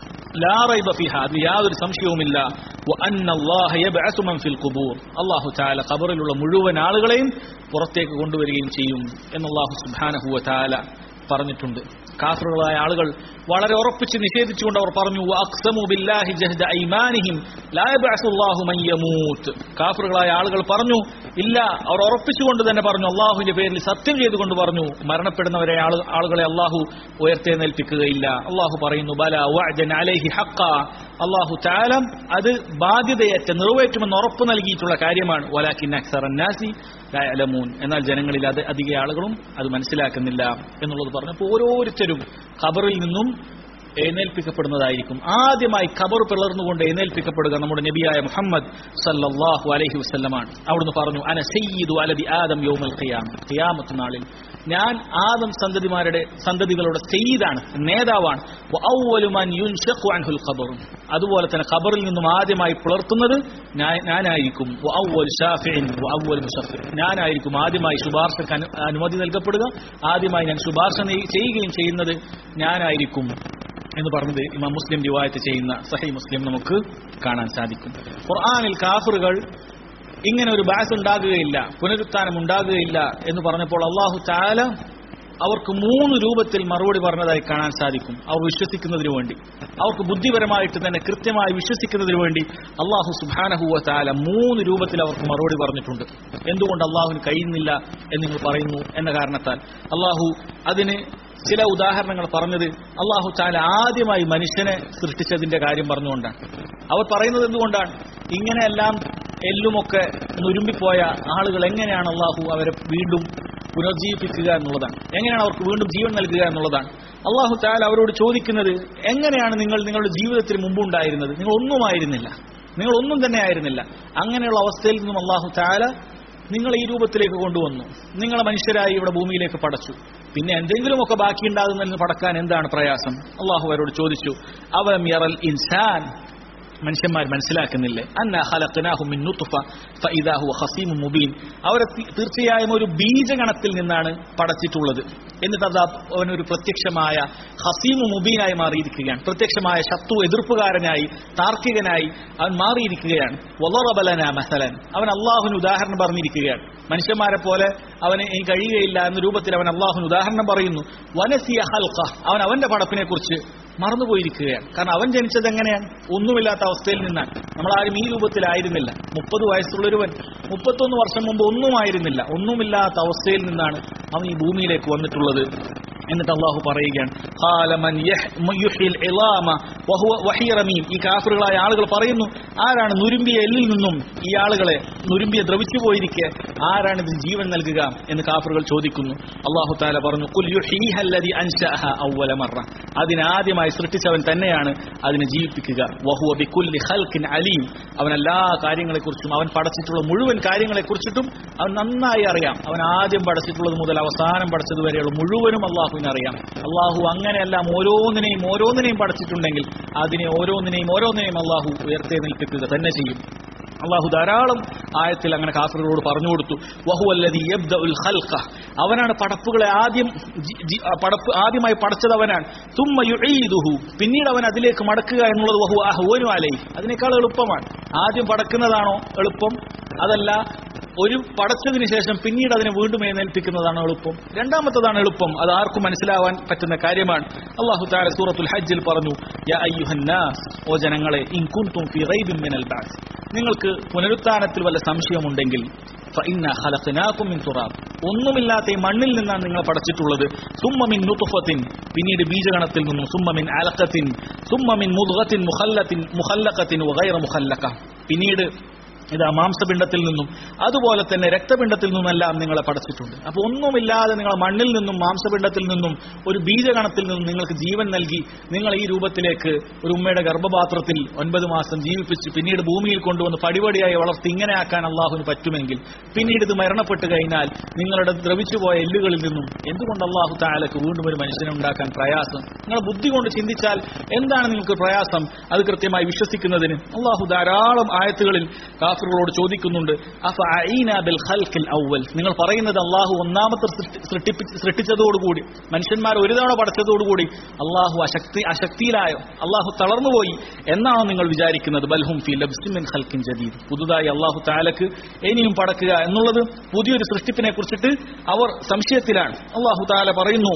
Speaker 1: لا ريب فيها അതിൽ യാതൊരു സംശയവുമില്ല وأن الله يبعث من في القبور അള്ളാഹു താല ഖബറിലുള്ള മുഴുവൻ ആളുകളെയും പുറത്തേക്ക് കൊണ്ടുവരികയും ചെയ്യും എന്ന് അള്ളാഹു സുബ്ഹാനഹു വതആല പറഞ്ഞിട്ടുണ്ട് കാഫറുകളായ ആളുകൾ വളരെ ഉറപ്പിച്ച് നിഷേധിച്ചുകൊണ്ട് അവർ പറഞ്ഞു അക്സമു ബില്ലാഹി ജഹ്ദ ഐമാനിഹിം ലാ യബ്അസുല്ലാഹു മൻ യമൂത്ത് കാഫറുകളായ ആളുകൾ പറഞ്ഞു ഇല്ല അവർ ഉറപ്പിച്ചുകൊണ്ട് തന്നെ പറഞ്ഞു അള്ളാഹുവിന്റെ പേരിൽ സത്യം ചെയ്തുകൊണ്ട് പറഞ്ഞു മരണപ്പെടുന്നവരെ ആളു ആളുകളെ അള്ളാഹു ഉയർത്തെഴുന്നേൽപ്പിക്കുകയില്ല അള്ളാഹു പറയുന്നു ബല വഅദൻ അലൈഹി ഹഖ അള്ളാഹു താലം അത് ബാധ്യതയേറ്റ നിറവേറ്റുമെന്ന് ഉറപ്പ് നൽകിയിട്ടുള്ള കാര്യമാണ് വലാക്കിൻ അക്സറന്നാസി ലായലമൂൻ എന്നാൽ ജനങ്ങളിൽ അത് അധിക ആളുകളും അത് മനസ്സിലാക്കുന്നില്ല എന്നുള്ളത് പറഞ്ഞപ്പോൾ ഓരോരുത്തരും ഖബറിൽ നിന്നും എഴുന്നേൽപ്പിക്കപ്പെടുന്നതായിരിക്കും ആദ്യമായി ഖബർ പിളർന്നുകൊണ്ട് എഴുന്നേൽപ്പിക്കപ്പെടുക നമ്മുടെ നബിയായ മുഹമ്മദ് സല്ലല്ലാഹു അലൈഹി വസല്ലമാണ് അവിടുന്ന് പറഞ്ഞു അന സയ്യിദു അലബി ആദം യൗമൽ ഖിയാമ ഖിയാമത്ത് നാളിൽ ഞാൻ ആദം സന്തതിമാരുടെ സന്തതികളുടെ സെയ്ദാണ് നേതാവാണ് വഅവ്വലു മൻ യുൻഷഖു അൻഹുൽ ഖബർ അതുപോലെ തന്നെ ഖബറിൽ നിന്നും ആദ്യമായി പുലർത്തുന്നത് ഞാൻ- ഞാനായിരിക്കും വഅവ്വലു ഷാഫിഇൻ വഅവ്വലു മുശഫിർ ഞാനായിരിക്കും ആദ്യമായി ശുപാർശക്ക് അനു- അനുമതി നൽകപ്പെടുക ആദ്യമായി ഞാൻ ശുപാർശ നെയ്- ചെയ്യുകയും ചെയ്യുന്നത് ഞാനായിരിക്കും എന്ന് പറഞ്ഞത് ഇമാം മുസ്ലിം റിവായത്ത് ചെയ്യുന്ന സഹി മുസ്ലിം നമുക്ക് കാണാൻ സാധിക്കും ഖുർആനിൽ കാഫറുകൾ ഇങ്ങനെ ഒരു ബാസ് ഉണ്ടാകുകയില്ല പുനരുത്ഥാനം ഉണ്ടാകുകയില്ല എന്ന് പറഞ്ഞപ്പോൾ അള്ളാഹു താല അവർക്ക് മൂന്ന് രൂപത്തിൽ മറുപടി പറഞ്ഞതായി കാണാൻ സാധിക്കും അവർ വിശ്വസിക്കുന്നതിന് വേണ്ടി അവർക്ക് ബുദ്ധിപരമായിട്ട് തന്നെ കൃത്യമായി വിശ്വസിക്കുന്നതിന് വേണ്ടി അള്ളാഹു സുബാനഹുവ താല മൂന്ന് രൂപത്തിൽ അവർക്ക് മറുപടി പറഞ്ഞിട്ടുണ്ട് എന്തുകൊണ്ട് അള്ളാഹുവിന് കഴിയുന്നില്ല എന്ന് നിങ്ങൾ പറയുന്നു എന്ന കാരണത്താൽ അള്ളാഹു അതിന് ചില ഉദാഹരണങ്ങൾ പറഞ്ഞത് അള്ളാഹു താല ആദ്യമായി മനുഷ്യനെ സൃഷ്ടിച്ചതിന്റെ കാര്യം പറഞ്ഞുകൊണ്ടാണ് അവർ പറയുന്നത് എന്തുകൊണ്ടാണ് ഇങ്ങനെയെല്ലാം എല്ലുമൊക്കെ നുരുമ്പിപ്പോയ ആളുകൾ എങ്ങനെയാണ് അള്ളാഹു അവരെ വീണ്ടും പുനർജീവിപ്പിക്കുക എന്നുള്ളതാണ് എങ്ങനെയാണ് അവർക്ക് വീണ്ടും ജീവൻ നൽകുക എന്നുള്ളതാണ് അള്ളാഹു താല അവരോട് ചോദിക്കുന്നത് എങ്ങനെയാണ് നിങ്ങൾ നിങ്ങളുടെ ജീവിതത്തിൽ മുമ്പുണ്ടായിരുന്നത് നിങ്ങൾ ഒന്നുമായിരുന്നില്ല നിങ്ങൾ ഒന്നും തന്നെ ആയിരുന്നില്ല അങ്ങനെയുള്ള അവസ്ഥയിൽ നിന്നും അള്ളാഹു താല നിങ്ങൾ ഈ രൂപത്തിലേക്ക് കൊണ്ടുവന്നു നിങ്ങളെ മനുഷ്യരായി ഇവിടെ ഭൂമിയിലേക്ക് പടച്ചു പിന്നെ എന്തെങ്കിലുമൊക്കെ ബാക്കിയുണ്ടാകുന്നതിന് പടക്കാൻ എന്താണ് പ്രയാസം അള്ളാഹു അവരോട് ചോദിച്ചു അവം യറൽ ഇൻസാൻ മനുഷ്യന്മാർ മനസ്സിലാക്കുന്നില്ലേ അന്ന ഖലഖനാഹു മിൻ നുത്ഫ ഫഇദാ ഹുവ ഖസീമുൻ മുബീൻ അവരെ തി- തീർച്ചയായും ഒരു ബീജഗണത്തിൽ നിന്നാണ് പടച്ചിട്ടുള്ളത് എന്നിട്ട് അത് അവനൊരു പ്രത്യക്ഷമായ ഹസീമു മുബീനായി മാറിയിരിക്കുകയാണ് പ്രത്യക്ഷമായ ശത്രു എതിർപ്പുകാരനായി താർക്കികനായി അവൻ മാറിയിരിക്കുകയാണ് വലറബലന മസലൻ അവൻ അള്ളാഹുവിന് ഉദാഹരണം പറഞ്ഞിരിക്കുകയാണ് മനുഷ്യന്മാരെ പോലെ അവന് ഇനി കഴിയുകയില്ല എന്ന രൂപത്തിൽ അവൻ അള്ളാഹുവിന് ഉദാഹരണം പറയുന്നു വനസിയ ഹൽഖ അവൻ അവന്റെ പടപ്പിനെ കുറിച്ച് മറന്നുപോയിരിക്കുകയാണ് കാരണം അവൻ ജനിച്ചത് എങ്ങനെയാണ് ഒന്നുമില്ലാത്ത അവസ്ഥയിൽ നിന്നാണ് നമ്മളാരും ഈ രൂപത്തിലായിരുന്നില്ല മുപ്പത് വയസ്സുള്ളൊരുവൻ മുപ്പത്തൊന്ന് വർഷം മുമ്പ് ഒന്നുമായിരുന്നില്ല ഒന്നുമില്ലാത്ത അവസ്ഥയിൽ നിന്നാണ് അവൻ ഈ ഭൂമിയിലേക്ക് വന്നിട്ടുള്ളത് എന്നിട്ട് അള്ളാഹു പറയുകയാണ് "ഖാല മൻ യഹ്- യുഹ്യിൽ ഇളാമ വഹുവ വഹിയ റമീം." ഈ കാഫറുകളായ ആളുകൾ പറയുന്നു ആരാണ് നുരുമ്പിയ എല്ലിൽ നിന്നും ഈ ആളുകളെ നുരുമ്പിയ ദ്രവിച്ചു പോയിരിക്കെ ആരാണ് ഇതിന് ജീവൻ നൽകുക എന്ന് കാഫറുകൾ ചോദിക്കുന്നു അള്ളാഹു താല പറഞ്ഞു "ഖുൽ യുഹ്യീഹ അല്ലദീ അൻശഅഹ അവ്വല മറ." അതിനാദ്യമായി സൃഷ്ടിച്ചവൻ തന്നെയാണ് അതിനെ ജീവിപ്പിക്കുക വഹുവ ബികുല്ലി ഖൽഖിൻ അലീം അവൻ എല്ലാ കാര്യങ്ങളെക്കുറിച്ചും അവൻ പടച്ചിട്ടുള്ള മുഴുവൻ കാര്യങ്ങളെക്കുറിച്ചിട്ടും അവൻ നന്നായി അറിയാം അവൻ ആദ്യം പടച്ചിട്ടുള്ളത് മുതൽ അവസാനം പടച്ചത് വരെയുള്ള മുഴുവനും അള്ളാഹുവിന് അറിയാം അള്ളാഹു അങ്ങനെയെല്ലാം ഓരോന്നിനെയും ഓരോന്നിനെയും പടച്ചിട്ടുണ്ടെങ്കിൽ അതിനെ ഓരോന്നിനെയും ഓരോന്നിനെയും അള്ളാഹു ഉയർത്തേൽപ്പിക്കുക തന്നെ ചെയ്യും അള്ളാഹു ധാരാളം ആയത്തിൽ അങ്ങനെ കാഫറുകളോട് പറഞ്ഞു കൊടുത്തു വഹുവല്ലദി യബ്ദഉൽ ഖൽഖ അവനാണ് പടപ്പുകളെ ആദ്യം ജി- ജി- ആ പടപ്പ് ആദ്യമായി പടച്ചത് അവനാണ് തുമ്മ യുഈദുഹു പിന്നീട് അവൻ അതിലേക്ക് മടക്കുക എന്നുള്ളത് വഹു അഹ്വനു അലൈ അതിനേക്കാൾ എളുപ്പമാണ് ആദ്യം പടക്കുന്നതാണോ എളുപ്പം അതല്ല ഒരു പടച്ചതിന് ശേഷം പിന്നീട് അതിനെ വീണ്ടും എഴുന്നേൽപ്പിക്കുന്നതാണ് എളുപ്പം രണ്ടാമത്തതാണ് എളുപ്പം അത് ആർക്കും മനസ്സിലാവാൻ പറ്റുന്ന കാര്യമാണ് അള്ളാഹു താല സൂറത്തുൽ ഹജ്ജിൽ പറഞ്ഞു യാ അയ്യുഹന്നാസ് ഓ ജനങ്ങളെ ഇൻ കുൻതും ഫി റൈബിൻ മിനൽ ബാസ് നിങ്ങൾക്ക് പുനരുത്ഥാനത്തിൽ വല്ല സംശയമുണ്ടെങ്കിൽ ഫഇന്ന ഖലഖനാകും മിൻ തുറാബ് ഒന്നുമില്ലാത്ത ഈ മണ്ണിൽ നിന്നാണ് നിങ്ങളെ പടച്ചിട്ടുള്ളത് സുമ്മമിൻ നുത്ഫത്തിൻ പിന്നീട് ബീജഗണത്തിൽ നിന്നും സുമ്മമിൻ അലക്കത്തിൻ സുമ്മമിൻ മുദ്ഗത്തിൻ മുഖല്ലത്തിൻ മുഖല്ലഖത്തിൻ വഗൈറ മുഖല്ലഖ പിന്നീട് ഇതാ മാംസപിണ്ഡത്തിൽ നിന്നും അതുപോലെ തന്നെ രക്തപിണ്ഡത്തിൽ നിന്നുമെല്ലാം നിങ്ങളെ പടച്ചിട്ടുണ്ട് അപ്പൊ ഒന്നുമില്ലാതെ നിങ്ങൾ മണ്ണിൽ നിന്നും മാംസപിണ്ഡത്തിൽ നിന്നും ഒരു ബീജഗണത്തിൽ നിന്നും നിങ്ങൾക്ക് ജീവൻ നൽകി നിങ്ങൾ ഈ രൂപത്തിലേക്ക് ഒരു ഉമ്മയുടെ ഗർഭപാത്രത്തിൽ ഒൻപത് മാസം ജീവിപ്പിച്ച് പിന്നീട് ഭൂമിയിൽ കൊണ്ടുവന്ന് പടിപടിയായി വളർത്തി ഇങ്ങനെ ആക്കാൻ അള്ളാഹുവിന് പറ്റുമെങ്കിൽ പിന്നീട് ഇത് മരണപ്പെട്ട് കഴിഞ്ഞാൽ നിങ്ങളുടെ ദ്രവിച്ചുപോയ എല്ലുകളിൽ നിന്നും എന്തുകൊണ്ട് അള്ളാഹു താലക്ക് വീണ്ടും ഒരു മനുഷ്യനെ ഉണ്ടാക്കാൻ പ്രയാസം നിങ്ങൾ ബുദ്ധി കൊണ്ട് ചിന്തിച്ചാൽ എന്താണ് നിങ്ങൾക്ക് പ്രയാസം അത് കൃത്യമായി വിശ്വസിക്കുന്നതിന് അള്ളാഹു ധാരാളം ആയത്തുകളിൽ കാഫറുകളോട് ചോദിക്കുന്നുണ്ട് അഫ അഈന ബിൽ ഖൽഖിൽ അവൽ നിങ്ങൾ പറയുന്നത് അള്ളാഹു ഒന്നാമത്തെ സൃഷ്ടി- സൃഷ്ടിപ്പിച്ച് സൃഷ്ടിച്ചതോടുകൂടി മനുഷ്യന്മാർ ഒരു തവണ പടച്ചതോടുകൂടി അള്ളാഹു അശക്തി അശക്തിയിലായോ അള്ളാഹു തളർന്നുപോയി എന്നാണോ നിങ്ങൾ വിചാരിക്കുന്നത് ബൽഹും ഫി ലബ്സിൻ മിൻ ഖൽഖിൻ ജദീദ് പുതുതായി അള്ളാഹു താലക്ക് ഇനിയും പടക്കുക എന്നുള്ളത് പുതിയൊരു സൃഷ്ടിപ്പിനെ കുറിച്ചിട്ട് അവർ സംശയത്തിലാണ് അള്ളാഹു താല പറയുന്നു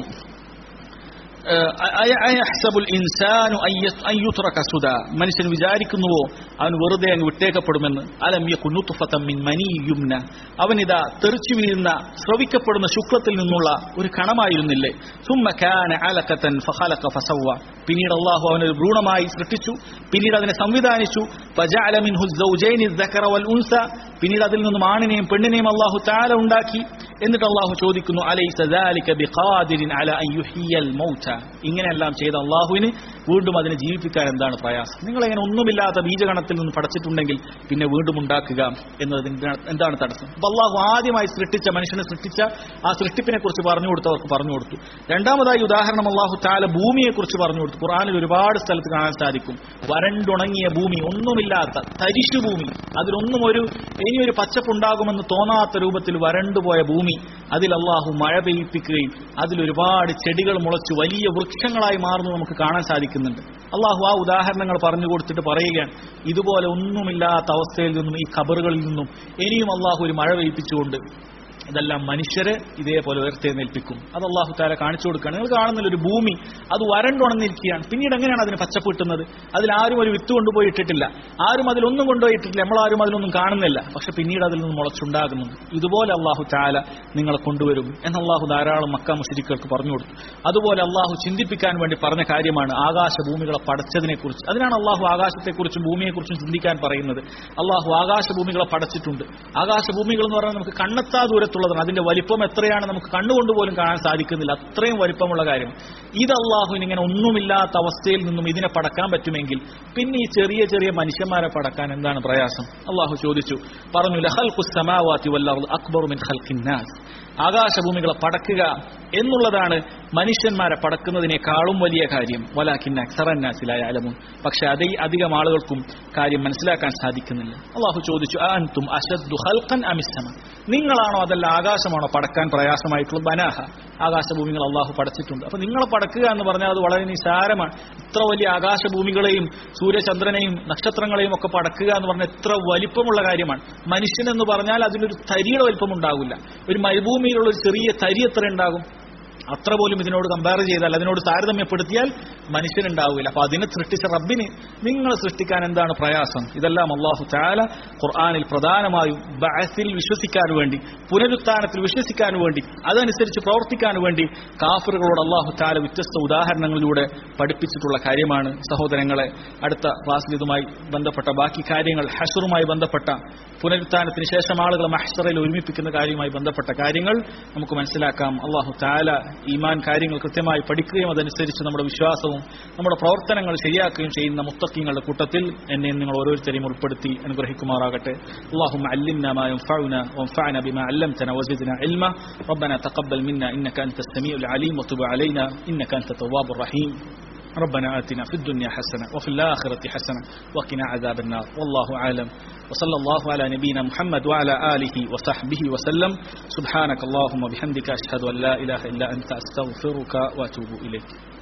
Speaker 1: അയ- അയഹ്സബുൽ ഇൻസാനു അയ്യ- അൻ യുത്രക സുദാ. മനുഷ്യൻ വിചാരിക്കുന്നുവോ അവൻ വെറുതെ അങ്ങ് വിട്ടേക്കപ്പെടുമെന്ന് അലം യകുൻ നുത്ഫതൻ മിൻ മനി യുംന അവനിതാ തെറിച്ചു വീഴുന്ന സ്രവിക്കപ്പെടുന്ന ശുക്ലത്തിൽ നിന്നുള്ള ഒരു കണമായിരുന്നില്ലേ സുമ്മ കാന അലക്കത്തൻ ഫഖലഖ ഫസവ്വ പിന്നീട് അള്ളാഹു അവനൊരു ഭ്രൂണമായി സൃഷ്ടിച്ചു പിന്നീട് അതിനെ സംവിധാനിച്ചു ഫജഅല മിൻഹു الزوجين الذكر والانثى പിന്നീട് അതിൽ നിന്നും ആണിനെയും പെണ്ണിനെയും അള്ളാഹു താല ഉണ്ടാക്കി എന്നിട്ട് അള്ളാഹു ചോദിക്കുന്നു അലൈസ ذلك بقادر على ان يحيي الموتى ഇങ്ങനെയെല്ലാം ചെയ്ത അള്ളാഹുവിന് വീണ്ടും അതിനെ ജീവിപ്പിക്കാൻ എന്താണ് പ്രയാസം നിങ്ങൾ ഇങ്ങനെ ഒന്നുമില്ലാത്ത ബീജഗണത്തിൽ നിന്ന് പടച്ചിട്ടുണ്ടെങ്കിൽ പിന്നെ വീണ്ടും ഉണ്ടാക്കുക എന്നതിന് എന്താണ് തടസ്സം അപ്പൊ അള്ളാഹു ആദ്യമായി സൃഷ്ടിച്ച മനുഷ്യനെ സൃഷ്ടിച്ച ആ സൃഷ്ടിപ്പിനെ കുറിച്ച് പറഞ്ഞു കൊടുത്തവർക്ക് പറഞ്ഞു കൊടുത്തു രണ്ടാമതായി ഉദാഹരണം അള്ളാഹു താല ഭൂമിയെ കുറിച്ച് പറഞ്ഞു കൊടുത്തു ഖുറാനിൽ ഒരുപാട് സ്ഥലത്ത് കാണാൻ സാധിക്കും വരണ്ടുണങ്ങിയ ഭൂമി ഒന്നുമില്ലാത്ത തരിശു ഭൂമി അതിലൊന്നും ഒരു ഇനിയൊരു പച്ചപ്പുണ്ടാകുമെന്ന് തോന്നാത്ത രൂപത്തിൽ വരണ്ടുപോയ ഭൂമി അതിൽ അള്ളാഹു മഴ പെയ്യിപ്പിക്കുകയും അതിൽ ഒരുപാട് ചെടികൾ മുളച്ച് വലിയ വൃക്ഷങ്ങളായി മാറുന്നത് നമുക്ക് കാണാൻ സാധിക്കുന്നുണ്ട് അള്ളാഹു ആ ഉദാഹരണങ്ങൾ പറഞ്ഞു കൊടുത്തിട്ട് പറയുകയാണ് ഇതുപോലെ ഒന്നുമില്ലാത്ത അവസ്ഥയിൽ നിന്നും ഈ ഖബറുകളിൽ നിന്നും ഇനിയും അള്ളാഹു ഒരു മഴ പെയ്യിപ്പിച്ചുകൊണ്ട് ഇതെല്ലാം മനുഷ്യരെ ഇതേപോലെ ഉയർത്തെഴുന്നേൽപ്പിക്കും അത് അള്ളാഹു താല കാണിച്ചു കൊടുക്കുകയാണ് നിങ്ങൾ കാണുന്നില്ല ഒരു ഭൂമി അത് വരണ്ടുണർന്നിരിക്കുകയാണ് പിന്നീട് എങ്ങനെയാണ് അതിന് പച്ചപ്പ് കിട്ടുന്നത് അതിൽ ആരും ഒരു വിത്ത് കൊണ്ടുപോയി ഇട്ടിട്ടില്ല ആരും അതിലൊന്നും കൊണ്ടുപോയി ഇട്ടിട്ടില്ല നമ്മളാരും അതിലൊന്നും കാണുന്നില്ല പക്ഷെ പിന്നീട് അതിൽ നിന്ന് മുളച്ചുണ്ടാകുന്നുണ്ട് ഇതുപോലെ അള്ളാഹു താല നിങ്ങളെ കൊണ്ടുവരും എന്ന് അള്ളാഹു ധാരാളം മക്ക മുഷരിക്കൾക്ക് പറഞ്ഞു കൊടുത്തു അതുപോലെ അള്ളാഹു ചിന്തിപ്പിക്കാൻ വേണ്ടി പറഞ്ഞ കാര്യമാണ് ആകാശ ഭൂമികളെ പടച്ചതിനെ കുറിച്ച് അതിനാണ് അള്ളാഹു ആകാശത്തെക്കുറിച്ചും ഭൂമിയെക്കുറിച്ചും ചിന്തിക്കാൻ പറയുന്നത് അള്ളാഹു ആകാശ ഭൂമികളെ പടച്ചിട്ടുണ്ട് ആകാശ ഭൂമികൾ എന്ന് പറഞ്ഞാൽ നമുക്ക് കണ്ണെത്താ ദൂരത്തിൽ ദൂരത്തുള്ളതാണ് അതിന്റെ വലിപ്പം എത്രയാണ് നമുക്ക് കണ്ണുകൊണ്ട് പോലും കാണാൻ സാധിക്കുന്നില്ല അത്രയും വലിപ്പമുള്ള കാര്യം ഇത് അള്ളാഹുവിന് ഇങ്ങനെ ഒന്നുമില്ലാത്ത അവസ്ഥയിൽ നിന്നും ഇതിനെ പടക്കാൻ പറ്റുമെങ്കിൽ പിന്നെ ഈ ചെറിയ ചെറിയ മനുഷ്യന്മാരെ പടക്കാൻ എന്താണ് പ്രയാസം അള്ളാഹു ചോദിച്ചു പറഞ്ഞു ലഹൽഖു സമാവാതി വല്ലർദ് അക്ബറു മിൻ ഖൽഖിൻ നാസ് ആകാശഭൂമികളെ പടക്കുക എന്നുള്ളതാണ് മനുഷ്യന്മാരെ പടക്കുന്നതിനേക്കാളും വലിയ കാര്യം വലാഖിൻ അക്സറന്നാസിലായ അലമുൻ പക്ഷെ അതേ അധികം ആളുകൾക്കും കാര്യം മനസ്സിലാക്കാൻ സാധിക്കുന്നില്ല അള്ളാഹു ചോദിച്ചു അൻതും അശദ്ദു ഹൽക്കൻ അമിസ്സമ നിങ്ങളാണോ അതല്ല ആകാശമാണോ പടക്കാൻ പ്രയാസമായിട്ടുള്ള ബനാഹ ആകാശഭൂമികൾ അള്ളാഹു പടച്ചിട്ടുണ്ട് അപ്പൊ നിങ്ങളെ പടക്കുക എന്ന് പറഞ്ഞാൽ അത് വളരെ നിസാരമാണ് ഇത്ര വലിയ ആകാശഭൂമികളെയും സൂര്യചന്ദ്രനെയും നക്ഷത്രങ്ങളെയും ഒക്കെ പടക്കുക എന്ന് പറഞ്ഞാൽ എത്ര വലിപ്പമുള്ള കാര്യമാണ് മനുഷ്യൻ എന്ന് പറഞ്ഞാൽ അതിനൊരു തരിയുടെ വലിപ്പം ഉണ്ടാകില്ല ഒരു മരുഭൂമിയിലുള്ള ഒരു ചെറിയ തരി എത്ര ഉണ്ടാകും അത്ര പോലും ഇതിനോട് കമ്പയർ ചെയ്താൽ അതിനോട് താരതമ്യപ്പെടുത്തിയാൽ മനുഷ്യനുണ്ടാവില്ല അപ്പൊ അതിനെ സൃഷ്ടിച്ച റബ്ബിന് നിങ്ങൾ സൃഷ്ടിക്കാൻ എന്താണ് പ്രയാസം ഇതെല്ലാം അള്ളാഹു ചാല ഖുർആാനിൽ പ്രധാനമായും ബഅസിൽ വിശ്വസിക്കാൻ വേണ്ടി പുനരുത്ഥാനത്തിൽ വിശ്വസിക്കാൻ വേണ്ടി അതനുസരിച്ച് പ്രവർത്തിക്കാൻ വേണ്ടി കാഫറുകളോട് അള്ളാഹു ചാല വ്യത്യസ്ത ഉദാഹരണങ്ങളിലൂടെ പഠിപ്പിച്ചിട്ടുള്ള കാര്യമാണ് സഹോദരങ്ങളെ അടുത്ത ക്ലാസ്സിൽ ഇതുമായി ബന്ധപ്പെട്ട ബാക്കി കാര്യങ്ങൾ ഹഷറുമായി ബന്ധപ്പെട്ട പുനരുത്ഥാനത്തിന് ശേഷം ആളുകളെ മഹ്സറയിൽ ഒരുമിപ്പിക്കുന്ന കാര്യവുമായി ബന്ധപ്പെട്ട കാര്യങ്ങൾ നമുക്ക് മനസ്സിലാക്കാം അള്ളാഹു ചാല ഈമാൻ കാര്യങ്ങൾ കൃത്യമായി പഠിക്കുകയും അതനുസരിച്ച് നമ്മുടെ വിശ്വാസവും നമ്മുടെ പ്രവർത്തനങ്ങൾ ശരിയാക്കുകയും ചെയ്യുന്ന മുത്തക്കിങ്ങളുടെ കൂട്ടത്തിൽ എന്നെ നിങ്ങൾ ഓരോരുത്തരെയും ഉൾപ്പെടുത്തി അനുഗ്രഹിക്കുമാറാകട്ടെ اللهم علمنا ما ينفعنا وانفعنا بما علمتنا وزدنا علما ربنا تقبل منا انك انت السميع العليم وتب علينا انك انت التواب الرحيم ربنا آتنا في الدنيا حسنة وفي الآخرة حسنة وقنا عذاب النار والله أعلم وصلى الله على نبينا محمد وعلى آله وصحبه وسلم سبحانك اللهم وبحمدك أشهد أن لا إله إلا أنت أستغفرك وأتوب إليك